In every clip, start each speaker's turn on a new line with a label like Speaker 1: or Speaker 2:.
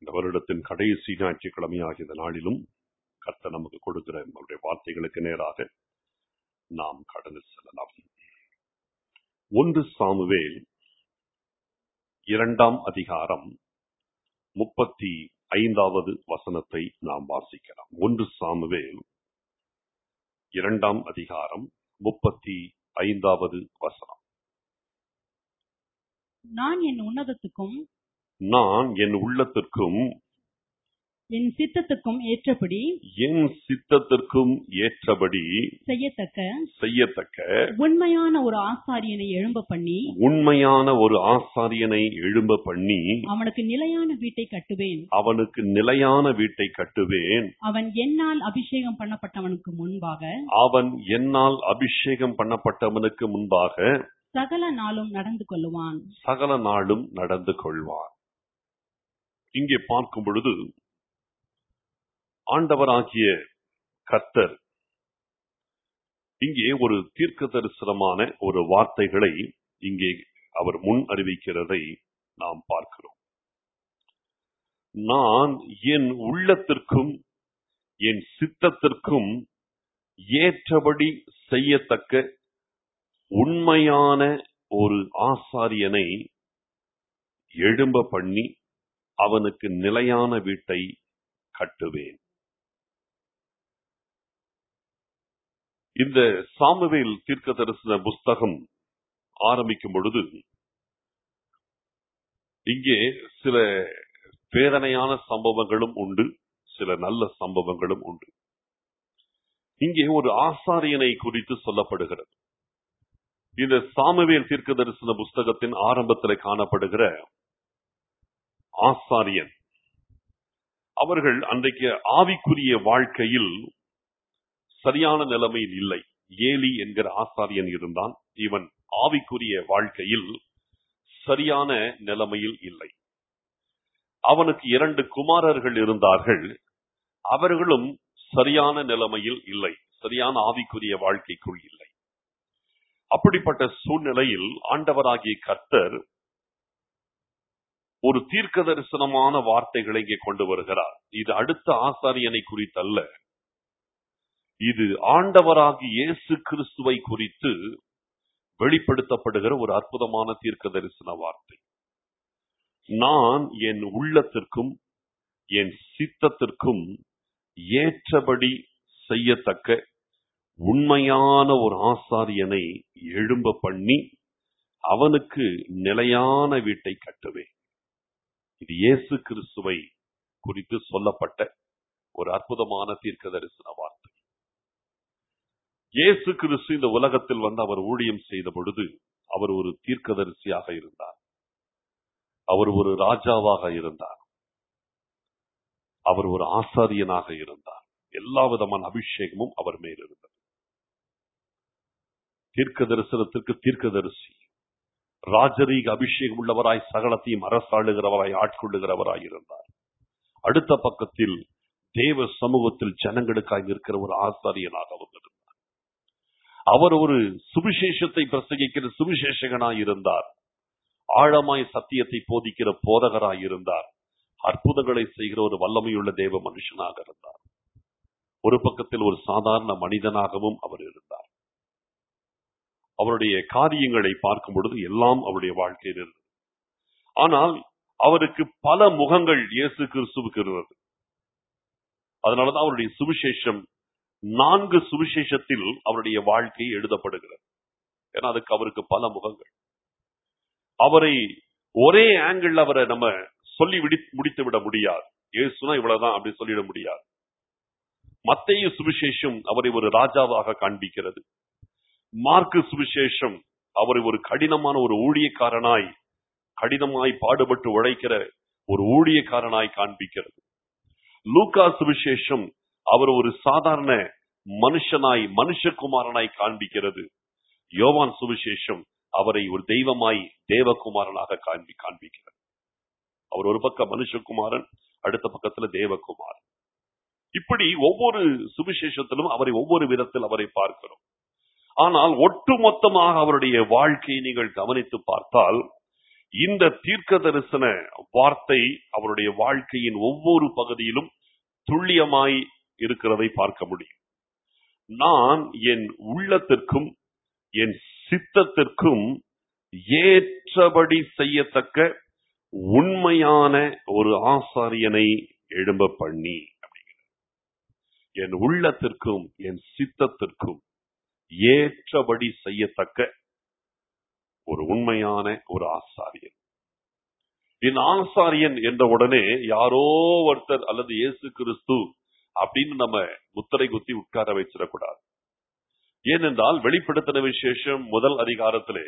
Speaker 1: இந்த வருடத்தின் கடைசி ஞாயிற்றுக்கிழமை ஆகிய இந்த நாளிலும் கர்த்தர் நமக்கு கொடுக்கிற நம்முடைய வார்த்தைகளுக்கு நேராக நாம் கடந்து செல்லலாம் ஒன்று சாமுவேல் இரண்டாம் அதிகாரம் முப்பத்தி ஐந்தாவது வசனத்தை நாம் வாசிக்கலாம் ஒன்று சாமுவேல் இரண்டாம் அதிகாரம் முப்பத்தி ஐந்தாவது வசனம்
Speaker 2: நான் என் உன்னதத்துக்கும்
Speaker 1: நான் என் உள்ளத்திற்கும்
Speaker 2: என் சித்தத்துக்கும் ஏற்றபடி
Speaker 1: என் சித்தத்திற்கும் ஏற்றபடி
Speaker 2: செய்யத்தக்க
Speaker 1: செய்யத்தக்க
Speaker 2: உண்மையான ஒரு ஆசாரியனை எழும்ப பண்ணி
Speaker 1: உண்மையான ஒரு ஆசாரியனை எழும்ப பண்ணி
Speaker 2: அவனுக்கு நிலையான வீட்டை கட்டுவேன்
Speaker 1: அவனுக்கு நிலையான வீட்டை கட்டுவேன்
Speaker 2: அவன் என்னால் அபிஷேகம் பண்ணப்பட்டவனுக்கு முன்பாக
Speaker 1: அவன் என்னால் அபிஷேகம் பண்ணப்பட்டவனுக்கு முன்பாக
Speaker 2: சகல நாளும் நடந்து கொள்ளுவான்
Speaker 1: சகல நாளும் நடந்து கொள்வான் இங்கே பார்க்கும் பொழுது ஆண்டவராகிய கர்த்தர் இங்கே ஒரு தீர்க்க தரிசனமான ஒரு வார்த்தைகளை இங்கே அவர் முன் அறிவிக்கிறதை நாம் பார்க்கிறோம் நான் என் உள்ளத்திற்கும் என் சித்தத்திற்கும் ஏற்றபடி செய்யத்தக்க உண்மையான ஒரு ஆசாரியனை எழும்ப பண்ணி அவனுக்கு நிலையான வீட்டை கட்டுவேன் இந்த சாமுவேல் தீர்க்க தரிசன புஸ்தகம் ஆரம்பிக்கும் பொழுது இங்கே சில வேதனையான சம்பவங்களும் உண்டு சில நல்ல சம்பவங்களும் உண்டு இங்கே ஒரு ஆசாரியனை குறித்து சொல்லப்படுகிறது இந்த சாமுவேல் தீர்க்க தரிசன புஸ்தகத்தின் ஆரம்பத்தில் காணப்படுகிற ஆசாரியன் அவர்கள் அன்றைக்கு ஆவிக்குரிய வாழ்க்கையில் சரியான நிலைமையில் இல்லை ஏலி என்கிற ஆசாரியன் இருந்தான் இவன் ஆவிக்குரிய வாழ்க்கையில் சரியான நிலைமையில் இல்லை அவனுக்கு இரண்டு குமாரர்கள் இருந்தார்கள் அவர்களும் சரியான நிலைமையில் இல்லை சரியான ஆவிக்குரிய வாழ்க்கைக்குள் இல்லை அப்படிப்பட்ட சூழ்நிலையில் ஆண்டவராகிய கர்த்தர் ஒரு தீர்க்க தரிசனமான வார்த்தைகளை இங்கே கொண்டு வருகிறார் இது அடுத்த ஆசாரியனை குறித்தல்ல இது ஆண்டவராகி இயேசு கிறிஸ்துவை குறித்து வெளிப்படுத்தப்படுகிற ஒரு அற்புதமான தீர்க்க தரிசன வார்த்தை நான் என் உள்ளத்திற்கும் என் சித்தத்திற்கும் ஏற்றபடி செய்யத்தக்க உண்மையான ஒரு ஆசாரியனை எழும்ப பண்ணி அவனுக்கு நிலையான வீட்டை கட்டுவேன் இது இயேசு கிறிஸ்துவை குறித்து சொல்லப்பட்ட ஒரு அற்புதமான தீர்க்க தரிசன வார்த்தை இயேசு கிறிஸ்து இந்த உலகத்தில் வந்து அவர் ஊழியம் செய்த பொழுது அவர் ஒரு தீர்க்கதரிசியாக இருந்தார் அவர் ஒரு ராஜாவாக இருந்தார் அவர் ஒரு ஆசாரியனாக இருந்தார் எல்லா விதமான அபிஷேகமும் அவர் மேல் இருந்தது தீர்க்க தரிசனத்திற்கு தீர்க்கதரிசி ராஜரீக அபிஷேகம் உள்ளவராய் சகலத்தையும் அரசாளுகிறவராய் ஆட்கொள்ளுகிறவராய் இருந்தார் அடுத்த பக்கத்தில் தேவ சமூகத்தில் ஜனங்களுக்காய் நிற்கிற ஒரு ஆசாரியனாக அவர் இருந்தார் அவர் ஒரு சுவிசேஷத்தை பிரசங்கிக்கிற சுவிசேஷகனாய் இருந்தார் ஆழமாய் சத்தியத்தை போதிக்கிற போதகராய் இருந்தார் அற்புதங்களை செய்கிற ஒரு வல்லமையுள்ள தேவ மனுஷனாக இருந்தார் ஒரு பக்கத்தில் ஒரு சாதாரண மனிதனாகவும் அவர் இருந்தார் அவருடைய காரியங்களை பார்க்கும் பொழுது எல்லாம் அவருடைய வாழ்க்கையில் இருந்தது ஆனால் அவருக்கு பல முகங்கள் இயேசு கிறிஸ்துவுக்கு இருந்தது அதனாலதான் அவருடைய சுவிசேஷம் நான்கு சுவிசேஷத்தில் அவருடைய வாழ்க்கை எழுதப்படுகிறது ஏன்னா அதுக்கு அவருக்கு பல முகங்கள் அவரை ஒரே ஆங்கிள் அவரை நம்ம சொல்லி விடி முடித்து விட முடியாது ஏசுனா இவ்வளவுதான் அப்படி சொல்லிட முடியாது மத்தைய சுவிசேஷம் அவரை ஒரு ராஜாவாக காண்பிக்கிறது மார்க்கு சுவிசேஷம் அவரை ஒரு கடினமான ஒரு ஊழியக்காரனாய் கடினமாய் பாடுபட்டு உழைக்கிற ஒரு ஊழியக்காரனாய் காண்பிக்கிறது லூக்கா சுவிசேஷம் அவர் ஒரு சாதாரண மனுஷனாய் மனுஷகுமாரனாய் காண்பிக்கிறது யோவான் சுவிசேஷம் அவரை ஒரு தெய்வமாய் தேவகுமாரனாக காண்பி காண்பிக்கிறது அவர் ஒரு பக்கம் மனுஷகுமாரன் அடுத்த பக்கத்துல தேவகுமாரன் இப்படி ஒவ்வொரு சுவிசேஷத்திலும் அவரை ஒவ்வொரு விதத்தில் அவரை பார்க்கிறோம் ஆனால் ஒட்டுமொத்தமாக அவருடைய வாழ்க்கையை நீங்கள் கவனித்து பார்த்தால் இந்த தீர்க்க தரிசன வார்த்தை அவருடைய வாழ்க்கையின் ஒவ்வொரு பகுதியிலும் துல்லியமாய் இருக்கிறதை பார்க்க முடியும் நான் என் உள்ளத்திற்கும் என் சித்தத்திற்கும் ஏற்றபடி செய்யத்தக்க உண்மையான ஒரு ஆசாரியனை எழும்ப பண்ணி அப்படிங்கிறார். என் உள்ளத்திற்கும் என் சித்தத்திற்கும் ஏற்றபடி செய்யத்தக்க ஒரு உண்மையான ஒரு ஆசாரியன் இந்த ஆசாரியன் என்ற உடனே யாரோ ஒருத்தர் அல்லது இயேசு கிறிஸ்து அப்படின்னு நம்ம முத்திரை குத்தி உட்கார வச்சிடக்கூடாது ஏனென்றால் வெளிப்படுத்தின விசேஷம் முதல் அதிகாரத்திலே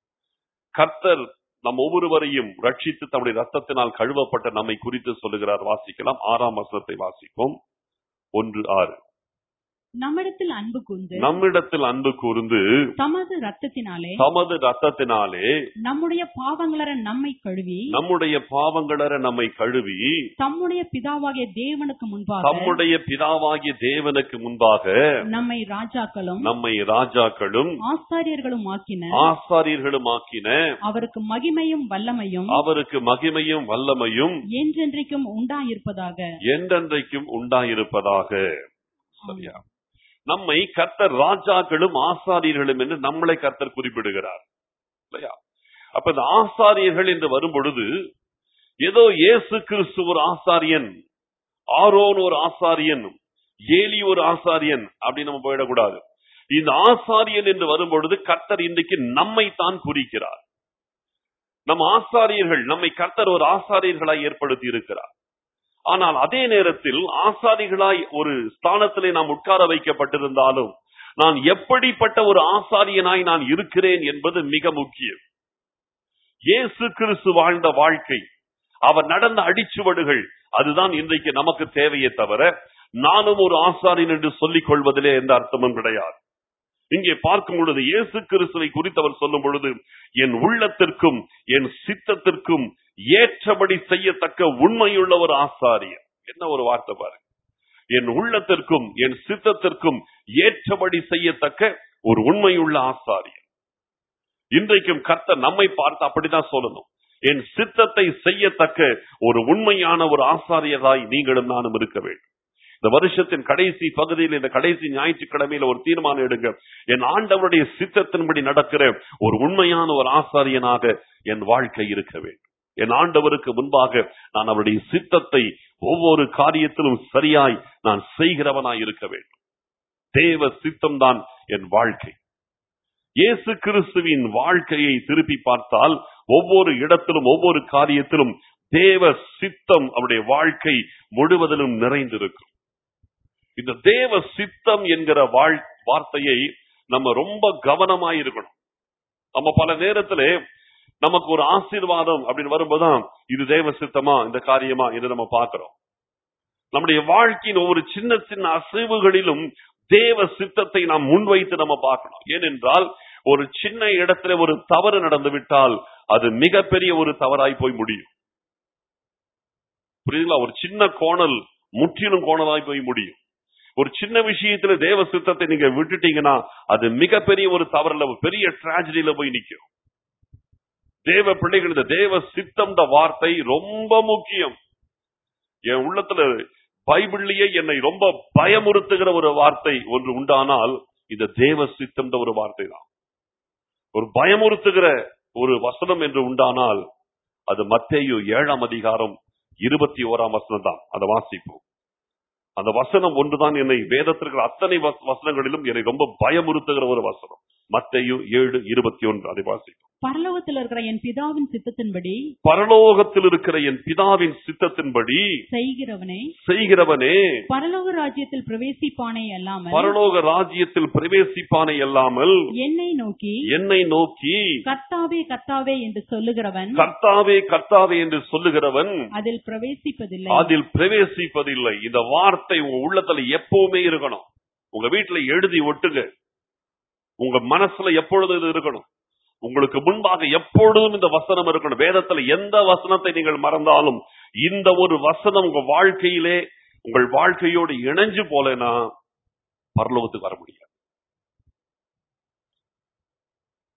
Speaker 1: கர்த்தர் நம் ஒவ்வொருவரையும் ரட்சித்து தம்முடைய ரத்தத்தினால் கழுவப்பட்ட நம்மை குறித்து சொல்லுகிறார் வாசிக்கலாம் ஆறாம் வசனத்தை வாசிப்போம் ஒன்று ஆறு
Speaker 2: நம்மிடத்தில் அன்பு கூர்ந்து
Speaker 1: நம்மிடத்தில் அன்பு கூர்ந்து
Speaker 2: தமது ரத்தத்தினாலே
Speaker 1: தமது ரத்தத்தினாலே
Speaker 2: நம்முடைய பாவங்களர நம்மை கழுவி
Speaker 1: நம்முடைய பாவங்களற நம்மை கழுவி
Speaker 2: தம்முடைய பிதாவாகிய தேவனுக்கு முன்பாக
Speaker 1: தம்முடைய பிதாவாகிய தேவனுக்கு முன்பாக
Speaker 2: நம்மை ராஜாக்களும்
Speaker 1: நம்மை ராஜாக்களும்
Speaker 2: ஆசாரியர்களும் ஆக்கின
Speaker 1: ஆசாரியர்களும் ஆக்கின
Speaker 2: அவருக்கு மகிமையும் வல்லமையும்
Speaker 1: அவருக்கு மகிமையும் வல்லமையும்
Speaker 2: என்றென்றைக்கும் உண்டாயிருப்பதாக
Speaker 1: என்றென்றைக்கும் உண்டாயிருப்பதாக சரியா நம்மை கர்த்தர் ராஜாக்களும் ஆசாரியர்களும் என்று நம்மளை கர்த்தர் குறிப்பிடுகிறார் இல்லையா அப்ப இந்த ஆசாரியர்கள் என்று வரும் பொழுது ஏதோ இயேசு கிறிஸ்து ஒரு ஆசாரியன் ஆரோன் ஒரு ஆசாரியன் ஏலி ஒரு ஆசாரியன் அப்படின்னு நம்ம போயிடக்கூடாது இந்த ஆசாரியன் என்று வரும் பொழுது கர்த்தர் இன்றைக்கு நம்மை தான் குறிக்கிறார் நம் ஆசாரியர்கள் நம்மை கர்த்தர் ஒரு ஆசாரியர்களாய் ஏற்படுத்தி இருக்கிறார் ஆனால் அதே நேரத்தில் ஆசாரிகளாய் ஒரு ஸ்தானத்திலே நாம் உட்கார வைக்கப்பட்டிருந்தாலும் நான் எப்படிப்பட்ட ஒரு ஆசாரியனாய் நான் இருக்கிறேன் என்பது மிக முக்கியம் இயேசு கிறிஸ்து வாழ்ந்த வாழ்க்கை அவர் நடந்த அடிச்சுவடுகள் அதுதான் இன்றைக்கு நமக்கு தேவையே தவிர நானும் ஒரு ஆசாரியன் என்று சொல்லிக் கொள்வதிலே எந்த அர்த்தமும் கிடையாது இங்கே பார்க்கும் பொழுது இயேசு கிறிஸ்துவை குறித்து அவர் சொல்லும் பொழுது என் உள்ளத்திற்கும் என் சித்தத்திற்கும் ஏற்றபடி செய்யத்தக்க உண்மையுள்ள ஒரு ஆசாரியர் என்ன ஒரு வார்த்தை பாருங்க என் உள்ளத்திற்கும் என் சித்தத்திற்கும் ஏற்றபடி செய்யத்தக்க ஒரு உண்மையுள்ள ஆசாரியர் இன்றைக்கும் கர்த்தர் நம்மை பார்த்து அப்படிதான் சொல்லணும் என் சித்தத்தை செய்யத்தக்க ஒரு உண்மையான ஒரு ஆசாரியராய் நீங்களும் நானும் இருக்க வேண்டும் இந்த வருஷத்தின் கடைசி பகுதியில் இந்த கடைசி ஞாயிற்றுக்கிழமையில ஒரு தீர்மானம் எடுங்க என் ஆண்டவருடைய சித்தத்தின்படி நடக்கிற ஒரு உண்மையான ஒரு ஆசாரியனாக என் வாழ்க்கை இருக்க வேண்டும் என் ஆண்டவருக்கு முன்பாக நான் அவருடைய சித்தத்தை ஒவ்வொரு காரியத்திலும் சரியாய் நான் செய்கிறவனாய் இருக்க வேண்டும் தேவ சித்தம்தான் என் வாழ்க்கை இயேசு கிறிஸ்துவின் வாழ்க்கையை திருப்பி பார்த்தால் ஒவ்வொரு இடத்திலும் ஒவ்வொரு காரியத்திலும் தேவ சித்தம் அவருடைய வாழ்க்கை முழுவதிலும் நிறைந்திருக்கும் இந்த தேவ சித்தம் என்கிற வாழ் வார்த்தையை நம்ம ரொம்ப கவனமாய் இருக்கணும் நம்ம பல நேரத்திலே நமக்கு ஒரு ஆசீர்வாதம் அப்படின்னு வரும்போதுதான் இது தேவ சித்தமா இந்த காரியமா என்று நம்ம பார்க்கிறோம் நம்முடைய வாழ்க்கையின் ஒவ்வொரு சின்ன சின்ன அசைவுகளிலும் தேவ சித்தத்தை நாம் முன்வைத்து நம்ம பார்க்கணும் ஏனென்றால் ஒரு சின்ன இடத்துல ஒரு தவறு நடந்து விட்டால் அது மிகப்பெரிய ஒரு தவறாய் போய் முடியும் புரியுதுங்களா ஒரு சின்ன கோணல் முற்றிலும் கோணலாய் போய் முடியும் ஒரு சின்ன விஷயத்துல தேவ சித்தத்தை நீங்க விட்டுட்டீங்கன்னா அது மிகப்பெரிய ஒரு தவறுல ஒரு பெரிய டிராஜடியில போய் நிக்கும் தேவ பிள்ளைகள் இந்த தேவ சித்தம் வார்த்தை ரொம்ப முக்கியம் என் உள்ளத்துல பைபிள்லயே என்னை ரொம்ப பயமுறுத்துகிற ஒரு வார்த்தை ஒன்று உண்டானால் இந்த தேவ சித்தம் ஒரு வார்த்தை தான் ஒரு பயமுறுத்துகிற ஒரு வசனம் என்று உண்டானால் அது மத்தேயு ஏழாம் அதிகாரம் இருபத்தி ஓராம் வசனம் தான் அதை வாசிப்போம் அந்த வசனம் ஒன்றுதான் என்னை வேதத்திற்கு அத்தனை வச- வசனங்களிலும் என்னை ரொம்ப பயமுறுத்துகிற ஒரு வசனம் மத்தேயு ஏழு இருபத்தி ஒன்று அதை வாசிப்போம்
Speaker 2: பரலோகத்தில் இருக்கிற என் பிதாவின் சித்தத்தின்படி
Speaker 1: பரலோகத்தில் இருக்கிற என் பிதாவின் சித்தத்தின்படி
Speaker 2: செய்கிறவனே
Speaker 1: செய்கிறவனே
Speaker 2: பரலோக ராஜ்யத்தில் பிரவேசிப்பானே அல்லாமல்
Speaker 1: பரலோக ராஜ்யத்தில் பிரவேசிப்பானே அல்லாமல்
Speaker 2: என்னை நோக்கி
Speaker 1: என்னை நோக்கி
Speaker 2: கர்த்தாவே கர்த்தாவே என்று சொல்லுகிறவன்
Speaker 1: கர்த்தாவே கர்த்தாவே என்று சொல்லுகிறவன்
Speaker 2: அதில் பிரவேசிப்பதில்லை
Speaker 1: அதில் பிரவேசிப்பதில்லை இந்த வார்த்தை உங்க உள்ளத்துல எப்பவுமே இருக்கணும் உங்க வீட்டுல எழுதி ஒட்டுங்க உங்க மனசுல எப்பொழுதும் இது இருக்கணும் உங்களுக்கு முன்பாக எப்பொழுதும் இந்த வசனம் இருக்கணும் வேதத்துல எந்த வசனத்தை நீங்கள் மறந்தாலும் இந்த ஒரு வசனம் உங்க வாழ்க்கையிலே உங்கள் வாழ்க்கையோடு இணைஞ்சு போலனா பரலோகத்துக்கு வர முடியாது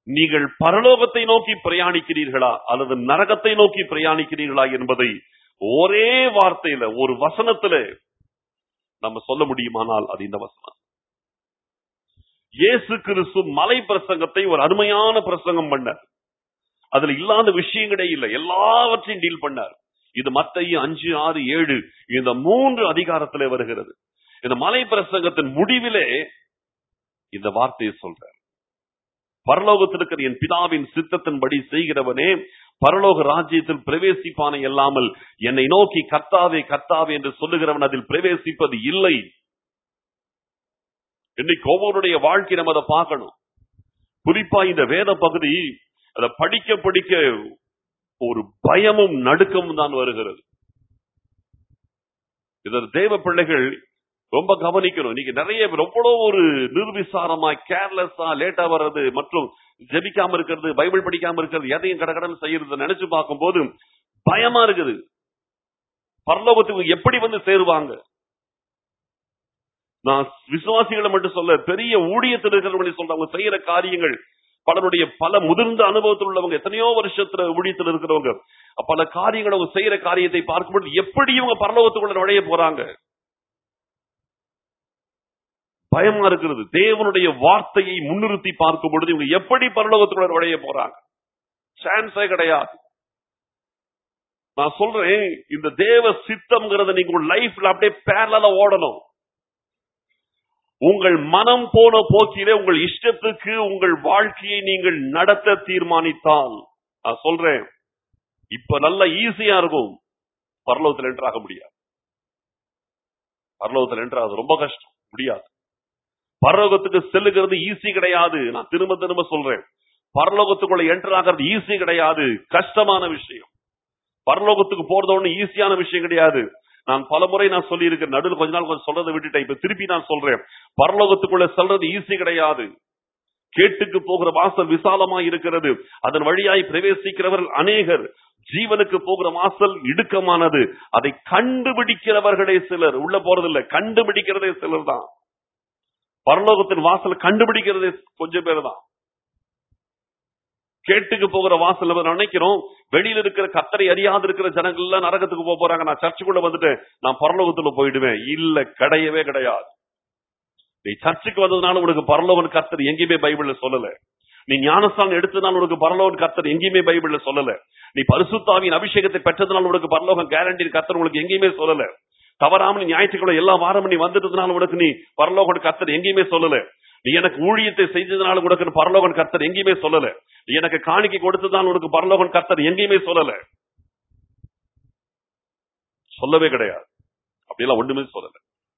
Speaker 1: நீங்கள் பரலோகத்தை நோக்கி பிரயாணிக்கிறீர்களா அல்லது நரகத்தை நோக்கி பிரயாணிக்கிறீர்களா என்பதை ஒரே வார்த்தையில ஒரு வசனத்துல நம்ம சொல்ல முடியுமானால் அது இந்த வசனம் இயேசு கிறிஸ்து மலை பிரசங்கத்தை ஒரு அருமையான பிரசங்கம் பண்ணார் அதுல இல்லாத விஷயங்களே இல்லை எல்லாவற்றையும் டீல் பண்ணார் இது மத்தையும் அஞ்சு ஆறு ஏழு இந்த மூன்று அதிகாரத்திலே வருகிறது இந்த மலை பிரசங்கத்தின் முடிவிலே இந்த வார்த்தையை சொல்றார் பரலோகத்தில் இருக்கிற என் பிதாவின் சித்தத்தின்படி செய்கிறவனே பரலோக ராஜ்யத்தில் பிரவேசிப்பானே இல்லாமல் என்னை நோக்கி கர்த்தாவே கர்த்தாவே என்று சொல்லுகிறவன் அதில் பிரவேசிப்பது இல்லை இன்னைக்கு ஒவ்வொருடைய வாழ்க்கை நம்ம அதை பார்க்கணும் குறிப்பா இந்த வேத பகுதி அதை படிக்க படிக்க ஒரு பயமும் நடுக்கமும் தான் வருகிறது இதில் தேவ பிள்ளைகள் ரொம்ப கவனிக்கணும் இன்னைக்கு நிறைய பேர் எவ்வளவு ஒரு நிர்விசாரமா கேர்லெஸ்ஸா லேட்டா வர்றது மற்றும் ஜெபிக்காம இருக்கிறது பைபிள் படிக்காம இருக்கிறது எதையும் கடகடன் செய்யறது நினைச்சு பார்க்கும்போது பயமா இருக்குது பரலோகத்துக்கு எப்படி வந்து சேருவாங்க நான் விசுவாசிகளை மட்டும் சொல்ல பெரிய ஊழியத்தில் இருக்கிறவங்க சொல்றேன் அவங்க செய்யற காரியங்கள் பலருடைய பல முதிர்ந்த அனுபவத்தில் உள்ளவங்க எத்தனையோ வருஷத்துல ஊழியத்தில் இருக்கிறவங்க பல காரியங்களை அவங்க செய்யற காரியத்தை பார்க்கும்போது எப்படி இவங்க பரலோகத்துக்குள்ள நுழைய போறாங்க பயமா இருக்கிறது தேவனுடைய வார்த்தையை முன்னிறுத்தி பார்க்கும் பொழுது இவங்க எப்படி பரலோகத்துக்குள்ள நுழைய போறாங்க சான்ஸே கிடையாது நான் சொல்றேன் இந்த தேவ சித்தம்ங்கிறத நீங்க உங்க லைஃப்ல அப்படியே பேரலா ஓடணும் உங்கள் மனம் போன போக்கிலே உங்கள் இஷ்டத்துக்கு உங்கள் வாழ்க்கையை நீங்கள் நடத்த தீர்மானித்தால் நான் சொல்றேன் இப்ப நல்ல ஈஸியா இருக்கும் பரலோகத்தில் என்றாக முடியாது பரலோகத்தில் என்றாது ரொம்ப கஷ்டம் முடியாது பரலோகத்துக்கு செல்லுகிறது ஈஸி கிடையாது நான் திரும்ப திரும்ப சொல்றேன் பரலோகத்துக்குள்ள என்டர் ஆகிறது ஈஸி கிடையாது கஷ்டமான விஷயம் பரலோகத்துக்கு போறது ஒண்ணு ஈஸியான விஷயம் கிடையாது நான் பல முறை நான் சொல்லி இருக்கேன் நடுவில் கொஞ்ச நாள் கொஞ்சம் சொல்றதை விட்டுட்டேன் இப்ப திருப்பி நான் சொல்றேன் பரலோகத்துக்குள்ள செல்றது ஈஸி கிடையாது கேட்டுக்கு போகிற வாசல் விசாலமா இருக்கிறது அதன் வழியாய் பிரவேசிக்கிறவர்கள் அநேகர் ஜீவனுக்கு போகிற வாசல் இடுக்கமானது அதை கண்டுபிடிக்கிறவர்களே சிலர் உள்ள போறதில்லை கண்டுபிடிக்கிறதே சிலர் தான் பரலோகத்தின் வாசல் கண்டுபிடிக்கிறதே கொஞ்சம் பேர் தான் கேட்டுக்கு போகிற வாசல் நம்ம நினைக்கிறோம் வெளியில இருக்கிற கத்தரை அறியாது இருக்கிற ஜனங்கள் எல்லாம் நரகத்துக்கு போக போறாங்க நான் சர்ச்சுக்குள்ள வந்துட்டேன் நான் பரலோகத்துல போயிடுவேன் இல்ல கிடையவே கிடையாது நீ சர்ச்சுக்கு வந்ததுனால உனக்கு பரலோகன் கர்த்தர் எங்கேயுமே பைபிள்ல சொல்லல நீ ஞானஸ்தானம் எடுத்ததுனால உனக்கு பரலோகன் கர்த்தர் எங்கேயுமே பைபிள்ல சொல்லல நீ பரிசுத்தாவின் அபிஷேகத்தை பெற்றதுனால உனக்கு பரலோகம் கேரண்டி கர்த்தர் உனக்கு எங்கேயுமே சொல்லல தவறாம நீ ஞாயிற்றுக்கிழமை எல்லா வாரமும் நீ வந்துட்டதுனால உனக்கு நீ பரலோகன் கர்த்தர் எங்கேயுமே சொல்லல நீ எனக்கு ஊழியத்தை செய்ததுனால உனக்கு பரலோகன் கர்த்தர் எங்கேயுமே சொல்லல நீ எனக்கு காணிக்கை கொடுத்ததால் உனக்கு பரலோகன் கர்த்தர் எங்கேயுமே சொல்லல சொல்லவே கிடையாது அப்படியெல்லாம் ஒண்ணுமே சொல்லல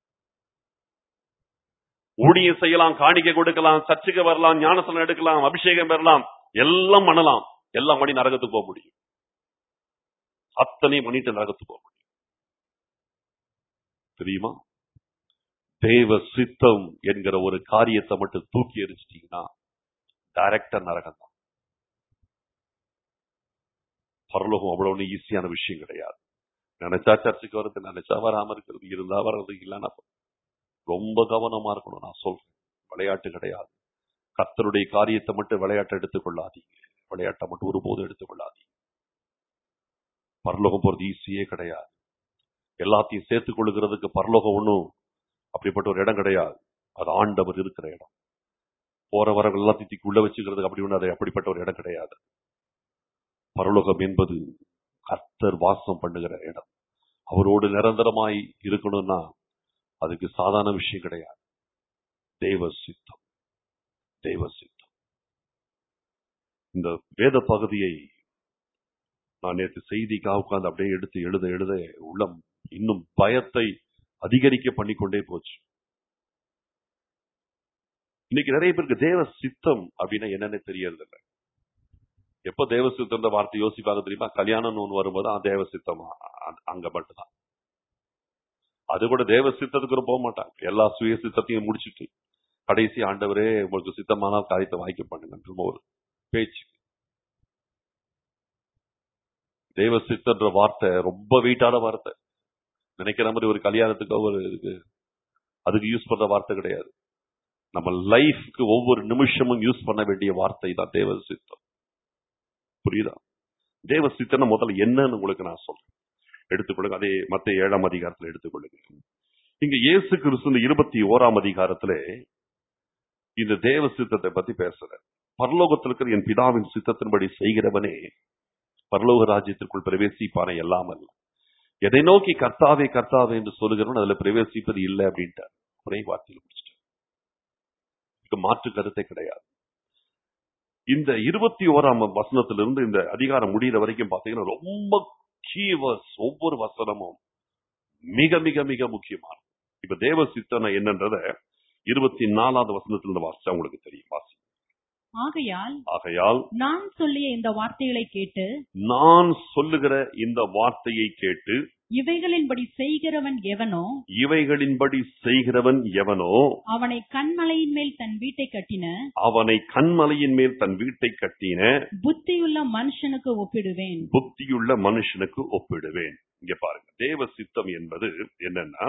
Speaker 1: ஊழியம் செய்யலாம் காணிக்கை கொடுக்கலாம் சர்ச்சுக்கு வரலாம் ஞானசனம் எடுக்கலாம் அபிஷேகம் பெறலாம் எல்லாம் பண்ணலாம் எல்லாம் பண்ணி நரகத்துக்கு போக முடியும் அத்தனை பண்ணிட்டு நரகத்துக்கு போக முடியும் தெரியுமா தேவ சித்தம் என்கிற ஒரு காரியத்தை மட்டும் தூக்கி எரிச்சிட்டீங்கன்னா டைரக்டா நரகம் தான் பரலோகம் அவ்வளவு ஈஸியான விஷயம் கிடையாது நினைச்சா சர்ச்சுக்கு வர்றது நினைச்சா வராம இருக்கிறது இருந்தா வர்றது இல்லைன்னா ரொம்ப கவனமா இருக்கணும் நான் சொல்றேன் விளையாட்டு கிடையாது கர்த்தருடைய காரியத்தை மட்டும் விளையாட்டை எடுத்துக்கொள்ளாதீங்க விளையாட்டை மட்டும் ஒருபோதும் எடுத்துக்கொள்ளாதீங்க பரலோகம் போறது ஈஸியே கிடையாது எல்லாத்தையும் சேர்த்துக் கொள்ளுகிறதுக்கு பரலோகம் ஒண்ணும் அப்படிப்பட்ட ஒரு இடம் கிடையாது அது ஆண்டவர் இருக்கிற இடம் போற வரவங்க எல்லாத்தையும் தூக்கி உள்ள வச்சுக்கிறதுக்கு அப்படி ஒண்ணு அது அப்படிப்பட்ட ஒரு இடம் கிடையாது பரலோகம் என்பது கர்த்தர் வாசம் பண்ணுகிற இடம் அவரோடு நிரந்தரமாய் இருக்கணும்னா அதுக்கு சாதாரண விஷயம் கிடையாது தெய்வ சித்தம் தெய்வ சித்தம் இந்த வேத பகுதியை நான் நேற்று செய்திக்காக உட்கார்ந்து அப்படியே எடுத்து எழுத எழுத உள்ளம் இன்னும் பயத்தை அதிகரிக்க பண்ணிக்கொண்டே போச்சு இன்னைக்கு நிறைய பேருக்கு தேவ சித்தம் அப்படின்னா என்னன்னு தெரியறதில்ல எப்ப தேவ சித்தம் வார்த்தை யோசிப்பாங்க தெரியுமா கல்யாணம் ஒன்று வரும்போது ஆ, தேவ சித்தமா அ- அங்க மட்டும்தான் அது கூட தேவ சித்தத்துக்கு கூட போக மாட்டாங்க எல்லா சுய சித்தத்தையும் முடிச்சிட்டு கடைசி ஆண்டவரே உங்களுக்கு சித்தமான காரியத்தை வாய்க்க பண்ணுங்க ஒரு பேச்சு தேவ சித்தன்ற வார்த்தை ரொம்ப வெயிட்டான வார்த்தை நினைக்கிற மாதிரி ஒரு கல்யாணத்துக்கோ ஒரு இதுக்கு அதுக்கு யூஸ் பண்ற வார்த்தை கிடையாது நம்ம லைஃப்க்கு ஒவ்வொரு நிமிஷமும் யூஸ் பண்ண வேண்டிய வார்த்தை தான் தேவ சித்தம் புரியுதா தேவ சித்தம் முதல்ல என்னன்னு உங்களுக்கு நான் சொல்றேன் எடுத்துக்கொள்ளுங்க அதே மத்த ஏழாம் அதிகாரத்துல எடுத்துக்கொள்ளுங்க இங்க இயேசு கிறிஸ்து இந்த இருபத்தி ஓராம் அதிகாரத்துல இந்த தேவ சித்தத்தை பத்தி பேசுற பரலோகத்தில் இருக்கிற என் பிதாவின் சித்தத்தின்படி செய்கிறவனே பரலோக ராஜ்யத்திற்குள் பிரவேசிப்பானே எல்லாமல் எதை நோக்கி கர்த்தாவே கர்த்தாவே என்று சொல்லுகிறவன் அதுல பிரவேசிப்பது இல்லை அப்படின்ட்டார் ஒரே வார்த்தையில் முடிச்சிட்டார் இதுக்கு மாற்று கருத்தே கிடையாது இந்த இருபத்தி ஓராம் வசனத்திலிருந்து இந்த அதிகாரம் முடிகிற வரைக்கும் பாத்தீங்கன்னா ரொம்ப கீவர்ஸ் ஒவ்வொரு வசனமும் மிக மிக மிக முக்கியமான இப்ப தேவ சித்தனை என்னன்றத இருபத்தி நாலாவது வசனத்திலிருந்து வாசிச்சா உங்களுக்கு தெரியும் வாசி
Speaker 2: ஆகையால்
Speaker 1: ஆகையால்
Speaker 2: நான் சொல்லிய இந்த வார்த்தைகளை கேட்டு
Speaker 1: நான் சொல்லுகிற இந்த வார்த்தையை கேட்டு
Speaker 2: இவைகளின்படி செய்கிறவன் எவனோ
Speaker 1: இவைகளின்படி செய்கிறவன் எவனோ
Speaker 2: அவனை கண்மலையின் மேல் தன் வீட்டை கட்டின
Speaker 1: அவனை கண்மலையின் மேல் தன் வீட்டை கட்டின
Speaker 2: புத்தியுள்ள மனுஷனுக்கு ஒப்பிடுவேன்
Speaker 1: புத்தியுள்ள மனுஷனுக்கு ஒப்பிடுவேன் இங்க பாருங்க தேவ சித்தம் என்பது என்னன்னா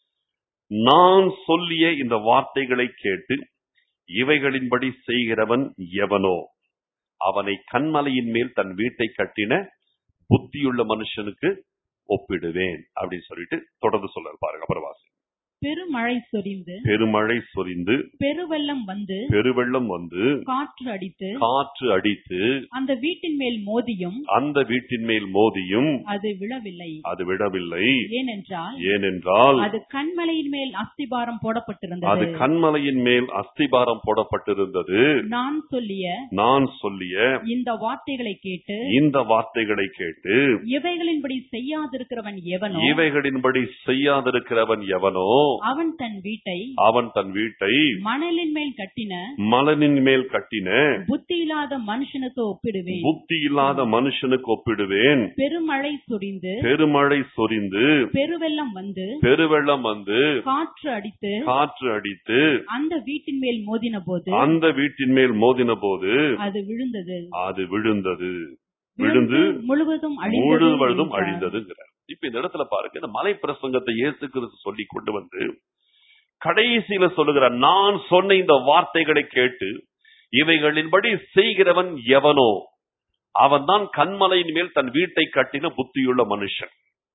Speaker 1: நான் சொல்லிய இந்த வார்த்தைகளை கேட்டு இவைகளின்படி செய்கிறவன் எவனோ அவனை கண்மலையின் மேல் தன் வீட்டை கட்டின புத்தியுள்ள மனுஷனுக்கு ஒப்பிடுவேன் அப்படின்னு சொல்லிட்டு தொடர்ந்து சொல்றாரு பாருங்க அப்புறம் வாசி
Speaker 2: பெருமழை சொரிந்து
Speaker 1: பெருமழை சொரிந்து
Speaker 2: பெருவெள்ளம் வந்து
Speaker 1: பெருவெள்ளம் வந்து
Speaker 2: காற்று அடித்து
Speaker 1: காற்று அடித்து
Speaker 2: அந்த வீட்டின் மேல் மோதியும்
Speaker 1: அந்த வீட்டின் மேல் மோதியும்
Speaker 2: அது விழவில்லை
Speaker 1: அது விடவில்லை
Speaker 2: ஏனென்றால்
Speaker 1: ஏனென்றால்
Speaker 2: அது கண்மலையின் மேல் அஸ்திபாரம்
Speaker 1: அது
Speaker 2: போடப்பட்டிருந்தது
Speaker 1: கண்மலையின் மேல் அஸ்திபாரம் போடப்பட்டிருந்தது
Speaker 2: நான் சொல்லிய
Speaker 1: நான் சொல்லிய
Speaker 2: இந்த வார்த்தைகளை கேட்டு
Speaker 1: இந்த வார்த்தைகளை கேட்டு
Speaker 2: இவைகளின்படி செய்யாதிருக்கிறவன் எவனோ
Speaker 1: இவைகளின்படி செய்யாதிருக்கிறவன் எவனோ
Speaker 2: அவன் தன் வீட்டை
Speaker 1: அவன் தன் வீட்டை
Speaker 2: மணலின் மேல் கட்டின
Speaker 1: மலனின் மேல் கட்டின
Speaker 2: புத்தி இல்லாத மனுஷனுக்கு ஒப்பிடுவேன்
Speaker 1: புத்தி இல்லாத மனுஷனுக்கு ஒப்பிடுவேன்
Speaker 2: பெருமழை சொரிந்து
Speaker 1: பெருமழை சொரிந்து
Speaker 2: பெருவெள்ளம் வந்து
Speaker 1: பெருவெள்ளம் வந்து
Speaker 2: காற்று அடித்து
Speaker 1: காற்று அடித்து
Speaker 2: அந்த வீட்டின் மேல் மோதின போது
Speaker 1: அந்த வீட்டின் மேல் மோதின போது
Speaker 2: அது விழுந்தது
Speaker 1: அது விழுந்தது விழுந்து
Speaker 2: முழுவதும் அழிந்தது
Speaker 1: முழுவதும்
Speaker 2: என்றார்.
Speaker 1: அழிந்ததுங்கிறார் இப்ப இந்த இடத்துல பாருங்க இந்த மலை பிரசங்கத்தை இயேசு கிறிஸ்து சொல்லி கொண்டு வந்து கடைசியில சொல்லுகிறார் நான் சொன்ன இந்த வார்த்தைகளை கேட்டு இவைகளின்படி செய்கிறவன் எவனோ அவன்தான் கண்மலையின் மேல் தன் வீட்டை கட்டின புத்தியுள்ள மனுஷன்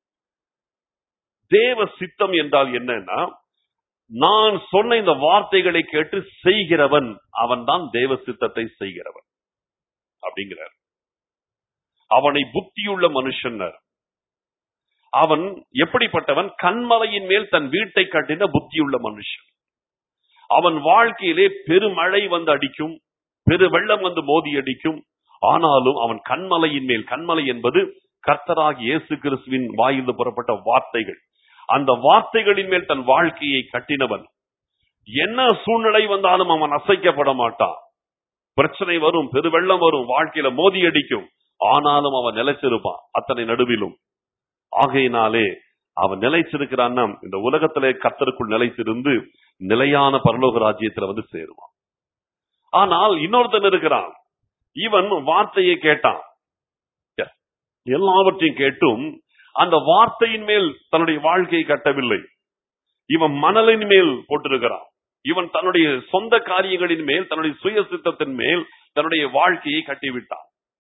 Speaker 1: தேவ சித்தம் என்றால் என்னன்னா நான் சொன்ன இந்த வார்த்தைகளை கேட்டு செய்கிறவன் அவன்தான் தேவ சித்தத்தை செய்கிறவன் அப்படிங்கிறார் அவனை புத்தியுள்ள மனுஷன் அவன் எப்படிப்பட்டவன் கண்மலையின் மேல் தன் வீட்டை கட்டின புத்தியுள்ள மனுஷன் அவன் வாழ்க்கையிலே பெருமழை வந்து அடிக்கும் பெரு வெள்ளம் வந்து மோதி அடிக்கும் ஆனாலும் அவன் கண்மலையின் மேல் கண்மலை என்பது கர்த்தராகி இயேசு கிறிஸ்துவின் வாயிலிருந்து புறப்பட்ட வார்த்தைகள் அந்த வார்த்தைகளின் மேல் தன் வாழ்க்கையை கட்டினவன் என்ன சூழ்நிலை வந்தாலும் அவன் அசைக்கப்பட மாட்டான் பிரச்சனை வரும் பெருவெள்ளம் வரும் வாழ்க்கையில மோதி அடிக்கும் ஆனாலும் அவன் நிலைச்சிருப்பான் அத்தனை நடுவிலும் ஆகையினாலே அவன் நிலைச்சிருக்கிறான்னா இந்த உலகத்திலே கர்த்தருக்குள் நிலைத்திருந்து நிலையான பரலோக ராஜ்யத்துல வந்து சேருவான் ஆனால் இன்னொருத்தன் இருக்கிறான் இவன் வார்த்தையை கேட்டான் எல்லாவற்றையும் கேட்டும் அந்த வார்த்தையின் மேல் தன்னுடைய வாழ்க்கையை கட்டவில்லை இவன் மணலின் மேல் போட்டிருக்கிறான் இவன் தன்னுடைய சொந்த காரியங்களின் மேல் தன்னுடைய சுய சித்தத்தின் மேல் தன்னுடைய வாழ்க்கையை கட்டிவிட்டான்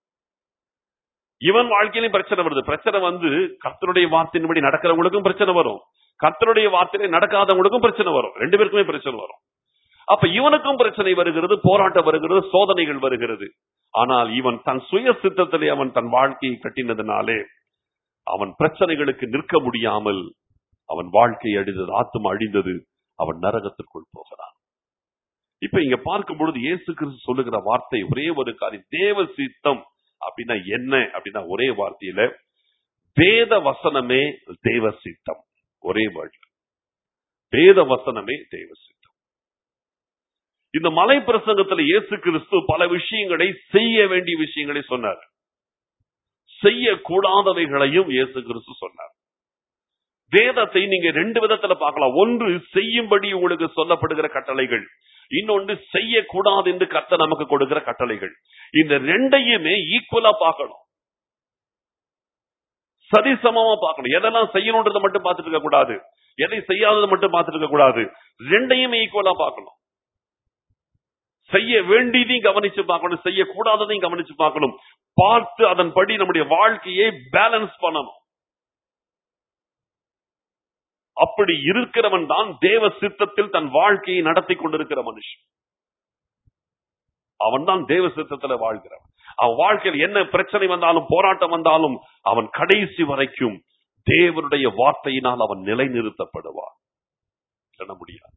Speaker 1: இவன் வாழ்க்கையிலும் பிரச்சனை வருது பிரச்சனை வந்து கர்த்தருடைய வார்த்தையின்படி நடக்கிறவங்களுக்கும் பிரச்சனை வரும் கர்த்தருடைய வார்த்தையில நடக்காதவங்களுக்கும் பிரச்சனை வரும் ரெண்டு பேருக்குமே பிரச்சனை வரும் அப்ப இவனுக்கும் பிரச்சனை வருகிறது போராட்டம் வருகிறது சோதனைகள் வருகிறது ஆனால் இவன் தன் சுய சித்தத்திலே அவன் தன் வாழ்க்கையை கட்டினதுனாலே அவன் பிரச்சனைகளுக்கு நிற்க முடியாமல் அவன் வாழ்க்கை அழிந்தது ஆத்மா அழிந்தது அவன் நரகத்திற்குள் போகிறான் இப்ப இங்க பார்க்கும் பொழுது இயேசு கிறிஸ்து சொல்லுகிற வார்த்தை ஒரே ஒரு காரியம் தேவ சித்தம் அப்படின்னா என்ன அப்படின்னா ஒரே வார்த்தையில வேத வசனமே தேவ சித்தம் ஒரே வேர்டு வேத வசனமே தேவ சித்தம் இந்த மலை பிரசங்கத்துல இயேசு கிறிஸ்து பல விஷயங்களை செய்ய வேண்டிய விஷயங்களை சொன்னார் செய்யக்கூடாதவைகளையும் இயேசு கிறிஸ்து சொன்னார் வேதத்தை நீங்க ரெண்டு விதத்துல பார்க்கலாம் ஒன்று செய்யும்படி உங்களுக்கு சொல்லப்படுகிற கட்டளைகள் இன்னொன்று செய்யக்கூடாது என்று கர்த்தர் நமக்கு கொடுக்கிற கட்டளைகள் இந்த ரெண்டையுமே ஈக்குவலா பார்க்கணும் சரிசமமா பார்க்கணும் எதெல்லாம் செய்யணுன்றதை மட்டும் பார்த்துட்டு இருக்க கூடாது எதை செய்யாததை மட்டும் பார்த்துட்டு இருக்க கூடாது ரெண்டையுமே ஈக்குவலா பார்க்கணும் செய்ய வேண்டியதையும் கவனிச்சு பார்க்கணும் செய்யக்கூடாததையும் கவனிச்சு பார்க்கணும் பார்த்து அதன்படி நம்முடைய வாழ்க்கையை பேலன்ஸ் பண்ணணும் அப்படி இருக்கிறவன் தான் தேவ சித்தத்தில் தன் வாழ்க்கையை நடத்தி கொண்டிருக்கிற மனுஷன் அவன் தான் தேவ சித்தத்துல வாழ்கிறவன் அவன் வாழ்க்கையில் என்ன பிரச்சனை வந்தாலும் போராட்டம் வந்தாலும் அவன் கடைசி வரைக்கும் தேவனுடைய வார்த்தையினால் அவன் நிலைநிறுத்தப்படுவான் இல்லைன்னா முடியாது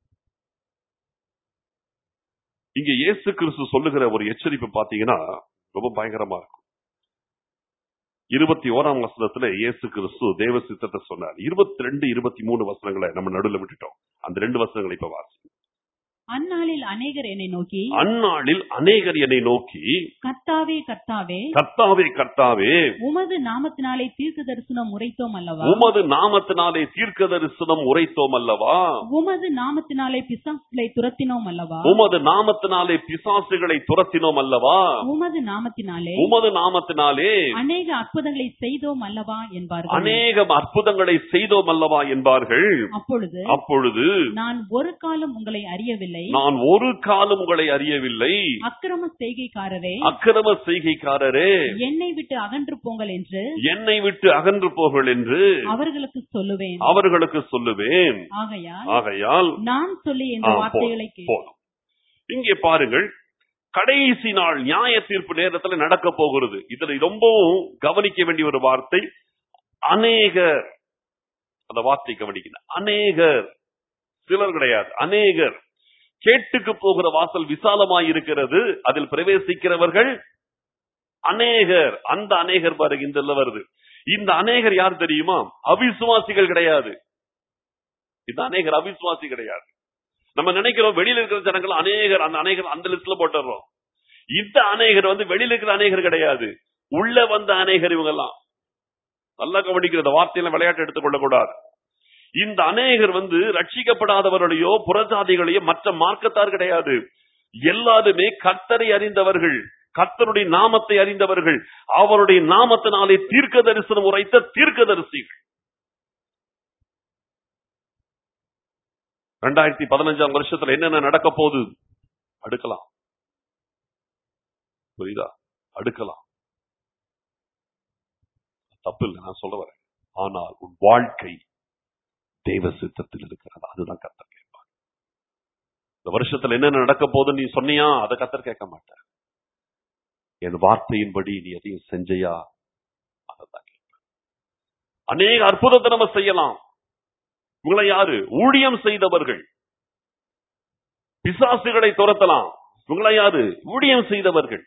Speaker 1: இங்க இயேசு கிறிஸ்து சொல்லுகிற ஒரு எச்சரிப்பு பாத்தீங்கன்னா ரொம்ப பயங்கரமா இருக்கும் இருபத்தி ஓராம் வசனத்துல இயேசு கிறிஸ்து தேவ சித்தத்தை சொன்னார் இருபத்தி ரெண்டு இருபத்தி மூணு வசனங்களை நம்ம நடுவில் விட்டுட்டோம் அந்த ரெண்டு வசனங்களை இப்ப வாசி
Speaker 2: அந்நாளில் அநேகர் என்னை நோக்கி
Speaker 1: அந்நாளில் அநேகர் என்னை நோக்கி
Speaker 2: கர்த்தாவே கர்த்தாவே
Speaker 1: கர்த்தாவே கர்த்தாவே
Speaker 2: உமது நாமத்தினாலே தீர்க்க தரிசனம் உரைத்தோம் அல்லவா
Speaker 1: உமது நாமத்தினாலே தீர்க்க தரிசனம் உரைத்தோம் அல்லவா
Speaker 2: உமது நாமத்தினாலே பிசாசுகளை துரத்தினோம் அல்லவா
Speaker 1: உமது நாமத்தினாலே பிசாசுகளை துரத்தினோம் அல்லவா
Speaker 2: உமது நாமத்தினாலே
Speaker 1: உமது நாமத்தினாலே
Speaker 2: அநேக அற்புதங்களை செய்தோம் அல்லவா என்பார்கள்
Speaker 1: அநேகம் அற்புதங்களை செய்தோம் அல்லவா என்பார்கள்
Speaker 2: அப்பொழுது
Speaker 1: அப்பொழுது
Speaker 2: நான் ஒரு காலம் உங்களை அறியவில்லை
Speaker 1: நான் ஒரு காலம் உங்களை அறியவில்லை
Speaker 2: அக்கிரம செய்கைக்காரரே
Speaker 1: அக்கிரம செய்கைக்காரரே
Speaker 2: என்னை விட்டு அகன்று போங்கள் என்று
Speaker 1: என்னை விட்டு அகன்று போகள் என்று
Speaker 2: அவர்களுக்கு சொல்லுவேன்
Speaker 1: அவர்களுக்கு சொல்லுவேன்
Speaker 2: ஆகையால்
Speaker 1: ஆகையால்
Speaker 2: நான் சொல்லி இந்த
Speaker 1: ஆ,
Speaker 2: வார்த்தைகளை கேள்
Speaker 1: போதும் இங்கே பாருங்கள் கடைசி நாள் நியாய தீர்ப்பு நேரத்துல நடக்க போகிறது இதுல ரொம்பவும் கவனிக்க வேண்டிய ஒரு வார்த்தை அநேகர் அந்த வார்த்தை கவனிக்கணும் அநேகர் சிலர் கிடையாது அநேகர் கேட்டுக்கு போகிற வாசல் விசாலமாய் இருக்கிறது அதில் பிரவேசிக்கிறவர்கள் அநேகர் அந்த அநேகர் பாருங்க இந்த இதுல வருது இந்த அநேகர் யார் தெரியுமா அவிசுவாசிகள் கிடையாது இந்த அநேகர் அவிசுவாசி கிடையாது நம்ம நினைக்கிறோம் வெளியில இருக்கிற ஜனங்கள் அநேகர் அந்த அநேகர் அந்த லிஸ்ட்ல போட்டுறோம் இந்த அநேகர் வந்து வெளியில இருக்கிற அநேகர் கிடையாது உள்ள வந்த அநேகர் இவங்கெல்லாம் நல்லா கவனிக்கிற இந்த வார்த்தையில விளையாட்டு எடுத்துக்கொள்ள கூடாது இந்த அநேகர் வந்து ரட்சிக்கப்படாதவர்களையோ புறஜாதிகளையோ மற்ற மார்க்கத்தார் கிடையாது எல்லாருமே கர்த்தரை அறிந்தவர்கள் கர்த்தருடைய நாமத்தை அறிந்தவர்கள் அவருடைய நாமத்தினாலே தீர்க்க தரிசனம் உரைத்த தீர்க்கதரிசிகள் ரெண்டாயிரத்தி பதினஞ்சாம் வருஷத்துல என்னென்ன நடக்க போகுது அடுக்கலாம் புரியுதா அடுக்கலாம் தப்பு இல்லை நான் சொல்ல வரேன் ஆனால் உன் வாழ்க்கை தெய்வ சித்தத்தில் இருக்கிறது அதுதான் கத்தர் கேட்பார் இந்த வருஷத்துல என்னென்ன நடக்க போகுதுன்னு நீ சொன்னியா அதை கத்தர் கேட்க மாட்டார் என் வார்த்தையின்படி நீ எதையும் செஞ்சையா அதைத்தான் கேட்பார் அநேக அற்புதத்தை நம்ம செய்யலாம் இவங்களை யாரு ஊழியம் செய்தவர்கள் பிசாசுகளை துரத்தலாம் இவங்களை யாரு ஊழியம் செய்தவர்கள்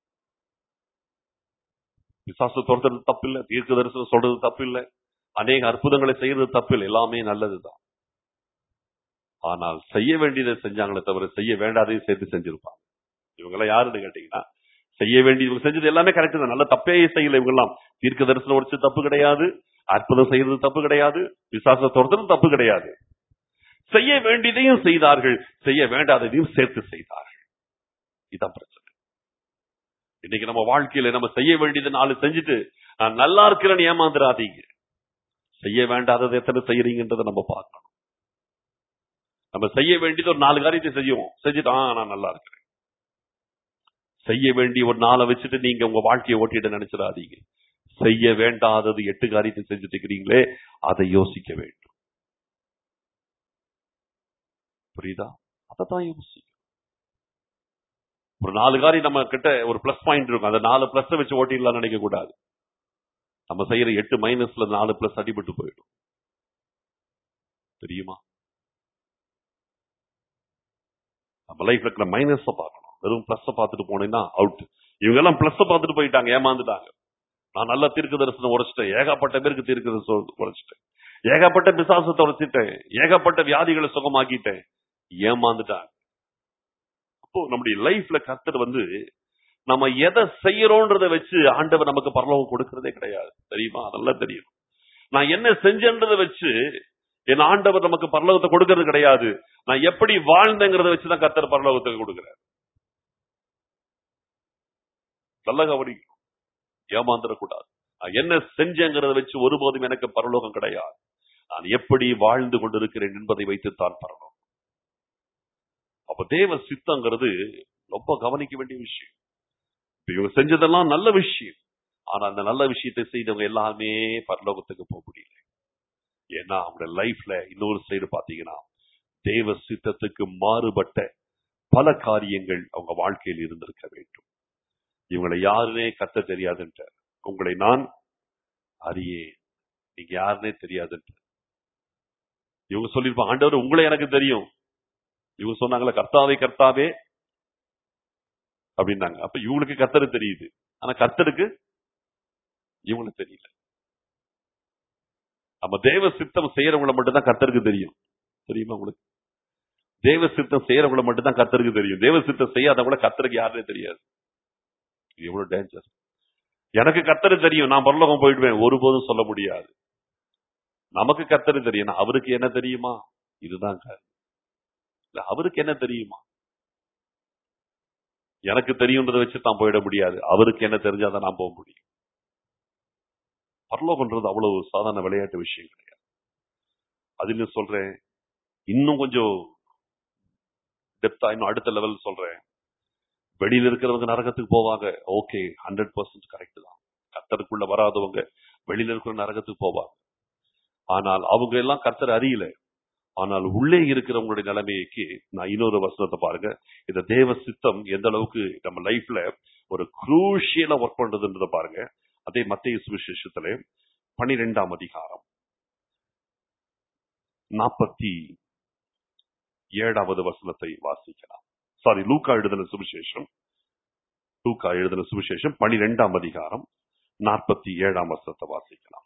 Speaker 1: பிசாசு துரத்துறது தப்பில்லை தீர்க்க தரிசனம் சொல்றது தப்பில்லை அநேக அற்புதங்களை செய்யறது தப்பில்லை எல்லாமே நல்லதுதான் ஆனால் செய்ய வேண்டியதை செஞ்சாங்களே தவிர செய்ய வேண்டாதையும் சேர்த்து செஞ்சிருப்பாங்க இவங்கள யாருன்னு கேட்டீங்கன்னா செய்ய வேண்டியது செஞ்சது எல்லாமே கரெக்ட் தான் நல்ல தப்பே செய்யல இவங்கெல்லாம் தீர்க்க தரிசனம் உடைச்சு தப்பு கிடையாது அற்புதம் செய்யறது தப்பு கிடையாது விசாச துரத்துறது தப்பு கிடையாது செய்ய வேண்டியதையும் செய்தார்கள் செய்ய வேண்டாததையும் சேர்த்து செய்தார்கள் இதான் பிரச்சனை இன்னைக்கு நம்ம வாழ்க்கையில நம்ம செய்ய வேண்டியது நாலு செஞ்சுட்டு நான் நல்லா இருக்கிறேன்னு ஏமாந்துடாதீங்க செய்ய வேண்டாதது எத்தனை செய்யறீங்கன்றதை நம்ம பார்க்கணும் நம்ம செய்ய வேண்டியது ஒரு நாலு காரியத்தை செய்வோம் செஞ்சுட்டு ஆ நான் நல்லா இருக்கிறேன் செய்ய வேண்டிய ஒரு நாளை வச்சுட்டு நீங்க உங்க வாழ்க்கையை ஓட்டிட நினைச்சிடாதீங்க செய்ய வேண்டாதது எட்டு காரியத்தை செஞ்சுட்டு இருக்கிறீங்களே அதை யோசிக்க வேண்டும் புரியுதா அதைத்தான் யோசிக்க ஒரு நாலு காரியம் நம்ம கிட்ட ஒரு பிளஸ் பாயிண்ட் இருக்கும் அந்த நாலு பிளஸ் வச்சு ஓட்டிடலாம் நினைக்க கூடாது நம்ம செய்யற எட்டு மைனஸ்ல நாலு பிளஸ் அடிபட்டு போயிடும் தெரியுமா நம்ம லைஃப்ல இருக்கிற மைனஸ் பார்க்கணும் வெறும் பிளஸ் பார்த்துட்டு போனீங்கன்னா அவுட் இவங்க எல்லாம் பிளஸ் பார்த்துட்டு போயிட்டாங்க ஏமாந்துட்டாங்க நான் நல்ல தீர்க்க தரிசனம் உடைச்சிட்டேன் ஏகப்பட்ட பேருக்கு தீர்க்க தரிசனம் உடைச்சிட்டேன் ஏகப்பட்ட பிசாசத்தை உடைச்சிட்டேன் ஏகப்பட்ட வியாதிகளை சுகமாக்கிட்டேன் ஏமாந்துட்டாங்க அப்போ நம்முடைய லைஃப்ல கர்த்தர் வந்து நம்ம எதை செய்யறோன்றத வச்சு ஆண்டவர் நமக்கு பரலோகம் கொடுக்கறதே கிடையாது தெரியுமா அதெல்லாம் தெரியும் நான் என்ன செஞ்சேன்றதை வச்சு என் ஆண்டவர் நமக்கு பரலோகத்தை கொடுக்கறது கிடையாது நான் எப்படி வாழ்ந்தேங்கிறத வச்சுதான் கர்த்தர் பரலோகத்தை கொடுக்கிறார் நல்ல கவனிக்கணும் ஏமாந்துடக்கூடாது நான் என்ன செஞ்சேங்கிறத வச்சு ஒருபோதும் எனக்கு பரலோகம் கிடையாது நான் எப்படி வாழ்ந்து கொண்டிருக்கிறேன் என்பதை வைத்து தான் பரலோகம் அப்ப தேவ சித்தங்கிறது ரொம்ப கவனிக்க வேண்டிய விஷயம் இப்ப இவங்க செஞ்சதெல்லாம் நல்ல விஷயம் ஆனா அந்த நல்ல விஷயத்தை செய்தவங்க எல்லாமே பரலோகத்துக்கு போக முடியல ஏன்னா அவங்க லைஃப்ல இன்னொரு சைடு பாத்தீங்கன்னா தேவ சித்தத்துக்கு மாறுபட்ட பல காரியங்கள் அவங்க வாழ்க்கையில் இருந்திருக்க வேண்டும் இவங்களை யாருனே கத்த தெரியாதுன்ற உங்களை நான் அறியேன் நீங்க யாருனே தெரியாதுன்ற இவங்க சொல்லியிருப்பாங்க ஆண்டவர் உங்களை எனக்கு தெரியும் இவங்க சொன்னாங்களே கர்த்தாவே கர்த்தாவே அப்படின்னாங்க அப்ப இவங்களுக்கு கர்த்தரு தெரியுது ஆனா கர்த்தருக்கு இவங்களுக்கு தெரியல நம்ம தேவ சித்தம் செய்யறவங்களை மட்டும்தான் கர்த்தருக்கு தெரியும் தெரியுமா உங்களுக்கு தேவ சித்தம் செய்யறவங்களை மட்டும்தான் கர்த்தருக்கு தெரியும் தேவ சித்தம் செய்யாதவங்கள கர்த்தருக்கு யாருனே தெரியாது இது எவ்வளவு டேஞ்சர் எனக்கு கர்த்தரு தெரியும் நான் பரலோகம் போயிடுவேன் ஒருபோதும் சொல்ல முடியாது நமக்கு கர்த்தரு தெரியும் ஆனா அவருக்கு என்ன தெரியுமா இதுதான் காரணம். இல்ல அவருக்கு என்ன தெரியுமா எனக்கு தெரியுன்றதை வச்சு தான் போயிட முடியாது அவருக்கு என்ன தெரிஞ்சாதான் நான் போக முடியும் பரலோகன்றது அவ்வளவு சாதாரண விளையாட்டு விஷயம் கிடையாது அதுல சொல்றேன் இன்னும் கொஞ்சம் டெப்தா இன்னும் அடுத்த லெவல் சொல்றேன் வெளியில இருக்கிறவங்க நரகத்துக்கு போவாங்க ஓகே ஹண்ட்ரட் பர்சன்ட் கரெக்ட் தான் கத்தருக்குள்ள வராதவங்க வெளியில இருக்கிற நரகத்துக்கு போவாங்க ஆனால் அவங்க எல்லாம் கர்த்தர் அறியல ஆனால் உள்ளே இருக்கிறவங்களுடைய நிலைமைக்கு நான் இன்னொரு வசனத்தை பாருங்க இந்த தேவ சித்தம் எந்த அளவுக்கு நம்ம லைஃப்ல ஒரு குரூஷியலா ஒர்க் பண்றதுன்றத பாருங்க அதே மத்திய சுவிசேஷத்துல பனிரெண்டாம் அதிகாரம் நாற்பத்தி ஏழாவது வசனத்தை வாசிக்கலாம் சாரி லூக்கா எழுதின சுவிசேஷம் லூக்கா எழுதின சுவிசேஷம் பனிரெண்டாம் அதிகாரம் நாற்பத்தி ஏழாம் வசனத்தை வாசிக்கலாம்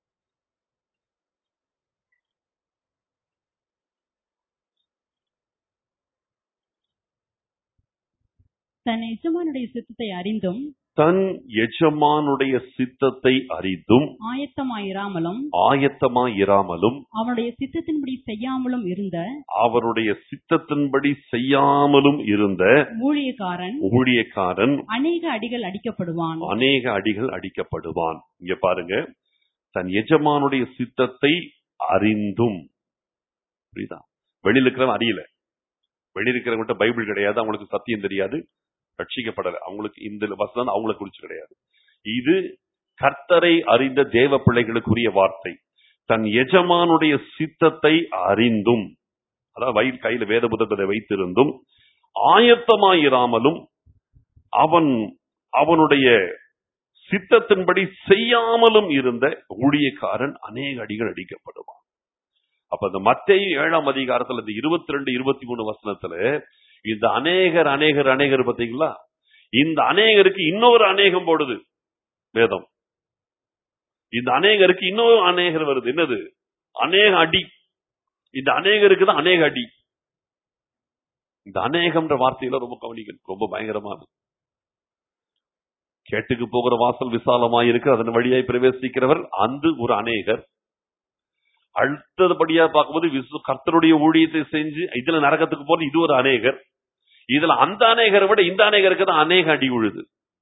Speaker 2: தன் எஜமானுடைய சித்தத்தை அறிந்தும்
Speaker 1: தன் எஜமானுடைய சித்தத்தை அறிந்தும்
Speaker 2: ஆயத்தமாயிராமலும்
Speaker 1: ஆயத்தமாயிராமலும்
Speaker 2: அவனுடைய சித்தத்தின்படி செய்யாமலும் இருந்த
Speaker 1: அவருடைய சித்தத்தின்படி செய்யாமலும் இருந்த
Speaker 2: ஊழியக்காரன்
Speaker 1: ஊழியக்காரன்
Speaker 2: அநேக அடிகள் அடிக்கப்படுவான்
Speaker 1: அநேக அடிகள் அடிக்கப்படுவான் இங்க பாருங்க தன் எஜமானுடைய சித்தத்தை அறிந்தும் புரியுதா வெளியில இருக்கிறவன் அறியல வெளியில இருக்கிறவங்கிட்ட பைபிள் கிடையாது அவங்களுக்கு சத்தியம் தெரியாது ரட்சிக்கப்படல அவங்களுக்கு இந்த வசனம் அவங்களை குறிச்சு கிடையாது இது கர்த்தரை அறிந்த தேவ பிள்ளைகளுக்குரிய வார்த்தை தன் எஜமானுடைய சித்தத்தை அறிந்தும் அதாவது வயிறு கையில வேத புத்தகத்தை வைத்திருந்தும் ஆயத்தமாயிராமலும் அவன் அவனுடைய சித்தத்தின்படி செய்யாமலும் இருந்த ஊழியக்காரன் அநேக அடிகள் அடிக்கப்படுவான் அப்ப இந்த மத்தேயு ஏழாம் அதிகாரத்துல இந்த இருபத்தி ரெண்டு இருபத்தி மூணு வசனத்துல இந்த அநேகர் அநேகர் அநேகர் பாத்தீங்களா இந்த அநேகருக்கு இன்னொரு அநேகம் போடுது வேதம் இந்த அநேகருக்கு இன்னொரு அநேகர் வருது என்னது அநேக அடி இந்த அநேகருக்கு தான் அநேக அடி இந்த அநேகம்ன்ற வார்த்தையில ரொம்ப கவனிக்கணும் ரொம்ப பயங்கரமானது கேட்டுக்கு போகிற வாசல் விசாலமாய் இருக்கு அதன் வழியாய் பிரவேசிக்கிறவர் அந்த ஒரு அநேகர் அடுத்தபடியா பார்க்கும்போது விசு கர்த்தருடைய ஊழியத்தை செஞ்சு இதுல நரகத்துக்கு போறது இது ஒரு அநேகர் இதுல அந்த அநேகரை விட இந்த அநேகருக்கு தான் அநேக அடி உழுது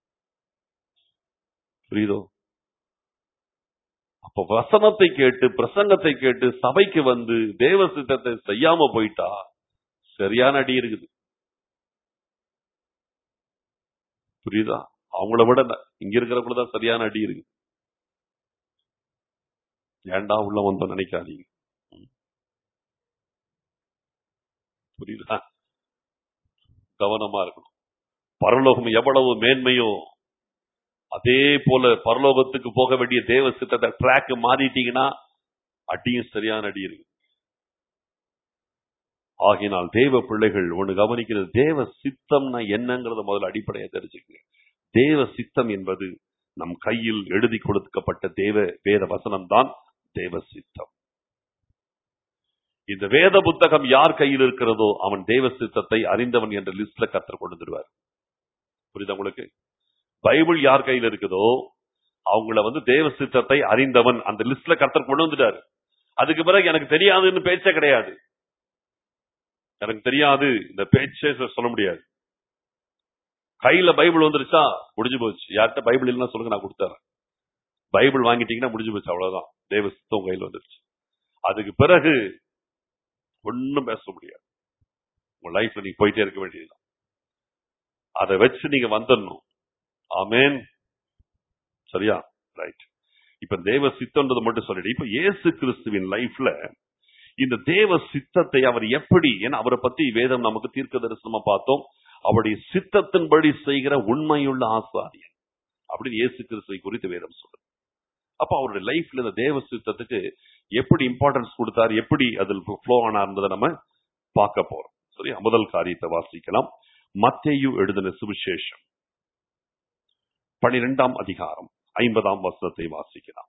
Speaker 1: புரியுதோ அப்ப வசனத்தை கேட்டு பிரசங்கத்தை கேட்டு சபைக்கு வந்து தேவ சித்தத்தை செய்யாம போயிட்டா சரியான அடி இருக்குது புரியுதா அவங்கள விட ந- இங்க இருக்கிறவங்கள தான் சரியான அடி இருக்கு ஏன்டா உள்ள வந்தோம் நினைக்காதீங்க ம். புரியுதா கவனமா இருக்கணும் பரலோகம் எவ்வளவு மேன்மையோ அதே போல பரலோகத்துக்கு போக வேண்டிய தேவ சித்தத்தை ட்ராக் மாறிட்டீங்கன்னா அடியும் சரியான அடி இருக்கு ஆகினால் தேவ பிள்ளைகள் ஒண்ணு கவனிக்கிறது தேவ சித்தம்னா என்னங்கிறத முதல்ல அடிப்படையா தெரிஞ்சுக்கங்க தேவ சித்தம் என்பது நம் கையில் எழுதி கொடுக்கப்பட்ட தேவ வேத வசனம் தான் தேவ சித்தம் இந்த வேத புத்தகம் யார் கையில் இருக்கிறதோ அவன் தேவ சித்தத்தை அறிந்தவன் என்ற லிஸ்ட்ல கத்தர் கொண்டு வந்துருவார் புரியுதா உங்களுக்கு பைபிள் யார் கையில் இருக்குதோ அவங்கள வந்து தேவ சித்தத்தை அறிந்தவன் அந்த லிஸ்ட்ல கர்த்தர் கொண்டு வந்துட்டாரு அதுக்கு பிறகு எனக்கு தெரியாதுன்னு பேச்சே கிடையாது எனக்கு தெரியாது இந்த பேச்சே சொ- சொல்ல முடியாது கையில பைபிள் வந்துருச்சா முடிஞ்சு போச்சு யார்கிட்ட பைபிள் இல்லைன்னா சொல்லுங்க நான் கொடுத்துறேன் பைபிள் வாங்கிட்டீங்கன்னா முடிஞ்சு போச்சு அவ்வளவுதான் தேவ சித்தம் உங்க கையில வந்துருச்சு அதுக்கு பிறகு ஒண்ணும் பேச முடியாது உங்க லைஃப்ல நீங்க போயிட்டே இருக்க வேண்டியதுதான் அதை வச்சு நீங்க வந்துடணும் ஆமென் சரியா ரைட் இப்ப தேவ சித்தம்ன்றது மட்டும் சொல்லிடு இப்ப இயேசு கிறிஸ்துவின் லைஃப்ல இந்த தேவ சித்தத்தை அவர் எப்படி ஏன்னா அவரை பத்தி வேதம் நமக்கு தீர்க்க தரிசனமா பார்த்தோம் அவருடைய சித்தத்தின்படி செய்கிற உண்மையுள்ள ஆசாரியன் அப்படின்னு இயேசு கிறிஸ்துவை குறித்து வேதம் சொல்லுது அப்ப அவருடைய லைஃப்ல இந்த தேவ சித்தத்துக்கு எப்படி இம்பார்ட்டன்ஸ் கொடுத்தார் எப்படி அதில் ஃப்ளோ ஆனார்ன்றதை நம்ம பார்க்க போறோம் சரியா முதல் காரியத்தை வாசிக்கலாம் மத்தேயு எழுதின சுவிசேஷம் பனிரெண்டாம் அதிகாரம் ஐம்பதாம் வசனத்தை வாசிக்கலாம்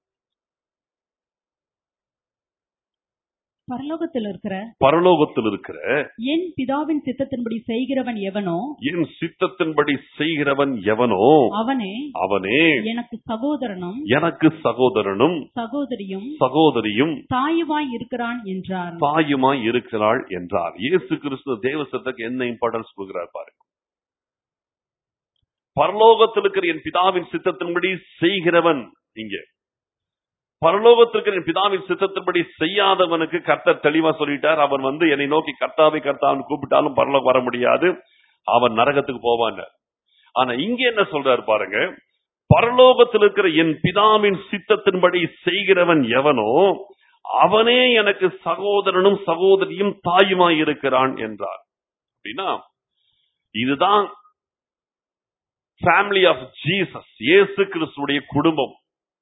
Speaker 2: பரலோகத்தில் இருக்கிற
Speaker 1: பரலோகத்தில் இருக்கிற
Speaker 2: என் பிதாவின் சித்தத்தின்படி செய்கிறவன் எவனோ
Speaker 1: என் சித்தத்தின்படி செய்கிறவன் எவனோ
Speaker 2: அவனே
Speaker 1: அவனே
Speaker 2: எனக்கு சகோதரனும்
Speaker 1: எனக்கு சகோதரனும்
Speaker 2: சகோதரியும்
Speaker 1: சகோதரியும்
Speaker 2: தாயுமாய் இருக்கிறான் என்றார்
Speaker 1: தாயுமாய் இருக்கிறாள் என்றார் இயேசு கிறிஸ்து தேவ சித்தத்துக்கு என்ன இம்பார்ட்டன்ஸ் கொடுக்கிறார் பாருங்க பரலோகத்தில் இருக்கிற என் பிதாவின் சித்தத்தின்படி செய்கிறவன் இங்கே பரலோகத்தில் இருக்கிற என் பிதாவின் சித்தத்தின்படி செய்யாதவனுக்கு கர்த்தர் தெளிவா சொல்லிட்டார் அவன் வந்து என்னை நோக்கி கர்த்தாவை கர்த்தான்னு கூப்பிட்டாலும் பரலோகம் வர முடியாது அவன் நரகத்துக்கு போவான் ஆனா இங்க என்ன சொல்றாரு பாருங்க பரலோகத்தில் இருக்கிற என் பிதாவின் சித்தத்தின்படி செய்கிறவன் எவனோ அவனே எனக்கு சகோதரனும் சகோதரியும் தாயுமாய் இருக்கிறான் என்றார் அப்படின்னா இதுதான் ஃபேமிலி ஆஃப் ஜீசஸ் இயேசு கிறிஸ்துடைய குடும்பம்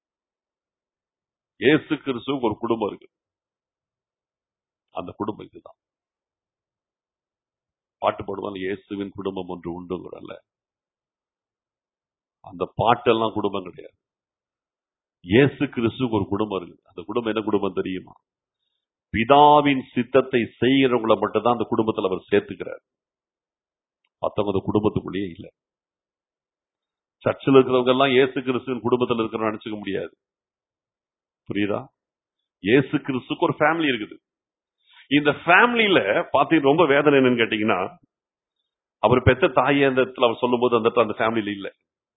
Speaker 1: இயேசு கிறிஸ்துவுக்கு ஒரு குடும்பம் இருக்கு அந்த குடும்பம் இதுதான் பாட்டு பாடுவாங்க இயேசுவின் குடும்பம் ஒன்று உண்டுங்கிறல்ல அந்த பாட்டெல்லாம் குடும்பம் கிடையாது இயேசு கிறிஸ்துவுக்கு ஒரு குடும்பம் இருக்கு அந்த குடும்பம் என்ன குடும்பம் தெரியுமா பிதாவின் சித்தத்தை செய்கிறவங்களை மட்டும்தான் அந்த குடும்பத்தில் அவர் சேர்த்துக்கிறார் மற்றவங்க அந்த குடும்பத்துக்குள்ளேயே இல்லை சர்ச்சில் இருக்கிறவங்க எல்லாம் இயேசு கிறிஸ்துவின் குடும்பத்தில் இருக்கிறவங்க நினைச்சுக்க முடியாது புரியுதா இயேசு கிறிஸ்துக்கு ஒரு ஃபேமிலி இருக்குது இந்த ஃபேமிலியில பாத்தீங்க ரொம்ப வேதனை என்னன்னு கேட்டீங்கன்னா அவர் பெத்த தாயை அந்த இடத்துல அவர் சொல்லும்போது அந்த இடத்துல அந்த ஃபேமிலியில இல்ல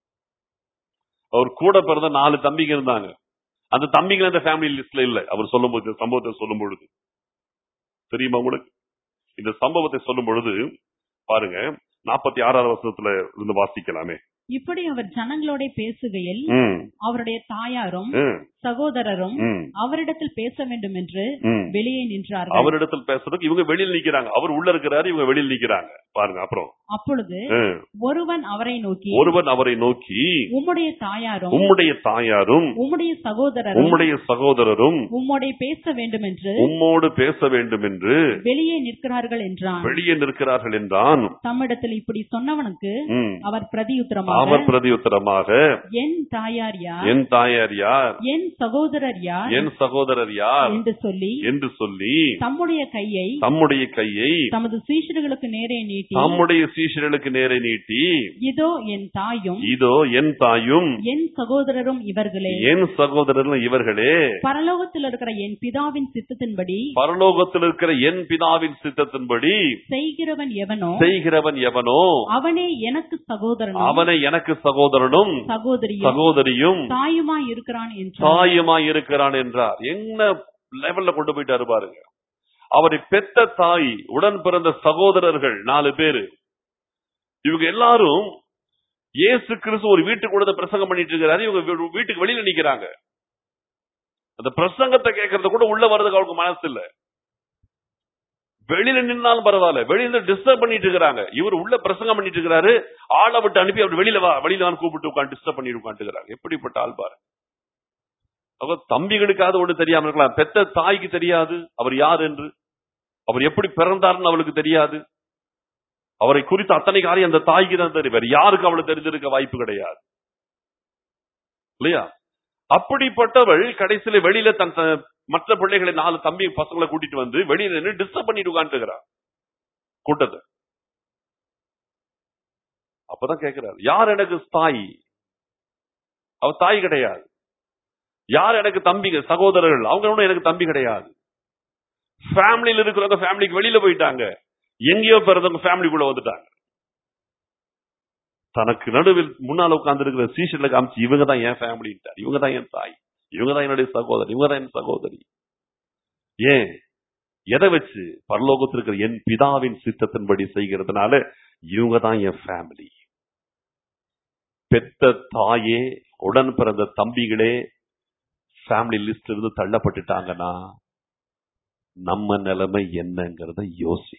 Speaker 1: அவர் கூட பிறந்த நாலு தம்பிங்க இருந்தாங்க அந்த தம்பிகள் அந்த ஃபேமிலி லிஸ்ட்ல இல்ல அவர் சொல்லும்போது இந்த சம்பவத்தை சொல்லும் பொழுது தெரியுமா உங்களுக்கு இந்த சம்பவத்தை சொல்லும் பொழுது பாருங்க நாற்பத்தி ஆறாவது வருஷத்துல இருந்து வாசிக்கலாமே
Speaker 2: இப்படி அவர் ஜனங்களோட பேசுகையில்
Speaker 1: ம்,
Speaker 2: அவருடைய தாயாரும்
Speaker 1: ம்,
Speaker 2: சகோதரரும்
Speaker 1: ம்,
Speaker 2: அவரிடத்தில் பேச வேண்டும் என்று
Speaker 1: ம்.
Speaker 2: வெளியே நின்றார்கள்
Speaker 1: அவரிடத்தில் பேசுறதுக்கு இவங்க வெளியில் நிக்கிறாங்க அவர் உள்ள இருக்கிறாரு இவங்க வெளியில் நிக்கிறாங்க பாருங்க அப்புறம்
Speaker 2: அப்பொழுது
Speaker 1: ம்.
Speaker 2: ஒருவன் அவரை நோக்கி
Speaker 1: ஒருவன் அவரை நோக்கி
Speaker 2: உம்முடைய தாயாரும்
Speaker 1: உம்முடைய தாயாரும்
Speaker 2: உம்முடைய சகோதரரும்
Speaker 1: உம்முடைய சகோதரரும்
Speaker 2: உம்மோடே பேச வேண்டும் என்று
Speaker 1: உம்மோடு பேச வேண்டும் என்று
Speaker 2: வெளியே நிற்கிறார்கள் என்றான்
Speaker 1: வெளியே நிற்கிறார்கள் என்றான்
Speaker 2: தம்மிடத்தில் இப்படி சொன்னவனுக்கு
Speaker 1: ம்.
Speaker 2: அவர் பிரதியுத்தரமாக
Speaker 1: அவர் பிரதியுத்தரமாக
Speaker 2: என் தாயார் யார்
Speaker 1: என் தாயார் யார்
Speaker 2: என் சகோதரர் யார்
Speaker 1: என் சகோதரர் யார்
Speaker 2: என்று சொல்லி
Speaker 1: என்று சொல்லி
Speaker 2: தம்முடைய கையை
Speaker 1: தம்முடைய கையை
Speaker 2: தமது சீஷர்களுக்கு நேரே நீட்டி
Speaker 1: தம்முடைய சீஷர்களுக்கு நேரே நீட்டி
Speaker 2: இதோ என் தாயும்
Speaker 1: இதோ என் தாயும்
Speaker 2: என் சகோதரரும் இவர்களே
Speaker 1: என் சகோதரரும் இவர்களே
Speaker 2: பரலோகத்தில் இருக்கிற என் பிதாவின் சித்தத்தின்படி
Speaker 1: பரலோகத்தில் இருக்கிற என் பிதாவின் சித்தத்தின்படி
Speaker 2: செய்கிறவன் எவனோ
Speaker 1: செய்கிறவன் எவனோ
Speaker 2: அவனே எனக்கு சகோதரனும்
Speaker 1: அவனை எனக்கு சகோதரனும்
Speaker 2: சகோதரியும்
Speaker 1: சகோதரியும்
Speaker 2: தாயுமாய் இருக்கிறான் என்றார்
Speaker 1: தாயுமாய் இருக்கிறான் என்றார் என்ன லெவல்ல கொண்டு போயிட்டாரு பாருங்க அவரை பெத்த தாய் உடன் பிறந்த சகோதரர்கள் நாலு பேரு இவங்க எல்லாரும் இயேசு கிறிஸ்து ஒரு வீட்டுக்கு கூட பிரசங்கம் பண்ணிட்டு இருக்கிறாரு இவங்க வீ- வீட்டுக்கு வெளியில நிக்கிறாங்க அந்த பிரசங்கத்தை கேட்கறது கூட உள்ள வர்றதுக்கு அவருக்கு மனசு இல்ல வெளியில நின்னாலும் பரவாயில்ல வெளியில டிஸ்டர்ப் பண்ணிட்டு இருக்காங்க இவர் உள்ள பிரசங்கம் பண்ணிட்டு இருக்கிறாரு ஆளை விட்டு அனுப்பி அவர் வெளியில வா வெளியில வான்னு கூப்பிட்டு உட்காந்து டிஸ்டர்ப் பண்ணிட்டு உட்காந்துக்கிறாங்க எப்படிப்பட்ட ஆள் பாரு அவர் தம்பிகளுக்காவது ஒண்ணு தெரியாம இருக்கலாம் பெத்த தாய்க்கு தெரியாது அவர் யார் என்று அவர் எப்படி பிறந்தார்னு அவளுக்கு தெரியாது அவரை குறித்த அத்தனை காரியம் அந்த தாய்க்கு தான் தெரியும் வேற யாருக்கு அவளுக்கு தெரிஞ்சிருக்க வாய்ப்பு கிடையாது இல்லையா அப்படிப்பட்டவள் கடைசியில வெளியில தன் த- மற்ற பிள்ளைகளை நாலு தம்பி பசங்களை கூட்டிட்டு வந்து வெளியில நின்று டிஸ்டர்ப் பண்ணிட்டு உட்காந்துக்கிறார் கூட்டத்தை அப்பதான் கேட்கிறார் யார் எனக்கு தாய் அவ தாய் கிடையாது யார் எனக்கு தம்பிங்க சகோதரர்கள் அவங்க ஒண்ணும் எனக்கு தம்பி கிடையாது ஃபேமிலியில இருக்கிறவங்க ஃபேமிலிக்கு வெளியில போயிட்டாங்க எங்கேயோ பிறந்தவங்க ஃபேமிலிக்குள்ள வந்துட்டாங்க தனக்கு நடுவில் முன்னால உட்கார்ந்து இருக்கிற சீஷர்ல காமிச்சு இவங்க தான் என் ஃபேமிலின்ட்டார் இவங்க தான் என் தாய் இவங்க தான் என்னுடைய சகோதரி இவங்க தான் என் சகோதரி ஏன் எதை வச்சு பரலோகத்தில் இருக்கிற என் பிதாவின் சித்தத்தின்படி செய்கிறதுனால இவங்க தான் என் ஃபேமிலி பெத்த தாயே உடன் பிறந்த தம்பிகளே ஃபேமிலி லிஸ்ட் இருந்து தள்ளப்பட்டுட்டாங்கன்னா நம்ம நிலைமை என்னங்கிறத யோசி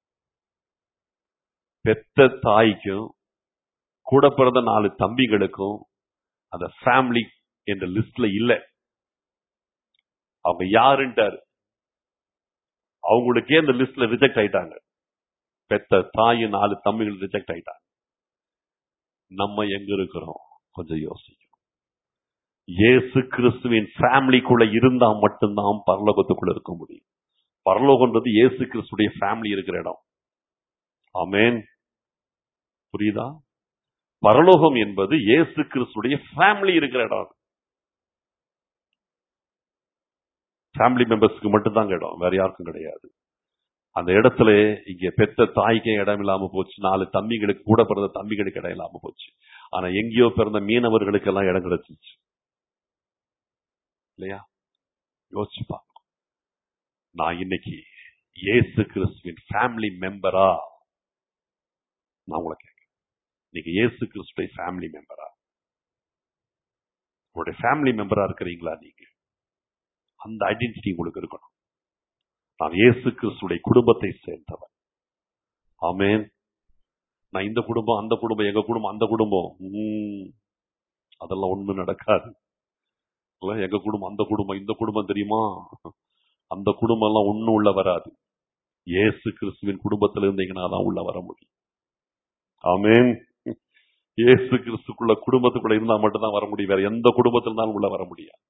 Speaker 1: பெத்த தாய்க்கும் கூட பிறந்த நாலு தம்பிகளுக்கும் அந்த ஃபேமிலி என்ற லிஸ்ட்ல இல்ல அவங்க யாருன்ட்டாரு அவங்களுக்கே அந்த லிஸ்ட்ல ரிஜெக்ட் ஆயிட்டாங்க பெத்த தாய் நாலு தம்பிகள் ரிஜெக்ட் ஆயிட்டாங்க நம்ம எங்க இருக்கிறோம் கொஞ்சம் யோசிக்கணும் இயேசு கிறிஸ்துவின் ஃபேமிலிக்குள்ள இருந்தா மட்டும்தான் பரலோகத்துக்குள்ள இருக்க முடியும் பரலோகம்ன்றது இயேசு கிறிஸ்துடைய ஃபேமிலி இருக்கிற இடம் ஆமென் புரியுதா பரலோகம் என்பது இயேசு கிறிஸ்துடைய ஃபேமிலி இருக்கிற இடம் அது. ஃபேமிலி மெம்பர்ஸ்க்கு மட்டும்தாங்க இடம் வேற யாருக்கும் கிடையாது அந்த இடத்துல இங்க பெத்த தாய்க்கே இடம் இல்லாம போச்சு நாலு தம்பிகளுக்கு கூட பிறந்த தம்பிகளுக்கு இடம் இல்லாம போச்சு ஆனா எங்கேயோ பிறந்த மீனவர்களுக்கு எல்லாம் இடம் கிடைச்சிச்சு இல்லையா யோசிச்சு பார்க்கணும் நான் இன்னைக்கு இயேசு கிறிஸ்துவின் ஃபேமிலி மெம்பரா நான் உங்களை கேட்கிறேன் இன்னைக்கு இயேசு கிறிஸ்துடைய ஃபேமிலி மெம்பரா உங்களுடைய ஃபேமிலி மெம்பரா இருக்கிறீங்களா நீங்க அந்த ஐடென்டிட்டி உங்களுக்கு இருக்கணும் நான் இயேசு கிறிஸ்துடைய குடும்பத்தை சேர்ந்தவன் ஆமென் நான் இந்த குடும்பம் அந்த குடும்பம் எங்க குடும்பம் அந்த குடும்பம் உம், அதெல்லாம் ஒண்ணும் நடக்காது இல்ல, எங்க குடும்பம் அந்த குடும்பம் இந்த குடும்பம் தெரியுமா அந்த குடும்பம் எல்லாம் ஒண்ணும் உள்ள வராது இயேசு கிறிஸ்துவின் குடும்பத்துல இருந்தீங்கன்னா தான் உள்ள வர முடியும் ஆமென் இயேசு கிறிஸ்துக்குள்ள குடும்பத்துக்குள்ள இருந்தா மட்டும்தான் வர முடியும் வேற எந்த குடும்பத்துல இருந்தாலும் உள்ள வர முடியாது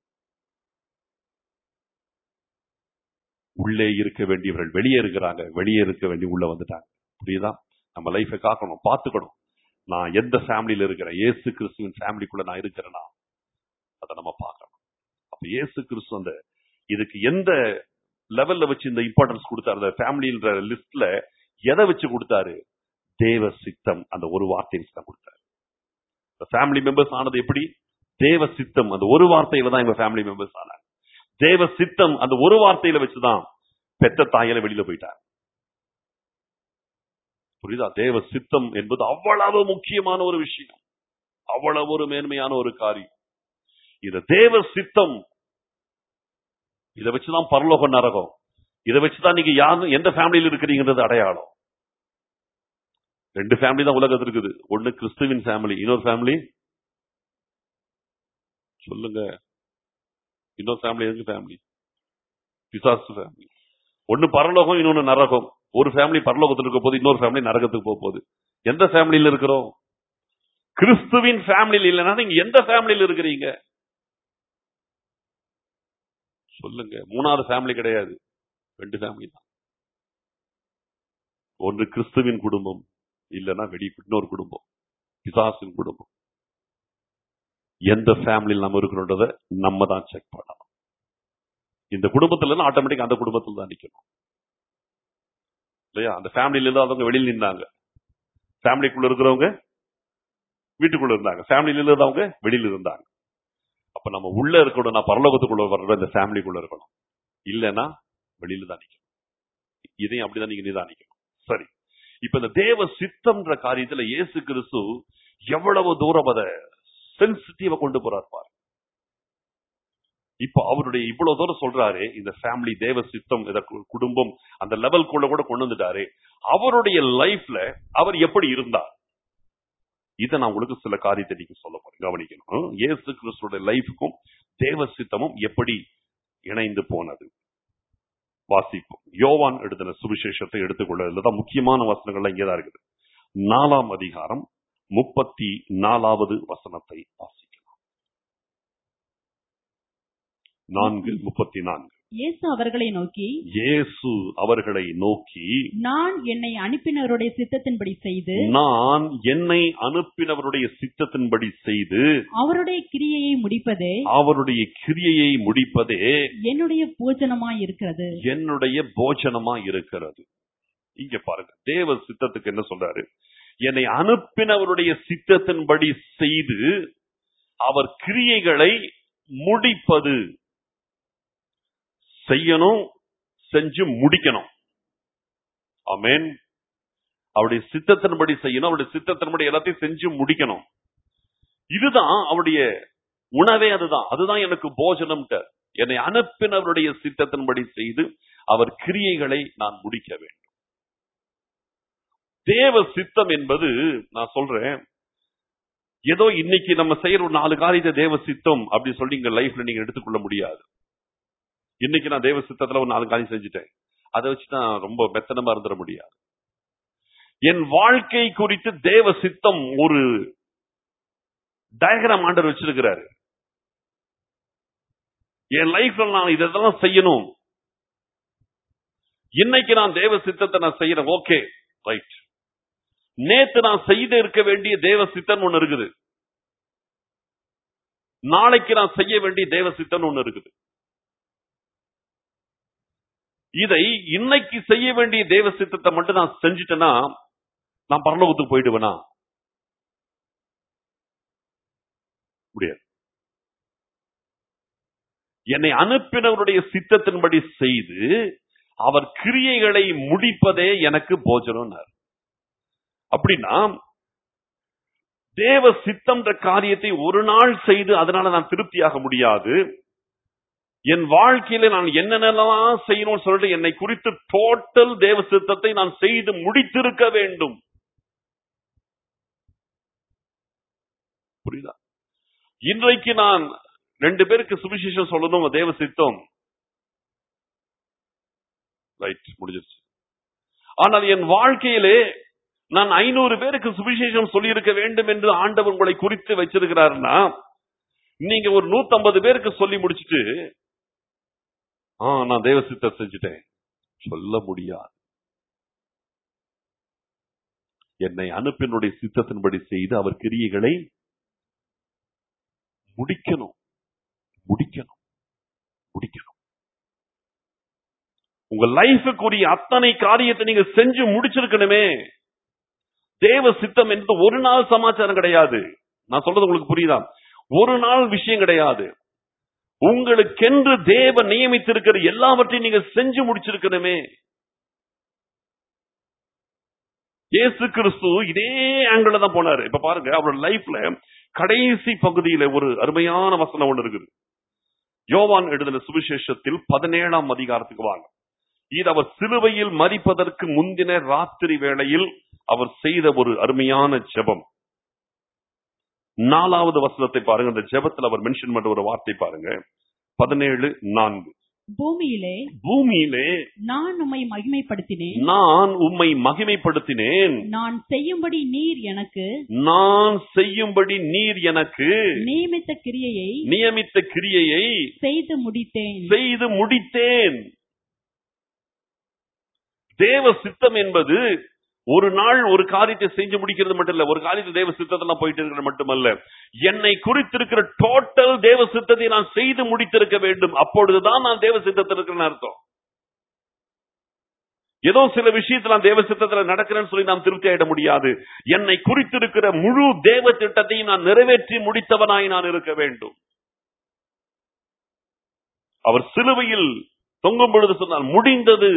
Speaker 1: உள்ளே இருக்க வேண்டியவர்கள் வெளியே இருக்கிறாங்க வெளியே இருக்க வேண்டிய உள்ள வந்துட்டாங்க புரியுதா நம்ம லைஃபை காக்கணும் பார்த்துக்கணும் நான் எந்த ஃபேமிலியில இருக்கிறேன் இயேசு கிறிஸ்துவின் ஃபேமிலிக்குள்ள நான் இருக்கிறேனா அதை நம்ம பார்க்கணும் அப்ப இயேசு கிறிஸ்து அந்த இதுக்கு எந்த லெவல்ல வச்சு இந்த இம்பார்ட்டன்ஸ் கொடுத்தாரு அந்த ஃபேமிலின்ற லிஸ்ட்ல எதை வச்சு கொடுத்தாரு தேவ சித்தம் அந்த ஒரு வார்த்தையை வச்சு தான் கொடுத்தாரு ஃபேமிலி மெம்பர்ஸ் ஆனது எப்படி தேவ சித்தம் அந்த ஒரு வார்த்தையில தான் எங்க ஃபேமிலி மெம்பர்ஸ் ஆனாங்க தேவ சித்தம் அந்த ஒரு வார்த்தையில வச்சுதான் பெத்த தாயில வெளியில போயிட்டார் புரியுதா தேவ சித்தம் என்பது அவ்வளவு முக்கியமான ஒரு விஷயம் அவ்வளவு ஒரு மேன்மையான ஒரு காரியம் இது தேவ சித்தம் இதை வச்சுதான் பரலோக நரகம் இதை வச்சுதான் நீங்க யாரும் எந்த ஃபேமிலியில் இருக்கிறீங்கிறது அடையாளம் ரெண்டு ஃபேமிலி தான் உலகத்தில் இருக்குது ஒன்னு கிறிஸ்துவின் ஃபேமிலி இன்னொரு ஃபேமிலி சொல்லுங்க இன்னொரு ஃபேமிலி எதுக்கு ஃபேமிலி பிசாசு ஃபேமிலி ஒன்னு பரலோகம் இன்னொன்னு நரகம் ஒரு ஃபேமிலி பரலோகத்தில் இருக்க போது இன்னொரு ஃபேமிலி நரகத்துக்கு போக போகுது எந்த ஃபேமிலியில இருக்கிறோம் கிறிஸ்துவின் ஃபேமிலியில் இல்லைன்னா நீங்க எந்த ஃபேமிலியில் இருக்கிறீங்க சொல்லுங்க மூணாவது ஃபேமிலி கிடையாது ரெண்டு ஃபேமிலி தான் ஒன்று கிறிஸ்துவின் குடும்பம் இல்லைன்னா வெடி இன்னொரு குடும்பம் பிசாசின் குடும்பம் எந்த ஃபேமிலியில் நம்ம இருக்கிறோன்றத நம்ம தான் செக் பண்ணணும் இந்த குடும்பத்துல ஆட்டோமேட்டிக் அந்த குடும்பத்துல தான் நிக்கணும் இல்லையா அந்த ஃபேமிலியில இல்லாதவங்க வெளியில் நின்னாங்க ஃபேமிலிக்குள்ள இருக்கிறவங்க வீட்டுக்குள்ள இருந்தாங்க ஃபேமிலியில இருந்தவங்க வெளியில இருந்தாங்க அப்ப நம்ம உள்ள இருக்கணும் நான் பரலோகத்துக்குள்ள வர்ற இந்த ஃபேமிலிக்குள்ள இருக்கணும் இல்லைன்னா வெளியில தான் நிக்கணும் இதையும் அப்படிதான் நீங்க நிதானிக்கணும் சரி இப்ப இந்த தேவ சித்தம்ன்ற காரியத்துல இயேசு கிறிஸ்து எவ்வளவு தூரம் அதை சென்சிட்டிவா கொண்டு போறார் பாரு இப்ப அவருடைய இவ்வளவு தூரம் சொல்றாரு இந்த ஃபேமிலி தேவ சித்தம் இத கு- குடும்பம் அந்த லெவல்குள்ள கூட கொண்டு வந்துட்டாரு அவருடைய லைஃப்ல அவர் எப்படி இருந்தார் இதை நான் உங்களுக்கு சில காரியத்தை நீங்க சொல்ல போறேன் கவனிக்கணும் இயேசு கிறிஸ்துடைய லைஃபுக்கும் தேவ சித்தமும் எப்படி இணைந்து போனது வாசிப்போம் யோவான் எழுதின சுவிசேஷத்தை எடுத்துக்கொள்ள இதுலதான் முக்கியமான வசனங்கள்லாம் இங்கேதான் இருக்குது நாலாம் அதிகாரம் முப்பத்தி நாலாவது வசனத்தை வாசிக்கலாம் நான்கு முப்பத்தி நான்கு
Speaker 2: இயேசு அவர்களை நோக்கி
Speaker 1: இயேசு அவர்களை நோக்கி
Speaker 2: நான் என்னை அனுப்பினவருடைய சித்தத்தின்படி செய்து
Speaker 1: நான் என்னை அனுப்பினவருடைய சித்தத்தின்படி செய்து
Speaker 2: அவருடைய கிரியையை முடிப்பதே
Speaker 1: அவருடைய கிரியையை முடிப்பதே
Speaker 2: என்னுடைய பூஜனமாய் இருக்கிறது
Speaker 1: என்னுடைய போஜனமா இருக்கிறது இங்க பாருங்க தேவ சித்தத்துக்கு என்ன சொல்றாரு என்னை அனுப்பினவருடைய சித்தத்தின்படி செய்து அவர் கிரியைகளை முடிப்பது செய்யணும் செஞ்சு முடிக்கணும் ஆமென் அவருடைய சித்தத்தின்படி செய்யணும் அவருடைய சித்தத்தின்படி எல்லாத்தையும் செஞ்சு முடிக்கணும் இதுதான் அவருடைய உணவே அதுதான் அதுதான் எனக்கு போஜனம் என்னை அனுப்பினவருடைய சித்தத்தின்படி செய்து அவர் கிரியைகளை நான் முடிக்க வேண்டும் தேவ சித்தம் என்பது நான் சொல்றேன் ஏதோ இன்னைக்கு நம்ம செய்யற ஒரு நாலு காரியத்தை தேவ சித்தம் அப்படி சொல்லி இங்க லைஃப்ல நீங்க எடுத்துக்கொள்ள முடியாது இன்னைக்கு நான் தேவ சித்தத்துல ஒரு நாலு காரியம் செஞ்சுட்டேன் அதை வச்சு நான் ரொம்ப மெத்தனமா இருந்துட முடியாது என் வாழ்க்கை குறித்து தேவ சித்தம் ஒரு டயக்ராம் ஆண்டர் வச்சிருக்கிறாரு என் லைஃப்ல நான் இதெல்லாம் செய்யணும் இன்னைக்கு நான் தேவ சித்தத்தை நான் செய்யறேன் ஓகே ரைட் நேத்து நான் செய்து இருக்க வேண்டிய தேவ சித்தன் ஒண்ணு இருக்குது நாளைக்கு நான் செய்ய வேண்டிய தேவ சித்தன் ஒண்ணு இருக்குது இதை இன்னைக்கு செய்ய வேண்டிய தேவ சித்தத்தை மட்டும் நான் செஞ்சுட்டேன்னா நான் பரலோகத்துக்கு போயிடுவேனா முடியாது என்னை அனுப்பினவருடைய சித்தத்தின்படி செய்து அவர் கிரியைகளை முடிப்பதே எனக்கு போஜனம்னார் அப்படின்னா தேவ சித்தம்ன்ற காரியத்தை ஒரு நாள் செய்து அதனால நான் திருப்தியாக முடியாது என் வாழ்க்கையில நான் என்னென்னலாம் செய்யணும்னு சொல்லிட்டு என்னை குறித்து டோட்டல் தேவ சித்தத்தை நான் செய்து முடித்திருக்க வேண்டும் புரியுதா இன்றைக்கு நான் ரெண்டு பேருக்கு சுவிசேஷம் சொல்லணும் தேவ சித்தம் ரைட் முடிஞ்சிருச்சு ஆனால் என் வாழ்க்கையிலே நான் ஐநூறு பேருக்கு சுவிசேஷம் சொல்லியிருக்க வேண்டும் என்று ஆண்டவர் உங்களை குறித்து வச்சிருக்கிறாருன்னா நீங்க ஒரு நூத்தம்பது பேருக்கு சொல்லி முடிச்சிட்டு ஆ நான் தேவ சித்தம் செஞ்சுட்டேன் சொல்ல முடியாது என்னை அனுப்பினுடைய சித்தத்தின்படி செய்து அவர் கிரியைகளை முடிக்கணும் முடிக்கணும் முடிக்கணும் உங்க லைஃபுக்குரிய அத்தனை காரியத்தை நீங்க செஞ்சு முடிச்சிருக்கணுமே தேவ சித்தம் என்பது ஒரு நாள் சமாச்சாரம் கிடையாது நான் சொல்றது உங்களுக்கு புரியுதா ஒரு நாள் விஷயம் கிடையாது உங்களுக்கென்று தேவ நியமித்திருக்கிற எல்லாவற்றையும் நீங்க செஞ்சு முடிச்சிருக்கணுமே இயேசு கிறிஸ்து இதே ஆங்கிள் தான் போனாரு இப்ப பாருங்க அவரோட லைஃப்ல கடைசி பகுதியில ஒரு அருமையான வசனம் ஒன்று இருக்குது யோவான் எழுதின சுவிசேஷத்தில் பதினேழாம் அதிகாரத்துக்கு வாங்க இது அவர் சிலுவையில் மறிப்பதற்கு முந்தின ராத்திரி வேளையில் அவர் செய்த ஒரு அருமையான ஜெபம் நாலாவது வசனத்தை பாருங்க அந்த ஜெபத்தில் அவர் மென்ஷன் பண்ற ஒரு வார்த்தை பாருங்க பதினேழு நான்கு
Speaker 2: பூமியிலே
Speaker 1: பூமியிலே
Speaker 2: நான் உம்மை மகிமைப்படுத்தினேன்
Speaker 1: நான் உம்மை மகிமைப்படுத்தினேன்
Speaker 2: நான் செய்யும்படி நீர் எனக்கு
Speaker 1: நான் செய்யும்படி நீர் எனக்கு
Speaker 2: நியமித்த கிரியையை
Speaker 1: நியமித்த கிரியையை
Speaker 2: செய்து முடித்தேன்
Speaker 1: செய்து முடித்தேன் தேவ சித்தம் என்பது ஒரு நாள் ஒரு காரியத்தை செஞ்சு முடிக்கிறது மட்டும் இல்ல ஒரு காரியத்தை தேவ சித்தத்தில் போயிட்டு இருக்கிறது மட்டுமல்ல என்னை குறித்திருக்கிற டோட்டல் தேவ சித்தத்தை நான் செய்து முடித்திருக்க வேண்டும் அப்பொழுதுதான் நான் தேவ சித்தத்தில் இருக்கிறேன்னு அர்த்தம் ஏதோ சில விஷயத்துல நான் தேவ சித்தத்துல நடக்கிறேன்னு சொல்லி நாம் திருப்தி ஆயிட முடியாது என்னை குறித்திருக்கிற முழு தேவ திட்டத்தையும் நான் நிறைவேற்றி முடித்தவனாய் நான் இருக்க வேண்டும் அவர் சிலுவையில் தொங்கும் பொழுது சொன்னால் முடிந்தது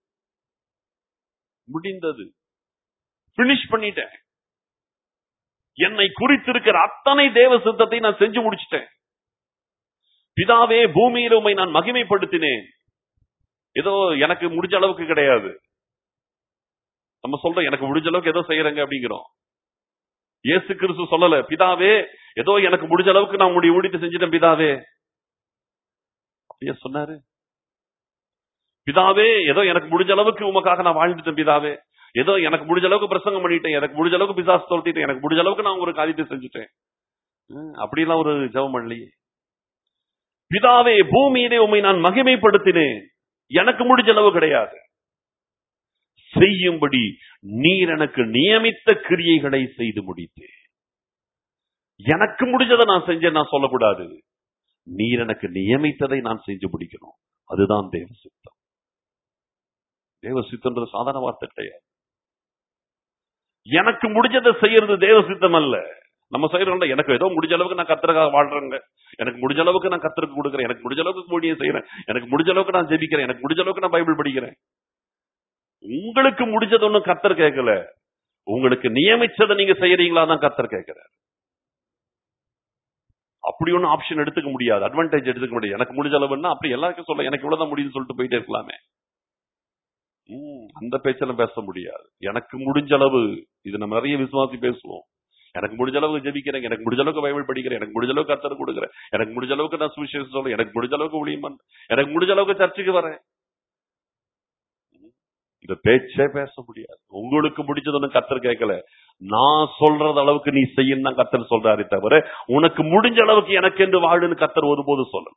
Speaker 1: முடிந்தது பினிஷ் பண்ணிட்டேன் என்னை குறித்திருக்கிற அத்தனை தேவ சித்தத்தை நான் செஞ்சு முடிச்சிட்டேன் பிதாவே பூமியில் உம்மை நான் மகிமைப்படுத்தினேன் ஏதோ எனக்கு முடிஞ்ச அளவுக்கு கிடையாது நம்ம சொல்றோம் எனக்கு முடிஞ்ச அளவுக்கு ஏதோ செய்யறங்க அப்படிங்கிறோம் இயேசு கிறிஸ்து சொல்லல பிதாவே ஏதோ எனக்கு முடிஞ்ச அளவுக்கு நான் உங்களுடைய ஊழியத்தை செஞ்சுட்டேன் பிதாவே அப்படியே சொன்னாரு பிதாவே ஏதோ எனக்கு முடிஞ்ச அளவுக்கு உமக்காக நான் வாழ்ந்துட்டேன் பிதாவே ஏதோ எனக்கு முடிஞ்ச அளவுக்கு பிரசங்கம் பண்ணிட்டேன் எனக்கு முடிஞ்ச அளவுக்கு பிசாசு தொலைத்திட்டேன் எனக்கு முடிஞ்ச அளவுக்கு நான் ஒரு காரியத்தை செஞ்சுட்டேன் ஹம், அப்படிலாம் ஒரு ஜெபம் பண்ணலையே பிதாவே பூமியிலே உம்மை நான் மகிமைப்படுத்தினேன் எனக்கு முடிஞ்ச அளவு கிடையாது செய்யும்படி நீர் எனக்கு நியமித்த கிரியைகளை செய்து முடித்தேன் எனக்கு முடிஞ்சதை நான் செஞ்சேன் நான் சொல்லக்கூடாது நீர் எனக்கு நியமித்ததை நான் செஞ்சு முடிக்கணும் அதுதான் தேவ சித்தம் தேவ சித்தம்ன்றது சாதாரண வார்த்தை கிடையாது எனக்கு முடிஞ்சதை செய்யறது தேவ சித்தம் அல்ல நம்ம செய்யறோம்ல எனக்கு ஏதோ முடிஞ்ச அளவுக்கு நான் கத்திரக்காக வாழ்றேங்க எனக்கு முடிஞ்ச அளவுக்கு நான் கத்திரக்கு கொடுக்குறேன் எனக்கு முடிஞ்ச அளவுக்கு ஊழியம் செய்யறேன் எனக்கு முடிஞ்ச அளவுக்கு நான் ஜெபிக்கிறேன் எனக்கு முடிஞ்ச அளவுக்கு நான் பைபிள் படிக்கிறேன் உங்களுக்கு முடிஞ்சது ஒண்ணும் கத்தர் கேட்கல உங்களுக்கு நியமிச்சதை நீங்க செய்யறீங்களா தான் கத்தர் கேட்கிறார் அப்படி ஒன்றும் ஆப்ஷன் எடுத்துக்க முடியாது அட்வான்டேஜ் எடுத்துக்க முடியாது எனக்கு முடிஞ்ச அளவுன்னா அப்படி எல்லாருக்கும் சொல்ல எனக்கு இவ்வளவுதான் முடியும்னு சொல்லிட்டு போயிட்டே இருக்கலாமே ம், அந்த பேச்செல்லாம் பேச முடியாது எனக்கு முடிஞ்ச அளவு இது நம்ம நிறைய விசுவாசி பேசுவோம் எனக்கு முடிஞ்ச அளவுக்கு ஜெபிக்கிறேன் எனக்கு முடிஞ்ச அளவுக்கு பைபிள் படிக்கிறேன் எனக்கு முடிஞ்ச அளவுக்கு கத்தர் கொடுக்குறேன் எனக்கு முடிஞ்ச அளவுக்கு நான் சுவிசேஷம் சொல்றேன் எனக்கு முடிஞ்ச அளவுக்கு ஊழியம் பண்றேன் எனக்கு முடிஞ்ச அளவுக்கு சர்ச்சுக்கு வரேன் இந்த பேச்சே பேச முடியாது உங்களுக்கு முடிஞ்சதுன்னு கத்தர் கேட்கல நான் சொல்றது அளவுக்கு நீ செய்யும் தான் கத்தர் சொல்றாரே தவிர உனக்கு முடிஞ்ச அளவுக்கு எனக்கு என்று வாழுன்னு கத்தர் ஒருபோதும் சொல்லல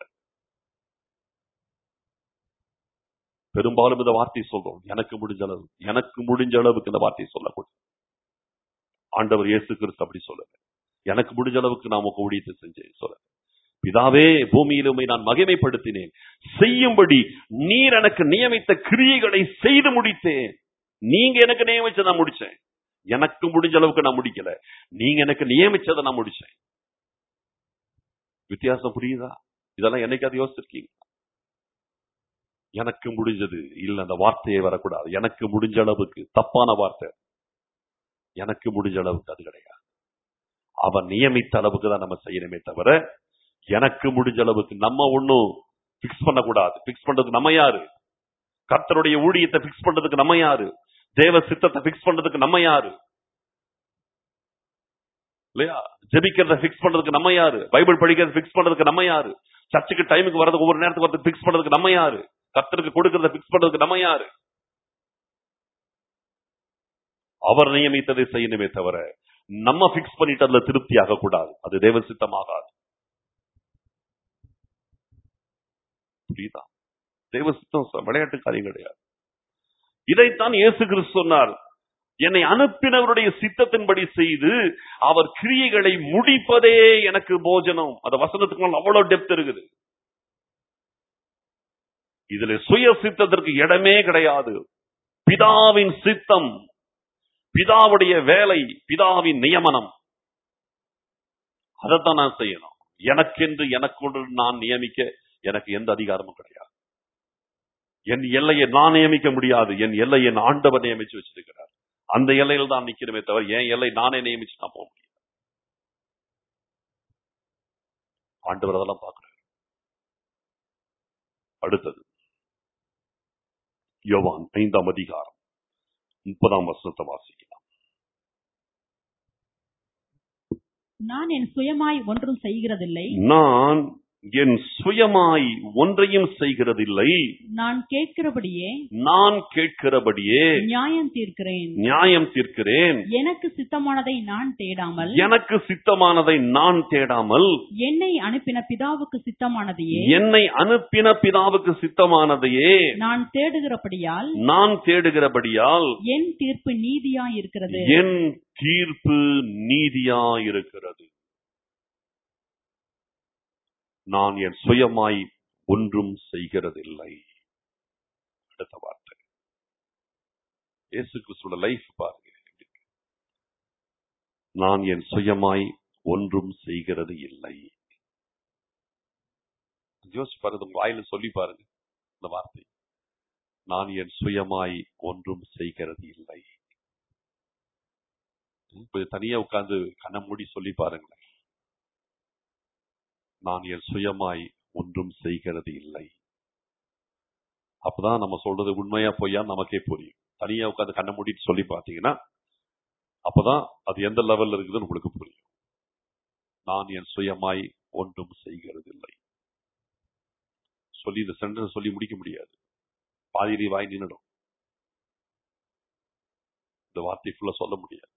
Speaker 1: பெரும்பாலும் இந்த வார்த்தை சொல்றோம் எனக்கு முடிஞ்ச அளவு எனக்கு முடிஞ்ச அளவுக்கு இந்த வார்த்தையை சொல்லக்கூடாது ஆண்டவர் இயேசு கிறிஸ்து அப்படி சொல்லல எனக்கு முடிஞ்ச அளவுக்கு நான் உங்க ஊழியத்தை செஞ்சேன் சொல்ல பிதாவே பூமியில் உம்மை நான் மகிமைப்படுத்தினேன் செய்யும்படி நீர் எனக்கு நியமித்த கிரியைகளை செய்து முடித்தேன் நீங்க எனக்கு நியமிச்சதை நான் முடிச்சேன் எனக்கு முடிஞ்ச அளவுக்கு நான் முடிக்கல நீங்க எனக்கு நியமிச்சதை நான் முடிச்சேன் வித்தியாசம் புரியுதா இதெல்லாம் என்னைக்காவது யோசிச்சிருக்கீங்க எனக்கு முடிஞ்சது இல்ல அந்த வார்த்தையே வரக்கூடாது எனக்கு முடிஞ்ச அளவுக்கு தப்பான வார்த்தை எனக்கு முடிஞ்ச அளவுக்கு அது கிடையாது அவன் நியமித்த அளவுக்கு தான் நம்ம செய்யணுமே தவிர எனக்கு முடிஞ்ச அளவுக்கு நம்ம ஒண்ணும் பிக்ஸ் பண்ணக்கூடாது பிக்ஸ் பண்றதுக்கு நம்ம யாரு கர்த்தருடைய ஊழியத்தை பிக்ஸ் பண்றதுக்கு நம்ம யாரு தேவ சித்தத்தை பிக்ஸ் பண்றதுக்கு நம்ம யாரு இல்லையா ஜெபிக்கிறத பிக்ஸ் பண்றதுக்கு நம்ம யாரு பைபிள் படிக்கிறத பிக்ஸ் பண்றதுக்கு நம்ம யாரு சர்ச்சுக்கு டைமுக்கு வரதுக்கு ஒவ்வொரு நேரத்துக்கு வரதுக்கு பிக்ஸ் பண்றதுக்கு நம்ம யாரு கர்த்தருக்கு கொடுக்கறத பிக்ஸ் பண்றதுக்கு நம்ம யாரு அவர் நியமித்ததை செய்யணுமே தவிர நம்ம பிக்ஸ் பண்ணிட்டு அதுல திருப்தி ஆகக்கூடாது அது தேவ சித்தமாகாது புரியுதா தேவ சித்தம் ச- விளையாட்டு காரியம் கிடையாது இதைத்தான் இயேசு கிறிஸ்து சொன்னார் என்னை அனுப்பினவருடைய சித்தத்தின்படி செய்து அவர் கிரியைகளை முடிப்பதே எனக்கு போஜனம் அந்த வசனத்துக்கு மேல அவ்வளவு டெப்த் இருக்குது இதுல சுய சித்தத்திற்கு இடமே கிடையாது பிதாவின் சித்தம் பிதாவுடைய வேலை பிதாவின் நியமனம் அதைத்தான் நான் செய்யணும் எனக்கென்று எனக்கொன்று நான் நியமிக்க எனக்கு எந்த அதிகாரமும் கிடையாது என் எல்லையை நான் நியமிக்க முடியாது என் எல்லையை என் ஆண்டவர் நியமிச்சு வச்சிருக்கிறார் அந்த எல்லையில் தான் நிக்கிறமே தவிர என் எல்லை நானே நியமிச்சு நான் போக முடியும் ஆண்டவர் அதெல்லாம் பார்க்கிறார் அடுத்தது யோவான் ஐந்தாம் அதிகாரம் முப்பதாம் வசனத்தை வாசிக்கலாம்
Speaker 2: நான் என் சுயமாய் ஒன்றும் செய்கிறதில்லை
Speaker 1: நான் என் சுயமாய் ஒன்றையும் செய்கிறதில்லை
Speaker 2: நான் கேட்கிறபடியே
Speaker 1: நான் கேட்கிறபடியே
Speaker 2: நியாயம் தீர்க்கிறேன்
Speaker 1: நியாயம் தீர்க்கிறேன்
Speaker 2: எனக்கு சித்தமானதை நான் தேடாமல்
Speaker 1: எனக்கு சித்தமானதை நான் தேடாமல்
Speaker 2: என்னை அனுப்பின பிதாவுக்கு சித்தமானதையே
Speaker 1: என்னை அனுப்பின பிதாவுக்கு சித்தமானதையே
Speaker 2: நான் தேடுகிறபடியால்
Speaker 1: நான் தேடுகிறபடியால்
Speaker 2: என் தீர்ப்பு நீதியா இருக்கிறது
Speaker 1: என் தீர்ப்பு நீதியா இருக்கிறது நான் என் சுயமாய் ஒன்றும் செய்கிறதில்லை அடுத்த வார்த்தை இயேசு கிறிஸ்துவோட லைஃப் பாருங்க நான் என் சுயமாய் ஒன்றும் செய்கிறது இல்லை யோசிச்சு பாருங்க உங்க வாயில சொல்லி பாருங்க இந்த வார்த்தை நான் என் சுயமாய் ஒன்றும் செய்கிறது இல்லை கொஞ்சம் தனியா உட்கார்ந்து கண்ணை மூடி சொல்லி பாருங்களேன் நான் என் சுயமாய் ஒன்றும் செய்கிறது இல்லை அப்பதான் நம்ம சொல்றது உண்மையா பொய்யா நமக்கே புரியும் தனியா உட்கார்ந்து கண்ணை மூடிட்டு சொல்லி பார்த்தீங்கன்னா அப்பதான் அது எந்த லெவல்ல இருக்குதுன்னு உங்களுக்கு புரியும் நான் என் சுயமாய் ஒன்றும் செய்கிறது இல்லை சொல்லி இந்த சென்டென்ஸ் சொல்லி முடிக்க முடியாது பாதிரி வாய் நின்னுடும் இந்த வார்த்தை ஃபுல்லா சொல்ல முடியாது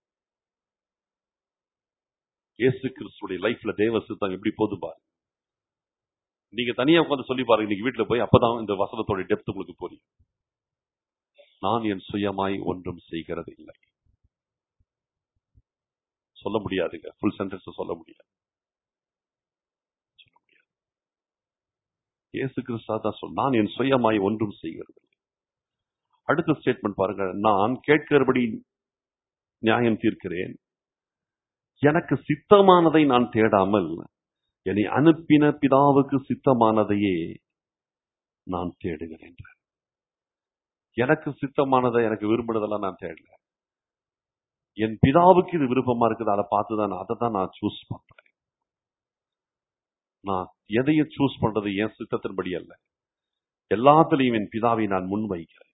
Speaker 1: இயேசு கிறிஸ்துடைய லைஃப்ல தேவ சித்தம் எப்படி போகுது பாருங்க நீங்க தனியா உட்கார்ந்து சொல்லி பாருங்க இன்னைக்கு வீட்டுல போய் அப்பதான் இந்த வசனத்தோட டெப்த் உங்களுக்கு புரியும் நான் என் சுயமாய் ஒன்றும் செய்கிறது இல்லை சொல்ல முடியாதுங்க ஃபுல் சென்டென்ஸ் சொல்ல முடியாது சொல்ல முடியாது இயேசு கிறிஸ்தா தான் சொல் நான் என் சுயமாய் ஒன்றும் செய்கிறது இல்லை அடுத்த ஸ்டேட்மெண்ட் பாருங்க நான் கேட்கிறபடி நியாயம் தீர்க்கிறேன் எனக்கு சித்தமானதை நான் தேடாமல் என்னை அனுப்பின பிதாவுக்கு சித்தமானதையே நான் தேடுகிறேன் எனக்கு சித்தமானதை எனக்கு விரும்பினதெல்லாம் நான் தேடல என் பிதாவுக்கு இது விருப்பமா இருக்குது அதை பார்த்து தான் அதை தான் நான் சூஸ் பண்றேன் நான் எதையும் சூஸ் பண்றது என் சித்தத்தின்படி அல்ல எல்லாத்துலயும் என் பிதாவை நான் முன் வைக்கிறேன்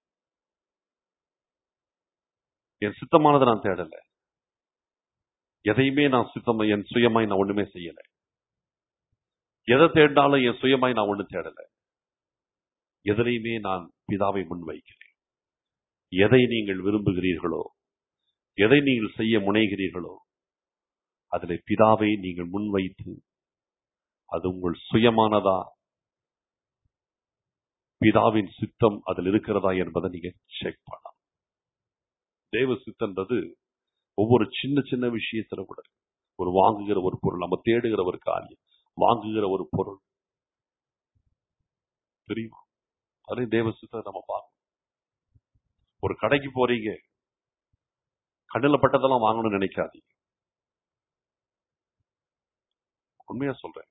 Speaker 1: என் சித்தமானதை நான் தேடல எதையுமே நான் சித்தம் என் சுயமாய் நான் ஒண்ணுமே செய்யல எதை தேடினாலும் என் சுயமாய் நான் ஒண்ணு தேடல எதிலையுமே நான் பிதாவை முன் வைக்கிறேன் எதை நீங்கள் விரும்புகிறீர்களோ எதை நீங்கள் செய்ய முனைகிறீர்களோ அதில் பிதாவை நீங்கள் முன்வைத்து அது உங்கள் சுயமானதா பிதாவின் சித்தம் அதில் இருக்கிறதா என்பதை நீங்க செக் பண்ணலாம் தேவ சித்தன்றது ஒவ்வொரு சின்ன சின்ன விஷயத்துல கூட ஒரு வாங்குகிற ஒரு பொருள் நம்ம தேடுகிற ஒரு காரியம் வாங்குகிற ஒரு பொருள் தெரியுமா அதே தேவ சித்தத்தை நம்ம பார்க்கணும் ஒரு கடைக்கு போறீங்க கண்ணில் பட்டதெல்லாம் வாங்கணும்னு நினைக்காதீங்க உண்மையா சொல்றேன்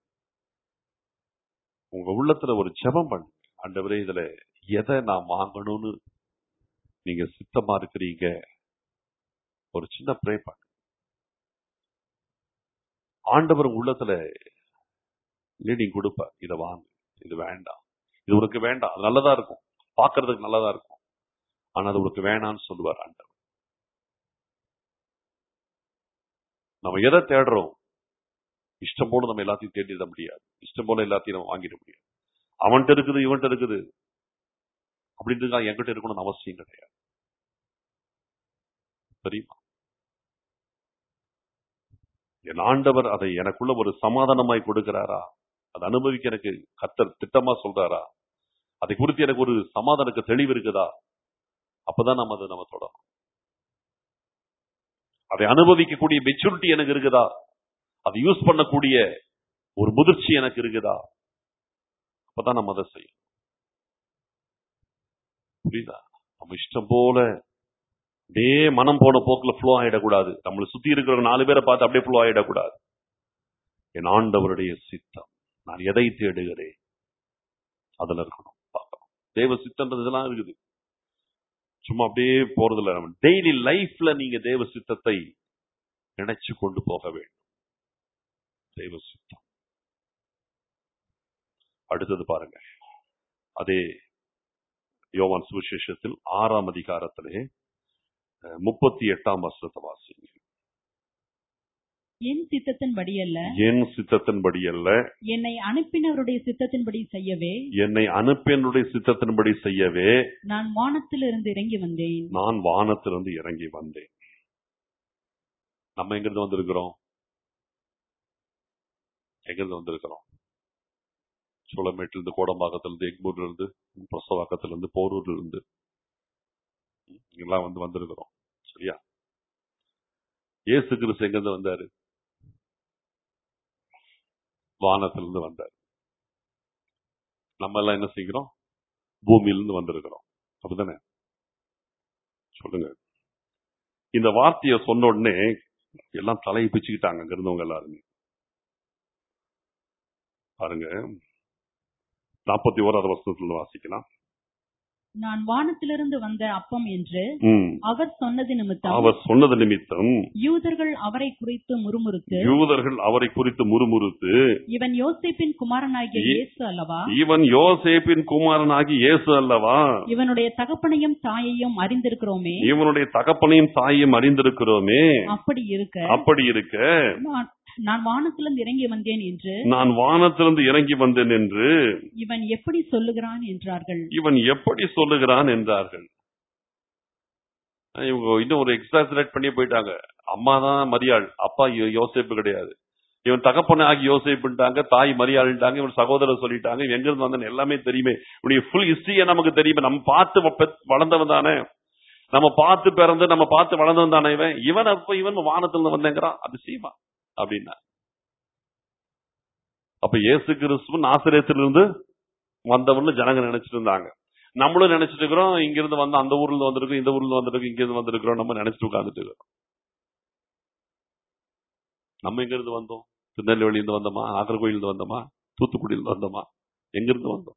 Speaker 1: உங்க உள்ளத்துல ஒரு ஜெபம் பண்ணுங்க ஆண்டவரே இதுல எதை நான் வாங்கணும்னு நீங்க சித்தமா இருக்கிறீங்க ஒரு சின்ன ப்ரே பண்ணு ஆண்டவர் உங்க உள்ளத்துல லீடிங் கொடுப்பார் இதை வாங்கு இது வேண்டாம் இது உனக்கு வேண்டாம் அது நல்லதா இருக்கும் பார்க்கிறதுக்கு நல்லதா இருக்கும் ஆனா அது உனக்கு வேணாம்னு சொல்லுவார் ஆண்டவர் நம்ம எதை தேடுறோம் இஷ்டம் போல நம்ம எல்லாத்தையும் தேடிட முடியாது இஷ்டம் போல எல்லாத்தையும் நம்ம வாங்கிட முடியாது அவன்கிட்ட இருக்குது இவன்கிட்ட இருக்குது அப்படின்ட்டு என்கிட்ட இருக்கணும்னு அவசியம் கிடையாது தெரியுமா என் ஆண்டவர் அதை எனக்குள்ள ஒரு சமாதானமாய் கொடுக்கிறாரா அதை அனுபவிக்க எனக்கு கத்தர் திட்டமா சொல்றாரா அதை குறித்து எனக்கு ஒரு சமாதானக்கு தெளிவு இருக்குதா அப்பதான் நம்ம அதை நம்ம தொடரும் அதை அனுபவிக்கக்கூடிய மெச்சூரிட்டி எனக்கு இருக்குதா அதை யூஸ் பண்ணக்கூடிய ஒரு முதிர்ச்சி எனக்கு இருக்குதா அப்பதான் நம்ம அதை செய்யும் புரியுதா நம்ம இஷ்டம் போல அப்படியே மனம் போன போக்குல ஃப்ளோ ஆயிடக்கூடாது நம்மளை சுத்தி இருக்கிற நாலு பேரை பார்த்து அப்படியே ஃப்ளோ ஆயிடக்கூடாது என் ஆண்டவருடைய சித்தம் நான் எதை தேடுகிறேன் அதுல இருக்கணும் பார்க்கணும் தேவ சித்தன்றது இதெல்லாம் இருக்குது சும்மா அப்படியே போறதில்ல நம்ம டெய்லி லைஃப்ல நீங்க தேவ சித்தத்தை நினைச்சு கொண்டு போக வேண்டும் தேவ சித்தம் அடுத்தது பாருங்க அதே யோவான் சுவிசேஷத்தில் ஆறாம் அதிகாரத்திலே அஹ், முப்பத்தி எட்டாம் வசனத்தை வாசிங்க
Speaker 2: என் சித்தத்தின்படி அல்ல
Speaker 1: என் சித்தத்தின்படி அல்ல
Speaker 2: என்னை அனுப்பினவருடைய சித்தத்தின்படி செய்யவே
Speaker 1: என்னை அனுப்பியனுடைய சித்தத்தின்படி செய்யவே
Speaker 2: நான் வானத்திலிருந்து இறங்கி வந்தேன்
Speaker 1: நான் வானத்திலிருந்து இறங்கி வந்தேன் நம்ம எங்கிருந்து வந்திருக்கிறோம் எங்கிருந்து வந்திருக்கிறோம் சோளமேட்டிலிருந்து கோடம்பாக்கத்திலிருந்து எக்மூர்ல இருந்து பிரசவாக்கத்திலிருந்து போரூர்ல இருந்து இங்கெல்லாம் வந்து வந்திருக்கிறோம் சரியா இயேசு கிறிஸ்து எங்கிருந்து வந்தாரு வானத்திலிருந்து வந்தார் நம்ம எல்லாம் என்ன செய்கிறோம் பூமியிலிருந்து வந்திருக்கிறோம் அப்படிதானே சொல்லுங்க இந்த வார்த்தையை சொன்ன உடனே எல்லாம் தலையை பிச்சுக்கிட்டாங்க அங்க இருந்தவங்க எல்லாருமே பாருங்க நாற்பத்தி ஓராவது வருஷத்துல வாசிக்கலாம்
Speaker 2: நான் வானத்திலிருந்து வந்த அப்பம் என்று
Speaker 1: ம்.
Speaker 2: அவர் சொன்னது நிமித்தம்
Speaker 1: அவர் சொன்னது நிமித்தம்
Speaker 2: யூதர்கள் அவரை குறித்து முறுமுறுத்து
Speaker 1: யூதர்கள் அவரை குறித்து முறுமுறுத்து
Speaker 2: இவன் யோசேப்பின் குமாரனாகிய
Speaker 1: இ-
Speaker 2: இயேசு அல்லவா
Speaker 1: இவன் யோசேப்பின் குமாரனாகி இயேசு அல்லவா
Speaker 2: இவனுடைய தகப்பனையும் தாயையும் அறிந்திருக்கிறோமே
Speaker 1: இவனுடைய தகப்பனையும் தாயையும் அறிந்திருக்கிறோமே
Speaker 2: அப்படி இருக்க
Speaker 1: அப்படி இருக்க
Speaker 2: நான் நான் வானத்திலிருந்து இறங்கி வந்தேன் என்று
Speaker 1: நான் வானத்திலிருந்து இறங்கி வந்தேன் என்று
Speaker 2: இவன் எப்படி சொல்லுகிறான் என்றார்கள்
Speaker 1: இவன் எப்படி சொல்லுகிறான் என்றார்கள் இவங்க இன்னும் ஒரு எக்ஸாசரேட் பண்ணி போயிட்டாங்க அம்மா தான் மரியாள் அப்பா யோ- யோசேப்பு கிடையாது இவன் தகப்பன ஆகி யோசேப்புட்டாங்க தாய் மரியாள்ட்டாங்க இவன் சகோதரர் சொல்லிட்டாங்க இவன் எங்கிருந்து வந்தேன் எல்லாமே தெரியுமே இவனுடைய ஃபுல் ஹிஸ்டரியை நமக்கு தெரியுமே நம்ம பார்த்து வ- பெத்- வளர்ந்தவன் தானே நம்ம பார்த்து பிறந்து நம்ம பார்த்து வளர்ந்தவன் தானே இவன் இவன் அப்ப இவன் வானத்துல வந்தேங்கிறான் அதிசயமா அப்படின்னா அப்ப இயேசு கிறிஸ்து நாசிரியத்திலிருந்து வந்தவன்னு ஜனங்க நினைச்சிட்டு இருந்தாங்க நம்மளும் நினைச்சிட்டு இருக்கிறோம் இங்க இருந்து வந்து அந்த ஊர்ல இருந்து வந்திருக்கோம் இந்த ஊர்ல இருந்து வந்திருக்கோம் இங்க இருந்து வந்திருக்கிறோம் நம்ம நினைச்சிட்டு உட்கார்ந்துட்டு இருக்கிறோம் நம்ம எங்க இருந்து வந்தோம் திருநெல்வேலியில இருந்து வந்தோமா நாகர்கோயில் இருந்து வந்தோமா தூத்துக்குடியில இருந்து வந்தோமா எங்க இருந்து வந்தோம்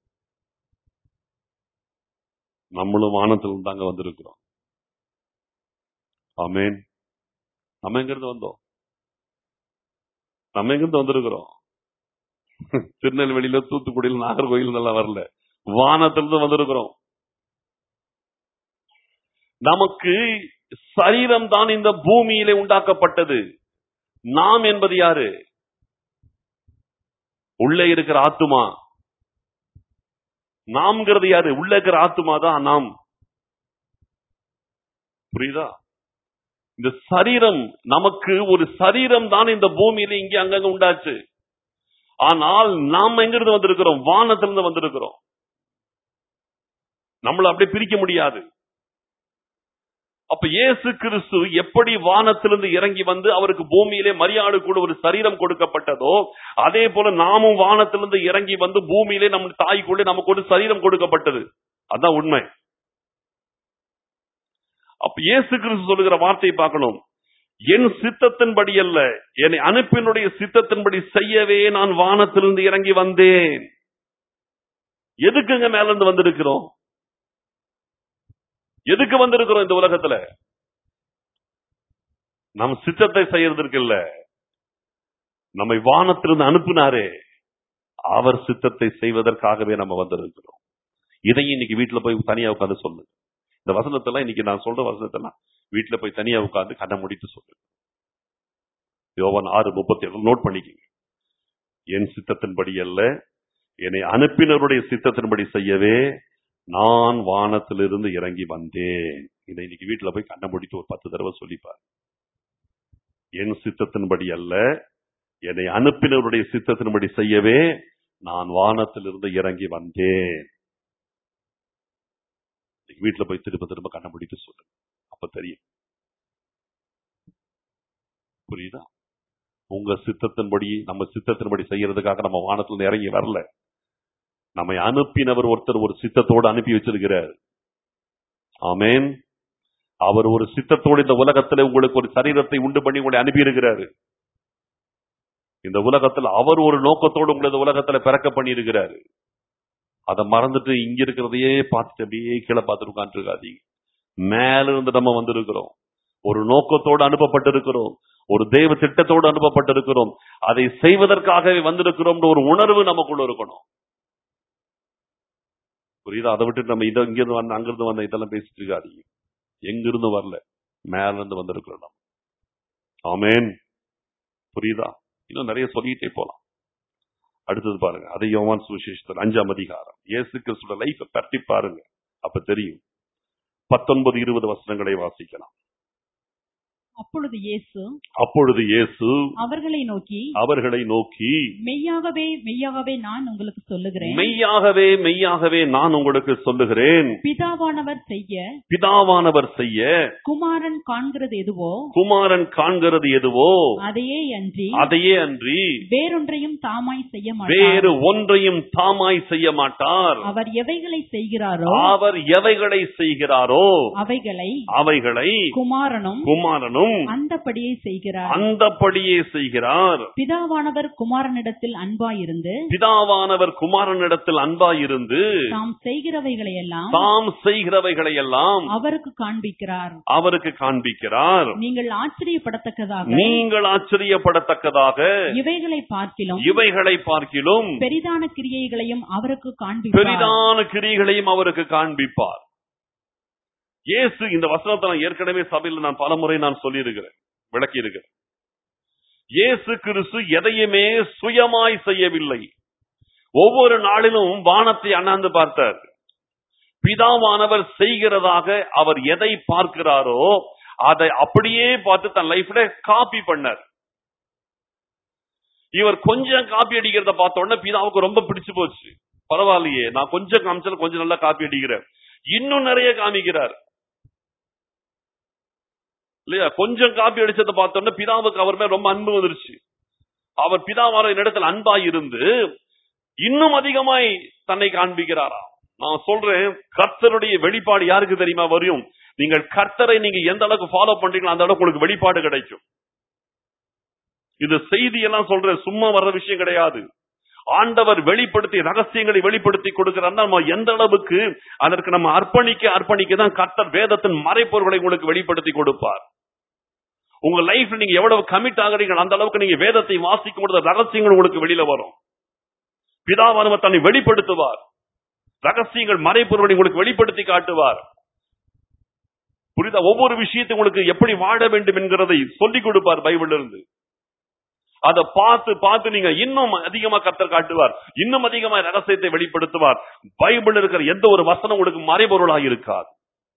Speaker 1: நம்மளும் வானத்துல இருந்து தாங்க வந்திருக்கிறோம் ஆமென் நம்ம எங்க இருந்து வந்தோம் நம்ம எங்க இருந்து வந்திருக்கிறோம் திருநெல்வேலியில தூத்துக்குடியில் நாகர்கோயில் எல்லாம் வரல வானத்திலிருந்து வந்திருக்கிறோம் நமக்கு சரீரம் தான் இந்த பூமியிலே உண்டாக்கப்பட்டது நாம் என்பது யாரு உள்ளே இருக்கிற ஆத்துமா நாம்ங்கிறது யாரு உள்ள இருக்கிற ஆத்துமா தான் நாம் புரியுதா இந்த சரீரம் நமக்கு ஒரு சரீரம் தான் இந்த பூமியில இங்க அங்கங்க உண்டாச்சு ஆனால் நாம் எங்கிருந்து வந்திருக்கிறோம் வானத்திலிருந்து வந்திருக்கிறோம் நம்மள அப்படியே பிரிக்க முடியாது அப்ப இயேசு கிறிஸ்து எப்படி வானத்திலிருந்து இறங்கி வந்து அவருக்கு பூமியிலே மரியாதை கூட ஒரு சரீரம் கொடுக்கப்பட்டதோ அதே போல நாமும் வானத்திலிருந்து இறங்கி வந்து பூமியிலே நம்ம தாய்க்குள்ளே நமக்கு ஒரு சரீரம் கொடுக்கப்பட்டது அதான் உண்மை அப்ப இயேசு கிறிஸ்து சொல்லுகிற வார்த்தையை பார்க்கணும் என் சித்தத்தின்படி அல்ல என்னை அனுப்பினுடைய சித்தத்தின்படி செய்யவே நான் வானத்திலிருந்து இறங்கி வந்தேன் எதுக்குங்க மேல இருந்து வந்திருக்கிறோம் எதுக்கு வந்திருக்கிறோம் இந்த உலகத்துல நம் சித்தத்தை செய்யறதற்கு இல்ல நம்மை வானத்திலிருந்து அனுப்பினாரே அவர் சித்தத்தை செய்வதற்காகவே நம்ம வந்திருக்கிறோம் இதையும் இன்னைக்கு வீட்டுல போய் தனியா உட்காந்து சொல்லு இந்த வசனத்தெல்லாம் இன்னைக்கு நான் சொல்ற வசனத்தெல்லாம் வீட்டுல போய் தனியா உட்காந்து கண்ணை முடித்து சொல்லு யோவான் ஆறு முப்பத்தி ஏழு நோட் பண்ணிக்கங்க என் சித்தத்தின்படி அல்ல என்னை அனுப்பினருடைய சித்தத்தின்படி செய்யவே நான் வானத்திலிருந்து இறங்கி வந்தேன் இதை இன்னைக்கு வீட்டுல போய் கண்ணை முடித்து ஒரு பத்து தடவை சொல்லிப்பார் என் சித்தத்தின்படி அல்ல என்னை அனுப்பினருடைய சித்தத்தின்படி செய்யவே நான் வானத்திலிருந்து இறங்கி வந்தேன் இன்னைக்கு வீட்டுல போய் திரும்ப திரும்ப கண்ணை முடித்து சொல்லு அப்ப தெரியும் புரியுதா உங்க சித்தத்தின்படி நம்ம சித்தத்தின்படி செய்யறதுக்காக நம்ம வானத்துல இறங்கி வரல நம்மை அனுப்பினவர் ஒருத்தர் ஒரு சித்தத்தோடு அனுப்பி வச்சிருக்கிறார் ஆமேன் அவர் ஒரு சித்தத்தோடு இந்த உலகத்துல உங்களுக்கு ஒரு சரீரத்தை உண்டு பண்ணி உங்களை அனுப்பி இருக்கிறாரு இந்த உலகத்துல அவர் ஒரு நோக்கத்தோடு உங்களை இந்த உலகத்துல பிறக்க பண்ணி இருக்கிறாரு அதை மறந்துட்டு இங்க இருக்கிறதையே பார்த்துட்டு அப்படியே கீழே பார்த்துட்டு உட்காந்துருக்காதீங்க மேல இருந்து நம்ம வந்திருக்கிறோம் ஒரு நோக்கத்தோடு அனுப்பப்பட்டிருக்கிறோம் ஒரு தெய்வ திட்டத்தோடு அனுப்பப்பட்டிருக்கிறோம் அதை செய்வதற்காகவே வந்திருக்கிறோம் ஒரு உணர்வு நமக்குள்ள இருக்கணும் புரியுதா அதை விட்டு நம்ம இதை இங்கிருந்து வந்த அங்கிருந்து வந்த இதெல்லாம் பேசிட்டு இருக்காதீங்க எங்கிருந்து வரல மேல இருந்து வந்திருக்கிறோம் நம்ம ஆமேன் புரியுதா இன்னும் நிறைய சொல்லிட்டே போலாம் அடுத்தது பாருங்க அதை யோவான் சுவிசேஷத்தில் அஞ்சாம் அதிகாரம் இயேசு கிறிஸ்துவோட லைஃப் பற்றி பாருங்க அப்ப தெரியும் பத்தொன்பது இருபது வசனங்களை வாசிக்கலாம்
Speaker 2: அப்பொழுது இயேசு
Speaker 1: அப்பொழுது இயேசு
Speaker 2: அவர்களை நோக்கி
Speaker 1: அவர்களை நோக்கி
Speaker 2: மெய்யாகவே மெய்யாகவே நான் உங்களுக்கு சொல்லுகிறேன்
Speaker 1: மெய்யாகவே மெய்யாகவே நான் உங்களுக்கு சொல்லுகிறேன்
Speaker 2: பிதாவானவர் செய்ய
Speaker 1: பிதாவானவர் செய்ய
Speaker 2: குமாரன் காண்கிறது எதுவோ
Speaker 1: குமாரன் காண்கிறது எதுவோ
Speaker 2: அதையே அன்றி
Speaker 1: அதையே அன்றி
Speaker 2: வேறொன்றையும் தாமாய் செய்ய மாட்டார்
Speaker 1: வேறு ஒன்றையும் தாமாய் செய்ய மாட்டார்
Speaker 2: அவர் எவைகளை செய்கிறாரோ
Speaker 1: அவர் எவைகளை செய்கிறாரோ
Speaker 2: அவைகளை
Speaker 1: அவைகளை
Speaker 2: குமாரனும்
Speaker 1: குமாரனும்
Speaker 2: அந்தபடியே செய்கிறார்
Speaker 1: அந்தப்படியே செய்கிறார்
Speaker 2: பிதாவானவர் குமாரனிடத்தில் அன்பாயிருந்து
Speaker 1: பிதாவானவர் குமாரனிடத்தில் அன்பாயிருந்து
Speaker 2: தாம் செய்கிறவைகளை எல்லாம்
Speaker 1: தாம் செய்கிறவைகளை எல்லாம்
Speaker 2: அவருக்கு காண்பிக்கிறார்
Speaker 1: அவருக்கு காண்பிக்கிறார்
Speaker 2: நீங்கள் ஆச்சரியப்படத்தக்கதாக
Speaker 1: நீங்கள் ஆச்சரியப்படத்தக்கதாக
Speaker 2: இவைகளை பார்க்கிலும்
Speaker 1: இவைகளை பார்க்கிலும்
Speaker 2: பெரிதான கிரியைகளையும் அவருக்கு காண்பிப்பார்
Speaker 1: பெரிதான கிரிகளையும் அவருக்கு காண்பிப்பார் இயேசு இந்த வசனத்தை நான் ஏற்கனவே சபையில் நான் பலமுறை நான் சொல்லியிருக்கிறேன் விளக்கி இருக்கிறேன் இயேசு கிறிஸ்து எதையுமே சுயமாய் செய்யவில்லை ஒவ்வொரு நாளிலும் வானத்தை அண்ணாந்து பார்த்தார் பிதாவானவர் செய்கிறதாக அவர் எதை பார்க்கிறாரோ அதை அப்படியே பார்த்து தன் லைஃப்ல காப்பி பண்ணார் இவர் கொஞ்சம் காப்பி அடிக்கிறத பார்த்த உடனே பிதாவுக்கு ரொம்ப பிடிச்சு போச்சு பரவாயில்லையே நான் கொஞ்சம் காமிச்சாலும் கொஞ்சம் நல்லா காப்பி அடிக்கிறேன் இன்னும் நிறைய காமிக்கிறார் இல்லையா கொஞ்சம் காப்பி அடிச்சதை பார்த்த உடனே பிதாவுக்கு அவர் மேல ரொம்ப அன்பு வந்துருச்சு அவர் பிதாவான இடத்துல அன்பாய் இருந்து இன்னும் அதிகமாய் தன்னை காண்பிக்கிறாரா நான் சொல்றேன் கர்த்தருடைய வெளிப்பாடு யாருக்கு தெரியுமா வரும் நீங்கள் கர்த்தரை நீங்க எந்த அளவுக்கு ஃபாலோ பண்றீங்களோ அந்த அளவுக்கு உங்களுக்கு வெளிப்பாடு கிடைக்கும் இந்த செய்தி எல்லாம் சொல்றேன் சும்மா வர்ற விஷயம் கிடையாது ஆண்டவர் வெளிப்படுத்தி ரகசியங்களை வெளிப்படுத்தி கொடுக்கிறார் நம்ம எந்த அளவுக்கு அதற்கு நம்ம அர்ப்பணிக்க அர்ப்பணிக்க தான் கர்த்தர் வேதத்தின் மறைப்பொருள்களை உங்களுக்கு வெளிப்படுத்தி கொடுப்பார் உங்க லைஃப்ல நீங்க எவ்வளவு கமிட் ஆகுறீங்க அந்த அளவுக்கு நீங்க வேதத்தை வாசிக்கும் பொழுது ரகசியங்கள் உங்களுக்கு வெளியில வரும் பிதாவானவர் தன்னை வெளிப்படுத்துவார் ரகசியங்கள் மறைப்பொருளை உங்களுக்கு வெளிப்படுத்தி காட்டுவார் புரிதா ஒவ்வொரு விஷயத்தை உங்களுக்கு எப்படி வாழ வேண்டும் என்கிறதை சொல்லிக் கொடுப்பார் பைபிள் இருந்து அதை பார்த்து பார்த்து நீங்க இன்னும் அதிகமா கத்தர் காட்டுவார் இன்னும் அதிகமா ரகசியத்தை வெளிப்படுத்துவார் பைபிள் இருக்கிற எந்த ஒரு வசனம் உங்களுக்கு மறைபொருளாக இருக்காது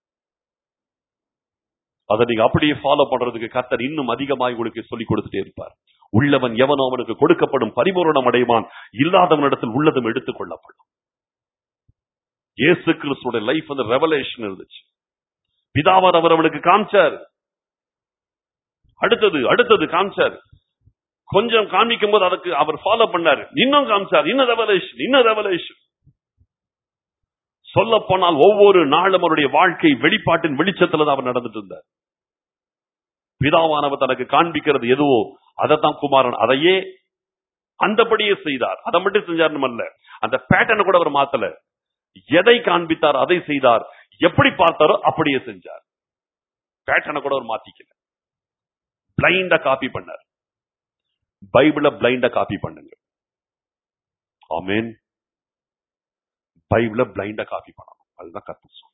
Speaker 1: அதை நீங்க அப்படியே ஃபாலோ பண்றதுக்கு கத்தர் இன்னும் அதிகமாக உங்களுக்கு சொல்லிக் கொடுத்துட்டே இருப்பார் உள்ளவன் எவனோ அவனுக்கு கொடுக்கப்படும் பரிபூரணம் அடைவான் இல்லாதவனிடத்தில் உள்ளதும் எடுத்துக் கொள்ளப்படும் இயேசு கிறிஸ்துவோட லைஃப் வந்து ரெவலேஷன் இருந்துச்சு பிதாவார் அவர் அவனுக்கு காமிச்சார் அடுத்தது அடுத்தது காமிச்சார் கொஞ்சம் காமிக்கும் போது அதுக்கு அவர் ஃபாலோ பண்ணாரு இன்னும் காமிச்சார் இன்னும் ரெவலேஷன் இன்னும் ரெவலேஷன் சொல்ல போனால் ஒவ்வொரு நாளும் அவருடைய வாழ்க்கை வெளிப்பாட்டின் வெளிச்சத்துல தான் அவர் நடந்துட்டு இருந்தார் பிதாவானவர் தனக்கு காண்பிக்கிறது எதுவோ அதைத்தான் குமாரன் அதையே அந்தபடியே செய்தார் அதை மட்டும் செஞ்சார் அல்ல அந்த பேட்டர்னை கூட அவர் மாத்தல எதை காண்பித்தார் அதை செய்தார் எப்படி பார்த்தாரோ அப்படியே செஞ்சார் பேட்டர்னை கூட அவர் மாத்திக்கல பிளைண்டா காப்பி பண்ணார் பைபிள பிளைண்டா காப்பி பண்ணுங்க ஆமேன் பைபிள பிளைண்டா காப்பி பண்ணணும் அதுதான் கத்து சொல்றேன்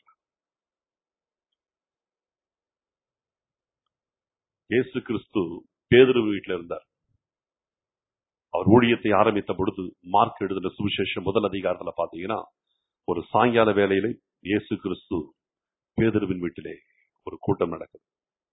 Speaker 1: இயேசு கிறிஸ்து பேதுரு வீட்டில் இருந்தார் அவர் ஊழியத்தை ஆரம்பித்த பொழுது மார்க் எழுதின சுவிசேஷம் முதல் அதிகாரத்துல பாத்தீங்கன்னா ஒரு சாயங்கால வேளையில இயேசு கிறிஸ்து பேதுருவின் வீட்டிலே ஒரு கூட்டம் நடக்குது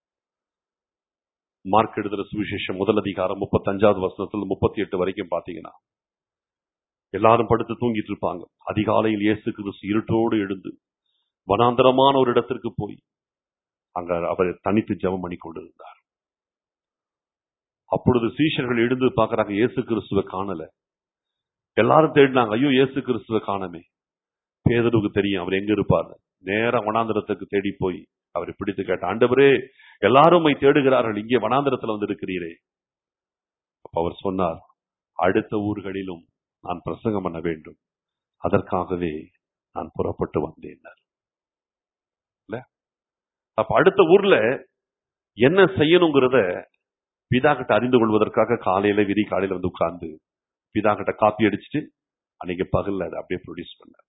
Speaker 1: மார்க் எழுதுற சுவிசேஷம் முதல் அதிகாரம் முப்பத்தஞ்சாவது வருஷத்துல முப்பத்தி எட்டு வரைக்கும் பாத்தீங்கன்னா எல்லாரும் படுத்து தூங்கிட்டு இருப்பாங்க அதிகாலையில் இயேசு கிறிஸ்து இருட்டோடு எழுந்து வனாந்தரமான ஒரு இடத்திற்கு போய் அங்க அவர் தனித்து ஜெபம் பண்ணி கொண்டிருந்தார் அப்பொழுது சீஷர்கள் எழுந்து பார்க்கறாங்க இயேசு கிறிஸ்துவை காணல எல்லாரும் தேடினாங்க ஐயோ இயேசு கிறிஸ்துவை காணமே பேதருக்கு தெரியும் அவர் எங்க இருப்பார் நேரா வனாந்திரத்துக்கு தேடி போய் அவரை பிடித்து கேட்ட ஆண்டவரே எல்லாரும் உம்மை தேடுகிறார்கள் இங்கே வனாந்திரத்துல வந்து இருக்கிறீரே அப்ப அவர் சொன்னார் அடுத்த ஊர்களிலும் நான் பிரசங்கம் பண்ண வேண்டும் அதற்காகவே நான் புறப்பட்டு வந்தேன் இல்ல அப்ப அடுத்த ஊர்ல என்ன செய்யணுங்கிறத பிதா கிட்ட அறிந்து கொள்வதற்காக காலையில விதி காலையில வந்து உட்கார்ந்து பிதா கிட்ட காப்பி அடிச்சுட்டு அன்னைக்கு பகல்ல அதை அப்படியே ப்ரொடியூஸ் பண்ணார்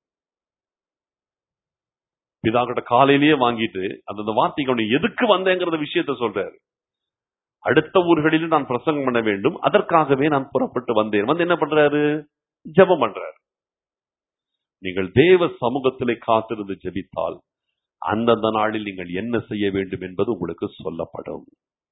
Speaker 1: பிதா கிட்ட காலையிலேயே வாங்கிட்டு அந்தந்த வார்த்தைக்கு அவனை எதுக்கு வந்தேங்கிறத விஷயத்த சொல்றாரு அடுத்த ஊர்களிலும் நான் பிரசங்கம் பண்ண வேண்டும் அதற்காகவே நான் புறப்பட்டு வந்தேன் வந்து என்ன பண்றாரு ஜெபம் பண்றாரு நீங்கள் தேவ சமூகத்திலே காத்திருந்து ஜெபித்தால் அந்தந்த நாளில் நீங்கள் என்ன செய்ய வேண்டும் என்பது உங்களுக்கு சொல்லப்படும்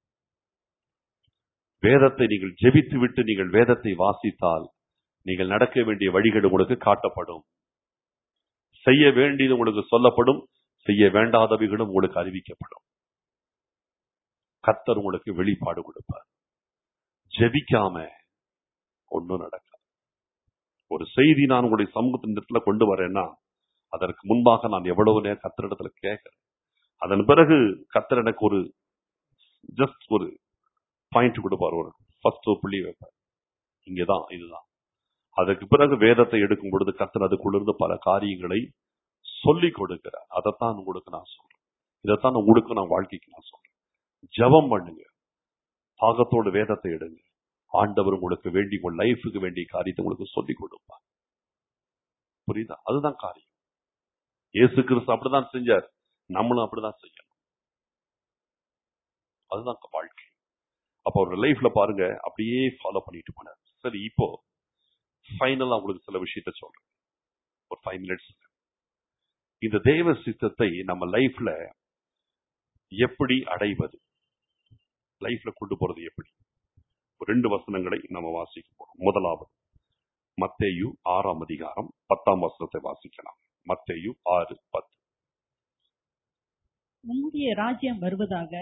Speaker 1: வேதத்தை நீங்கள் ஜெபித்து விட்டு நீங்கள் வேதத்தை வாசித்தால் நீங்கள் நடக்க வேண்டிய வழிகள் உங்களுக்கு காட்டப்படும் செய்ய வேண்டியது உங்களுக்கு சொல்லப்படும் செய்ய வேண்டாதவைகளும் உங்களுக்கு அறிவிக்கப்படும் கத்தர் உங்களுக்கு வெளிப்பாடு கொடுப்பார் ஜெபிக்காம ஒன்றும் நடக்காது ஒரு செய்தி நான் உங்களுடைய சமூகத்தின் இடத்துல கொண்டு வரேன்னா அதற்கு முன்பாக நான் எவ்வளவு நேரம் கத்தரிடத்துல கேட்கிறேன் அதன் பிறகு கத்தர் எனக்கு ஒரு ஜஸ்ட் ஒரு பாயிண்ட் கொடுப்பார் ஒரு ஃபர்ஸ்ட் ஒரு புள்ளி வைப்பார் இங்கதான் இதுதான் அதற்கு பிறகு வேதத்தை எடுக்கும் பொழுது கத்தர் அதுக்குள்ளிருந்து பல காரியங்களை சொல்லி கொடுக்கிறார் அதைத்தான் உங்களுக்கு நான் சொல்றேன் இதைத்தான் உங்களுக்கு நான் வாழ்க்கைக்கு நான் சொல்றேன் ஜெபம் பண்ணுங்க தாகத்தோடு வேதத்தை எடுங்க ஆண்டவர் உங்களுக்கு வேண்டி உங்க லைஃபுக்கு வேண்டிய காரியத்தை உங்களுக்கு சொல்லி கொடுப்பார் புரியுதா அதுதான் காரியம் இயேசு கிறிஸ்து அப்படிதான் செஞ்சார் நம்மளும் அப்படிதான் செய்யணும் அதுதான் வாழ்க்கை அப்ப ஒரு லைஃப்ல பாருங்க அப்படியே ஃபாலோ பண்ணிட்டு போனார் சரி இப்போ ஃபைனலா உங்களுக்கு சில விஷயத்த சொல்றேன் ஒரு ஃபைவ் மினிட்ஸ் இந்த தேவ சித்தத்தை நம்ம லைஃப்ல எப்படி அடைவது லைஃப்ல கொண்டு போறது எப்படி ஒரு ரெண்டு வசனங்களை நம்ம வாசிக்க போறோம் முதலாவது மத்தேயு ஆறாம் அதிகாரம் பத்தாம் வசனத்தை வாசிக்கலாம் மத்தேயு ஆறு பத்து
Speaker 2: உம்முடைய ராஜ்யம் வருவதாக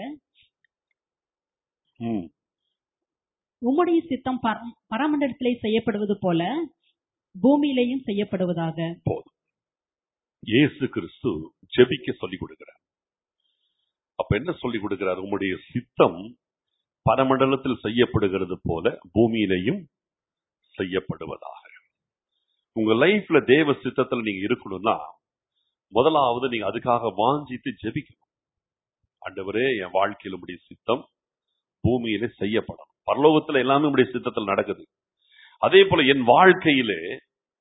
Speaker 1: ம்,
Speaker 2: உம்முடைய சித்தம் பர- பரமண்டலத்திலே செய்யப்படுவது போல பூமியிலேயும் செய்யப்படுவதாக
Speaker 1: போதும் இயேசு கிறிஸ்து ஜெபிக்க சொல்லிக் கொடுக்கிறார் அப்ப என்ன சொல்லிக் கொடுக்கிறார் உம்முடைய சித்தம் பரமண்டலத்தில் செய்யப்படுகிறது போல பூமியிலையும் செய்யப்படுவதாக உங்க லைஃப்ல தேவ சித்தத்துல நீங்க இருக்கணும்னா முதலாவது நீங்க அதுக்காக வாஞ்சித்து ஜெபிக்கணும் ஆண்டவரே என் வாழ்க்கையில உடைய சித்தம் பூமியில செய்யப்படணும் பரலோகத்துல எல்லாமே உடைய சித்தத்தில் நடக்குது அதே போல என் வாழ்க்கையிலே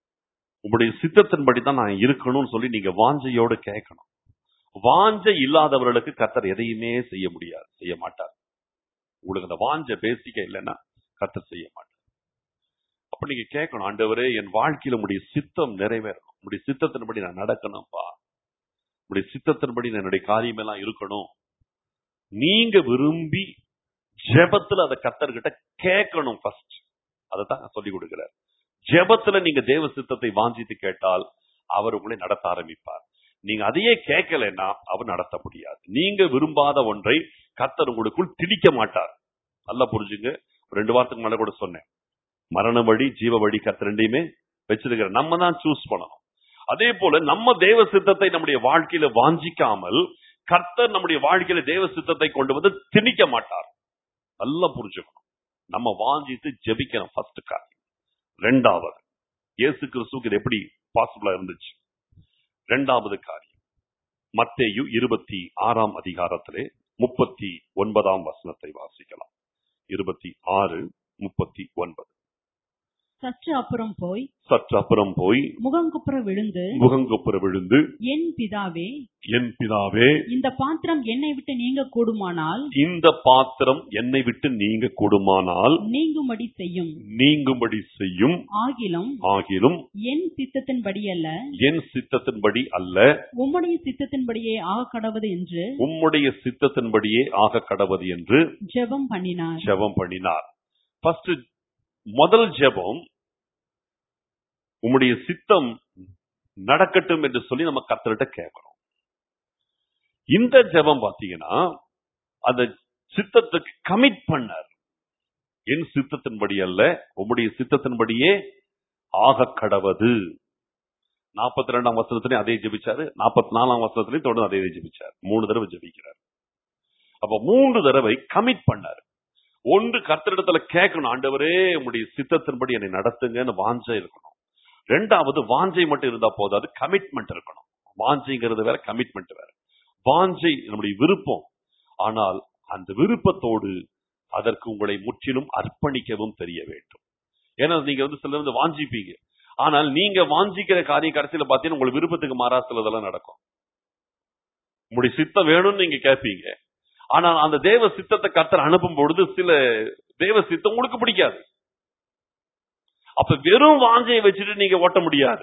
Speaker 1: உங்களுடைய சித்தத்தின்படி தான் நான் இருக்கணும்னு சொல்லி நீங்க வாஞ்சையோடு கேட்கணும் வாஞ்சை இல்லாதவர்களுக்கு கர்த்தர் எதையுமே செய்ய முடியாது செய்ய மாட்டார் உங்களுக்கு அந்த வாஞ்சை பேசிக்க இல்லைன்னா கர்த்தர் செய்ய மாட்டார் அப்ப நீங்க கேட்கணும் ஆண்டவரே என் வாழ்க்கையில உடைய சித்தம் நிறைவேறணும் உடைய சித்தத்தின்படி நான் நடக்கணும்ப்பா உடைய சித்தத்தின்படி நான் என்னுடைய காரியமெல்லாம் இருக்கணும் நீங்க விரும்பி ஜெபத்துல அதை கர்த்தர்கிட்ட கேட்கணும் ஃபர்ஸ்ட் அதை தான் சொல்லி கொடுக்கிறார் ஜெபத்துல நீங்க தேவ சித்தத்தை வாஞ்சித்து கேட்டால் அவர் உங்களை நடத்த ஆரம்பிப்பார் நீங்க அதையே கேட்கலைன்னா அவர் நடத்த முடியாது நீங்க விரும்பாத ஒன்றை கர்த்தர் உங்களுக்குள் திணிக்க மாட்டார் நல்லா புரிஞ்சுங்க ஒரு ரெண்டு வாரத்துக்கு மேல கூட சொன்னேன் மரண வழி ஜீவ வழி கர்த்தர் ரெண்டையுமே வச்சிருக்கிற நம்ம தான் சூஸ் பண்ணணும் அதே போல நம்ம தேவ சித்தத்தை நம்முடைய வாழ்க்கையில வாஞ்சிக்காமல் கர்த்தர் நம்முடைய வாழ்க்கையில தேவ சித்தத்தை கொண்டு வந்து திணிக்க மாட்டார் நல்லா புரிஞ்சுக்கணும் நம்ம வாஞ்சித்து ஜெபிக்கணும் ஃபர்ஸ்ட் காரியம் ரெண்டாவது இயேசு கிறிஸ்துவுக்கு இது எப்படி பாசிபிளா இருந்துச்சு ரெண்டாவது காரியம் மத்தேயு இருபத்தி ஆறாம் அதிகாரத்திலே முப்பத்தி ஒன்பதாம் வசனத்தை வாசிக்கலாம் இருபத்தி ஆறு முப்பத்தி ஒன்பது
Speaker 2: சற்று அப்புறம் போய்
Speaker 1: சற்று அப்புறம் போய்
Speaker 2: முகங்குப்புற விழுந்து
Speaker 1: முகங்குப்புற விழுந்து
Speaker 2: என் பிதாவே
Speaker 1: என் பிதாவே
Speaker 2: இந்த பாத்திரம் என்னை விட்டு நீங்க கூடுமானால்
Speaker 1: இந்த பாத்திரம் என்னை விட்டு நீங்க கூடுமானால்
Speaker 2: நீங்கும்படி செய்யும்
Speaker 1: நீங்கும்படி செய்யும்
Speaker 2: ஆகிலும்
Speaker 1: ஆகிலும்
Speaker 2: என் சித்தத்தின்படி அல்ல
Speaker 1: என் சித்தத்தின்படி அல்ல
Speaker 2: உம்முடைய சித்தத்தின்படியே ஆக கடவது என்று
Speaker 1: உம்முடைய சித்தத்தின்படியே ஆக கடவது என்று
Speaker 2: ஜெபம் பண்ணினார்
Speaker 1: ஜெபம் பண்ணினார் ஃபர்ஸ்ட் முதல் ஜெபம் உம்முடைய சித்தம் நடக்கட்டும் என்று சொல்லி நம்ம கர்த்தர்கிட்ட கேட்கிறோம் இந்த ஜெபம் பாத்தீங்கன்னா அந்த சித்தத்துக்கு கமிட் பண்ணார் என் சித்தத்தின்படி அல்ல உம்முடைய சித்தத்தின்படியே ஆக கடவது நாற்பத்தி ரெண்டாம் வசனத்திலையும் அதே ஜெபிச்சாரு நாற்பத்தி நாலாம் வசனத்திலையும் தொடர்ந்து அதே ஜெபிச்சார் மூணு தடவை ஜெபிக்கிறார் அப்ப மூன்று தடவை கமிட் பண்ணாரு ஒன்று கர்த்தரிடத்துல கேட்கணும் ஆண்டவரே உங்களுடைய சித்தத்தின்படி என்னை நடத்துங்கன்னு வாஞ்சை இருக்கணும் ரெண்டாவது வாஞ்சை மட்டும் இருந்தா போதாது கமிட்மெண்ட் இருக்கணும் வாஞ்சைங்கிறது வேற கமிட்மெண்ட் வேற வாஞ்சை நம்முடைய விருப்பம் ஆனால் அந்த விருப்பத்தோடு அதற்கு உங்களை முற்றிலும் அர்ப்பணிக்கவும் தெரிய வேண்டும் ஏன்னா நீங்க வந்து சிலர் வந்து வாஞ்சிப்பீங்க ஆனால் நீங்க வாஞ்சிக்கிற காரியம் கடைசியில பார்த்தீங்கன்னா உங்களுக்கு விருப்பத்துக்கு மாறா சிலதெல்லாம் நடக்கும் உங்களுடைய சித்தம் வேணும்னு நீங்க கேட்பீங்க ஆனால் அந்த தேவ சித்தத்தை கர்த்தர் அனுப்பும் பொழுது சில தேவ சித்தம் உங்களுக்கு பிடிக்காது அப்ப வெறும் வாஞ்சையை வச்சுட்டு நீங்க ஓட்ட முடியாது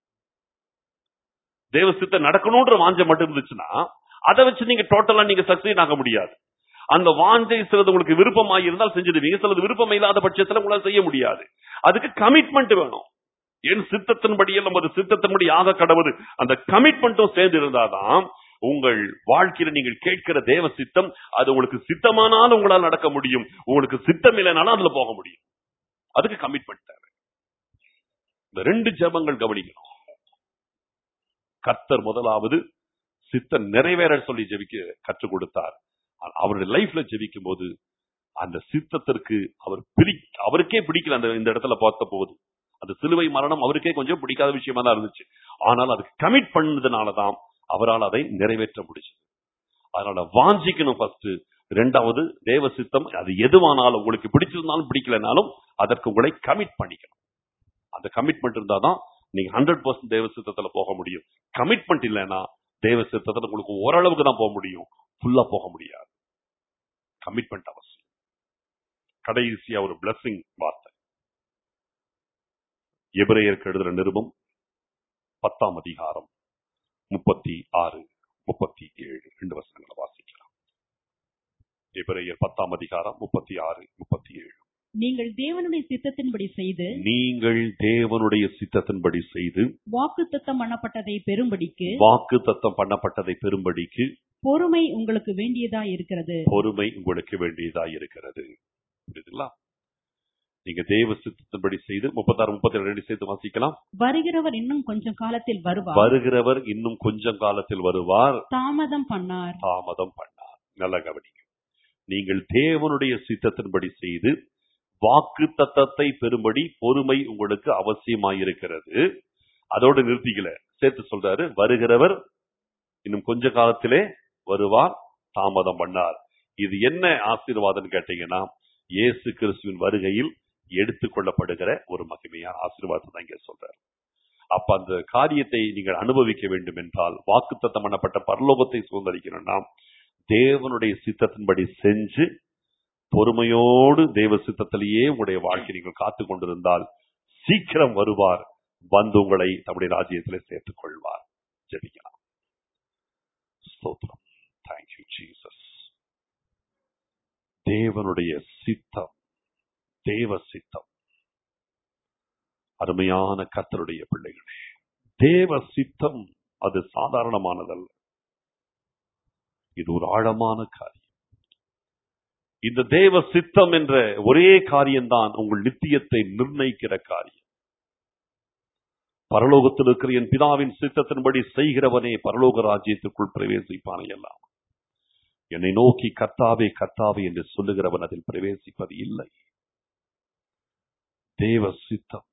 Speaker 1: தேவ சித்தம் நடக்கணும்ன்ற வாஞ்சை மட்டும் இருந்துச்சுன்னா அதை வச்சு நீங்க டோட்டலா நீங்க சக்சீட் ஆக முடியாது அந்த வாஞ்சை சிலது உங்களுக்கு விருப்பமாக இருந்தால் செஞ்சிடுவீங்க சிலது விருப்பம் இல்லாத பட்சத்துல உங்களால் செய்ய முடியாது அதுக்கு கமிட்மெண்ட் வேணும் என் சித்தத்தின்படியே நமது சித்தத்தின்படி ஆக கடவுது அந்த கமிட்மெண்ட்டும் சேர்ந்து இருந்தாதான் உங்கள் வாழ்க்கையில நீங்கள் கேட்கிற தேவ சித்தம் அது உங்களுக்கு சித்தமானாலும் உங்களால் நடக்க முடியும் உங்களுக்கு சித்தம் இல்லைனாலும் அதுல போக முடியும் அதுக்கு கமிட்மெண்ட் தேவை இந்த ரெண்டு ஜெபங்கள் கவனிக்கணும் கர்த்தர் முதலாவது சித்தம் நிறைவேற சொல்லி ஜெபிக்க கற்றுக் கொடுத்தார் ஆனா அவருடைய லைஃப்ல ஜெபிக்கும் போது அந்த சித்தத்திற்கு அவர் பிடி அவருக்கே பிடிக்கல அந்த இந்த இடத்துல பார்த்த போது அந்த சிலுவை மரணம் அவருக்கே கொஞ்சம் பிடிக்காத விஷயமா தான் இருந்துச்சு ஆனால் அதுக்கு கமிட் பண்ணதுனாலதான் அவரால் அதை நிறைவேற்ற முடிச்சது அதனால வாஞ்சிக்கணும் ஃபர்ஸ்ட் ரெண்டாவது தேவ சித்தம் அது எதுவானாலும் உங்களுக்கு பிடிச்சிருந்தாலும் பிடிக்கலனாலும் அதற்கு உங்களை கமிட் பண்ணிக்கணும் அந்த கமிட்மெண்ட் இருந்தாதான் நீங்க ஹண்ட்ரட் பர்சன்ட் தேவ சித்தத்துல போக முடியும் கமிட்மெண்ட் இல்லைன்னா தேவ சித்தத்துல உங்களுக்கு ஓரளவுக்கு தான் போக முடியும் ஃபுல்லா போக முடியாது கமிட்மெண்ட் அவசியம் கடைசியா ஒரு பிளஸிங் வார்த்தை எபிரேயருக்கு எழுதுற நிருபம் பத்தாம் அதிகாரம் முப்பத்தி ஆறு முப்பத்தி ஏழு ரெண்டு வசனங்களை வாசிக்கலாம் எபிரேயர் பத்தாம் அதிகாரம் முப்பத்தி ஆறு முப்பத்தி ஏழு
Speaker 2: நீங்கள் தேவனுடைய சித்தத்தின்படி செய்து
Speaker 1: நீங்கள் தேவனுடைய சித்தத்தின்படி செய்து
Speaker 2: வாக்குத்தத்தம் பண்ணப்பட்டதை பெறும்படிக்கு
Speaker 1: வாக்கு தத்தம் பண்ணப்பட்டதை பெறும்படிக்கு
Speaker 2: பொறுமை உங்களுக்கு வேண்டியதா இருக்கிறது
Speaker 1: பொறுமை உங்களுக்கு வேண்டியதா இருக்கிறது புரியுதுங்களா நீங்க தேவ சித்தத்தின்படி செய்து முப்பத்தாறு முப்பத்தி ரெண்டு சேர்த்து வாசிக்கலாம்
Speaker 2: வருகிறவர் இன்னும் கொஞ்சம் காலத்தில் வருவார்
Speaker 1: வருகிறவர் இன்னும் கொஞ்சம் காலத்தில் வருவார்
Speaker 2: தாமதம் பண்ணார்
Speaker 1: தாமதம் பண்ணார் நல்ல கவனிங்க நீங்கள் தேவனுடைய சித்தத்தின்படி செய்து வாக்கு தத்தத்தை பெறும்படி பொறுமை உங்களுக்கு அவசியமாயிருக்கிறது அதோடு நிறுத்திக்கல சேர்த்து சொல்றாரு வருகிறவர் இன்னும் கொஞ்ச காலத்திலே வருவார் தாமதம் பண்ணார் இது என்ன ஆசீர்வாதம் கேட்டீங்கன்னா இயேசு கிறிஸ்துவின் வருகையில் எடுத்துக்கொள்ளப்படுகிற ஒரு மகிமையான ஆசீர்வாதம் தான் இங்க சொல்றாரு அப்ப அந்த காரியத்தை நீங்கள் அனுபவிக்க வேண்டும் என்றால் வாக்குத்தத்தம் பண்ணப்பட்ட பரலோகத்தை சுதந்திரிக்கணும்னா தேவனுடைய சித்தத்தின்படி செஞ்சு பொறுமையோடு தேவ சித்தத்திலேயே உங்களுடைய வாழ்க்கை நீங்கள் காத்து கொண்டிருந்தால் சீக்கிரம் வருவார் வந்து உங்களை தம்முடைய ராஜ்யத்திலே சேர்த்துக் கொள்வார் ஜெபிக்கலாம் ஸ்தோத்திரம் தேங்க்யூ ஜீசஸ் தேவனுடைய சித்தம் தேவ சித்தம் அருமையான கர்த்தருடைய பிள்ளைகளே தேவ சித்தம் அது சாதாரணமானதல்ல இது ஒரு ஆழமான காரியம் இந்த தேவ சித்தம் என்ற ஒரே காரியம்தான் உங்கள் நித்தியத்தை நிர்ணயிக்கிற காரியம் பரலோகத்தில் இருக்கிற என் பிதாவின் சித்தத்தின்படி செய்கிறவனே பரலோக ராஜ்யத்துக்குள் பிரவேசிப்பானே எல்லாம் என்னை நோக்கி கர்த்தாவே கர்த்தாவே என்று சொல்லுகிறவன் அதில் பிரவேசிப்பது இல்லை தேவ சித்தம்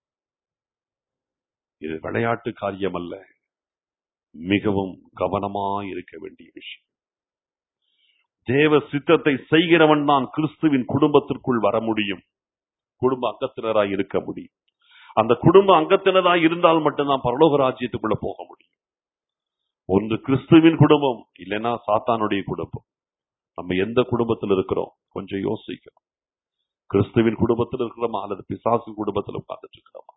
Speaker 1: இது விளையாட்டு காரியம் அல்ல மிகவும் கவனமாய் இருக்க வேண்டிய விஷயம் தேவ சித்தத்தை செய்கிறவன் தான் கிறிஸ்துவின் குடும்பத்திற்குள் வர முடியும் குடும்ப அங்கத்தினராய் இருக்க முடியும் அந்த குடும்ப அங்கத்தினராய் இருந்தால் மட்டும்தான் பரலோக ராஜ்யத்துக்குள்ள போக முடியும் ஒன்று கிறிஸ்துவின் குடும்பம் இல்லைன்னா சாத்தானுடைய குடும்பம் நம்ம எந்த குடும்பத்தில் இருக்கிறோம் கொஞ்சம் யோசிக்கணும் கிறிஸ்துவின் குடும்பத்தில் இருக்கிறோமா அல்லது பிசாசின் குடும்பத்தில் உட்கார்ந்துட்டு இருக்கிறோமா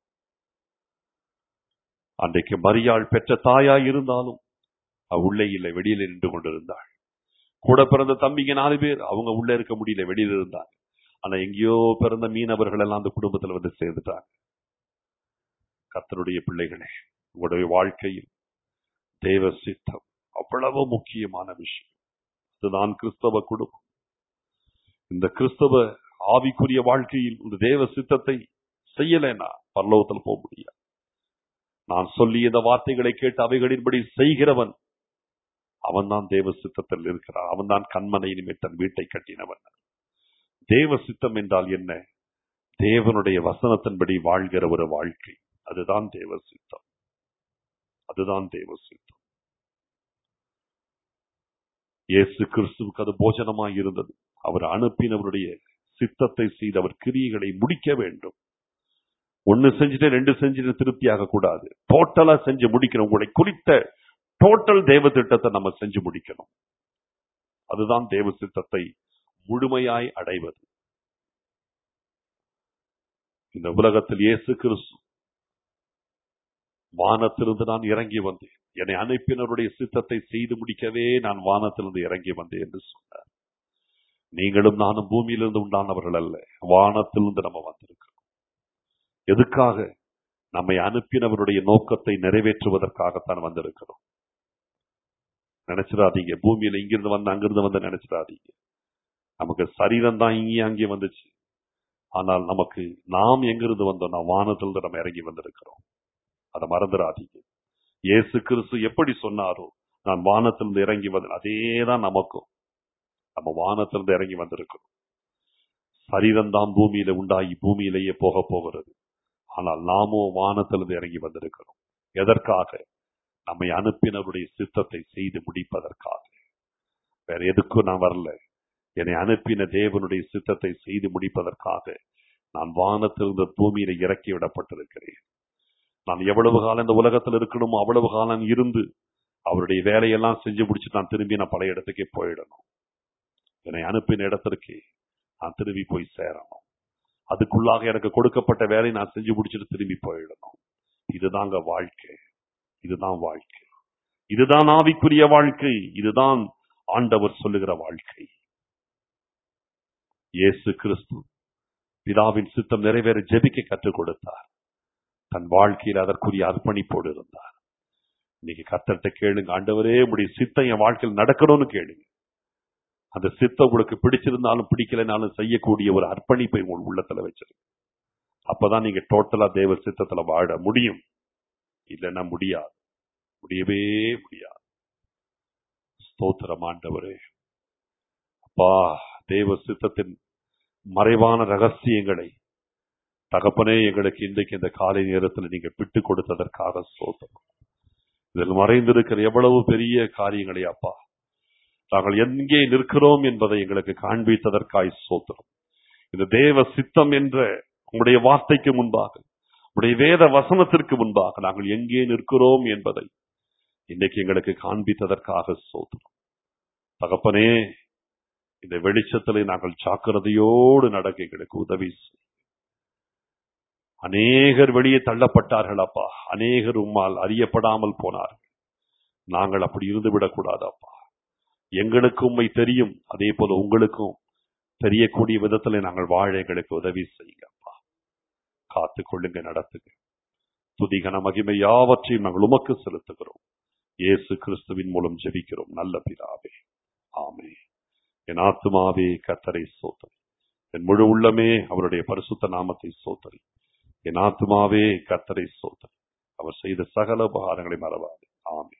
Speaker 1: அன்றைக்கு மரியாள் பெற்ற தாயாய் இருந்தாலும் அவ உள்ளே இல்லை வெளியில நின்று கொண்டிருந்தாள் கூட பிறந்த தம்பிங்க நாலு பேர் அவங்க உள்ள இருக்க முடியல வெளியில இருந்தாங்க ஆனா எங்கேயோ பிறந்த மீனவர்கள் எல்லாம் அந்த குடும்பத்துல வந்து சேர்ந்துட்டாங்க கர்த்தருடைய பிள்ளைகளே உங்களுடைய வாழ்க்கையில் தேவ சித்தம் அவ்வளவு முக்கியமான விஷயம் இதுதான் கிறிஸ்தவ குடும்பம் இந்த கிறிஸ்தவ ஆவிக்குரிய வாழ்க்கையில் இந்த தேவ சித்தத்தை செய்யலைன்னா பரலோகத்தில் போக முடியாது நான் சொல்லிய இந்த வார்த்தைகளை கேட்டு அவைகளின்படி செய்கிறவன் அவன்தான் தேவ சித்தத்தில் இருக்கிறான் அவன்தான் கண்மனை நிமித்த தன் வீட்டை கட்டினவன் தேவ சித்தம் என்றால் என்ன தேவனுடைய வசனத்தின்படி வாழ்கிற ஒரு வாழ்க்கை அதுதான் தேவ சித்தம் அதுதான் தேவ சித்தம் இயேசு கிறிஸ்துவுக்கு அது போஜனமாய் இருந்தது அவர் அனுப்பினவருடைய சித்தத்தை செய்து அவர் கிரியைகளை முடிக்க வேண்டும் ஒன்னு செஞ்சுட்டு ரெண்டு செஞ்சுட்டு திருப்தி ஆகக்கூடாது டோட்டலா செஞ்சு முடிக்கணும் உங்களை குறித்த டோட்டல் தேவ திட்டத்தை நம்ம செஞ்சு முடிக்கணும் அதுதான் தேவ சித்தத்தை முழுமையாய் அடைவது இந்த உலகத்தில் இயேசு கிறிஸ்து வானத்திலிருந்து நான் இறங்கி வந்தேன் என்னை அனுப்பினருடைய சித்தத்தை செய்து முடிக்கவே நான் வானத்திலிருந்து இறங்கி வந்தேன் என்று சொன்னார் நீங்களும் நானும் பூமியிலிருந்து உண்டானவர்கள் அல்ல வானத்திலிருந்து நம்ம வந்திருக்கிறோம் எதுக்காக நம்மை அனுப்பினவருடைய நோக்கத்தை நிறைவேற்றுவதற்காகத்தான் வந்திருக்கிறோம் நினைச்சிடாதீங்க பூமியில இங்கிருந்து வந்து அங்கிருந்து வந்து நினைச்சிடாதீங்க நமக்கு சரீரம் தான் இங்கே அங்கே வந்துச்சு ஆனால் நமக்கு நாம் எங்கிருந்து வந்தோம் நாம் வானத்திலிருந்து நம்ம இறங்கி வந்திருக்கிறோம் அதை மறந்துடாதீங்க இயேசு கிறிஸ்து எப்படி சொன்னாரோ நான் வானத்திலிருந்து இறங்கி வந்தேன் அதேதான் நமக்கும் நம்ம வானத்திலிருந்து இறங்கி வந்திருக்கிறோம் சரீரம் தான் பூமியில உண்டாகி பூமியிலேயே போக போகிறது ஆனால் நாமோ வானத்திலிருந்து இறங்கி வந்திருக்கிறோம் எதற்காக நம்மை அனுப்பினருடைய சித்தத்தை செய்து முடிப்பதற்காக வேற எதுக்கும் நான் வரல என்னை அனுப்பின தேவனுடைய சித்தத்தை செய்து முடிப்பதற்காக நான் வானத்திலிருந்து பூமியில இறக்கி விடப்பட்டிருக்கிறேன் நான் எவ்வளவு காலம் இந்த உலகத்தில் இருக்கணுமோ அவ்வளவு காலம் இருந்து அவருடைய வேலையெல்லாம் செஞ்சு முடிச்சு நான் திரும்பி நான் பழைய இடத்துக்கே போயிடணும் என்னை அனுப்பின இடத்திற்கு நான் திரும்பி போய் சேரணும் அதுக்குள்ளாக எனக்கு கொடுக்கப்பட்ட வேலையை நான் செஞ்சு முடிச்சுட்டு திரும்பி போயிடணும் இதுதாங்க வாழ்க்கை இதுதான் வாழ்க்கை இதுதான் ஆவிக்குரிய வாழ்க்கை இதுதான் ஆண்டவர் சொல்லுகிற வாழ்க்கை இயேசு கிறிஸ்து பிதாவின் சித்தம் நிறைவேற ஜெபிக்க கற்றுக் கொடுத்தார் தன் வாழ்க்கையில் அதற்குரிய அர்ப்பணிப்போடு இருந்தார் இன்னைக்கு கத்தர்கிட்ட கேளுங்க ஆண்டவரே உடைய சித்தம் என் வாழ்க்கையில் நடக்கணும்னு கேளுங்க அந்த சித்தம் உங்களுக்கு பிடிச்சிருந்தாலும் பிடிக்கலைனாலும் செய்யக்கூடிய ஒரு அர்ப்பணிப்பை உங்கள் உள்ளத்துல வச்சிருங்க அப்பதான் நீங்க டோட்டலா தேவ சித்தத்துல வாழ முடியும் இல்லைன்னா முடியாது முடியவே முடியாது ஸ்தோத்திரம் ஆண்டவரே அப்பா தேவ சித்தத்தின் மறைவான ரகசியங்களை தகப்பனே எங்களுக்கு இன்றைக்கு இந்த காலை நேரத்தில் நீங்க விட்டு கொடுத்ததற்காக சோதனம் இதில் மறைந்திருக்கிற எவ்வளவு பெரிய காரியங்களை அப்பா நாங்கள் எங்கே நிற்கிறோம் என்பதை எங்களுக்கு காண்பித்ததற்காய் சோத்திரம் இந்த தேவ சித்தம் என்ற உங்களுடைய வார்த்தைக்கு முன்பாக உடைய வேத வசனத்திற்கு முன்பாக நாங்கள் எங்கே நிற்கிறோம் என்பதை இன்னைக்கு எங்களுக்கு காண்பித்ததற்காக சோதனம் தகப்பனே இந்த வெளிச்சத்திலே நாங்கள் ஜாக்கிரதையோடு நடக்க எங்களுக்கு உதவி செய். அநேகர் வெளியே தள்ளப்பட்டார்கள் அப்பா அநேகர் உம்மால் அறியப்படாமல் போனார்கள் நாங்கள் அப்படி இருந்து விடக்கூடாது அப்பா எங்களுக்கு உண்மை தெரியும் அதே போல உங்களுக்கும் தெரியக்கூடிய விதத்துல நாங்கள் வாழ எங்களுக்கு உதவி செய்யுங்க அப்பா காத்து கொள்ளுங்க நடத்துங்க துதிகன மகிமை யாவற்றையும் நாங்கள் உமக்கு செலுத்துகிறோம் இயேசு கிறிஸ்துவின் மூலம் ஜெபிக்கிறோம் நல்ல பிதாவே ஆமே என் ஆத்துமாவே கத்தரை சோதரி என் முழு உள்ளமே அவருடைய பரிசுத்த நாமத்தை சோதரி என் ஆத்துமாவே கத்தரை சோதரி அவர் செய்த சகல உபகாரங்களை மறவாது ஆமே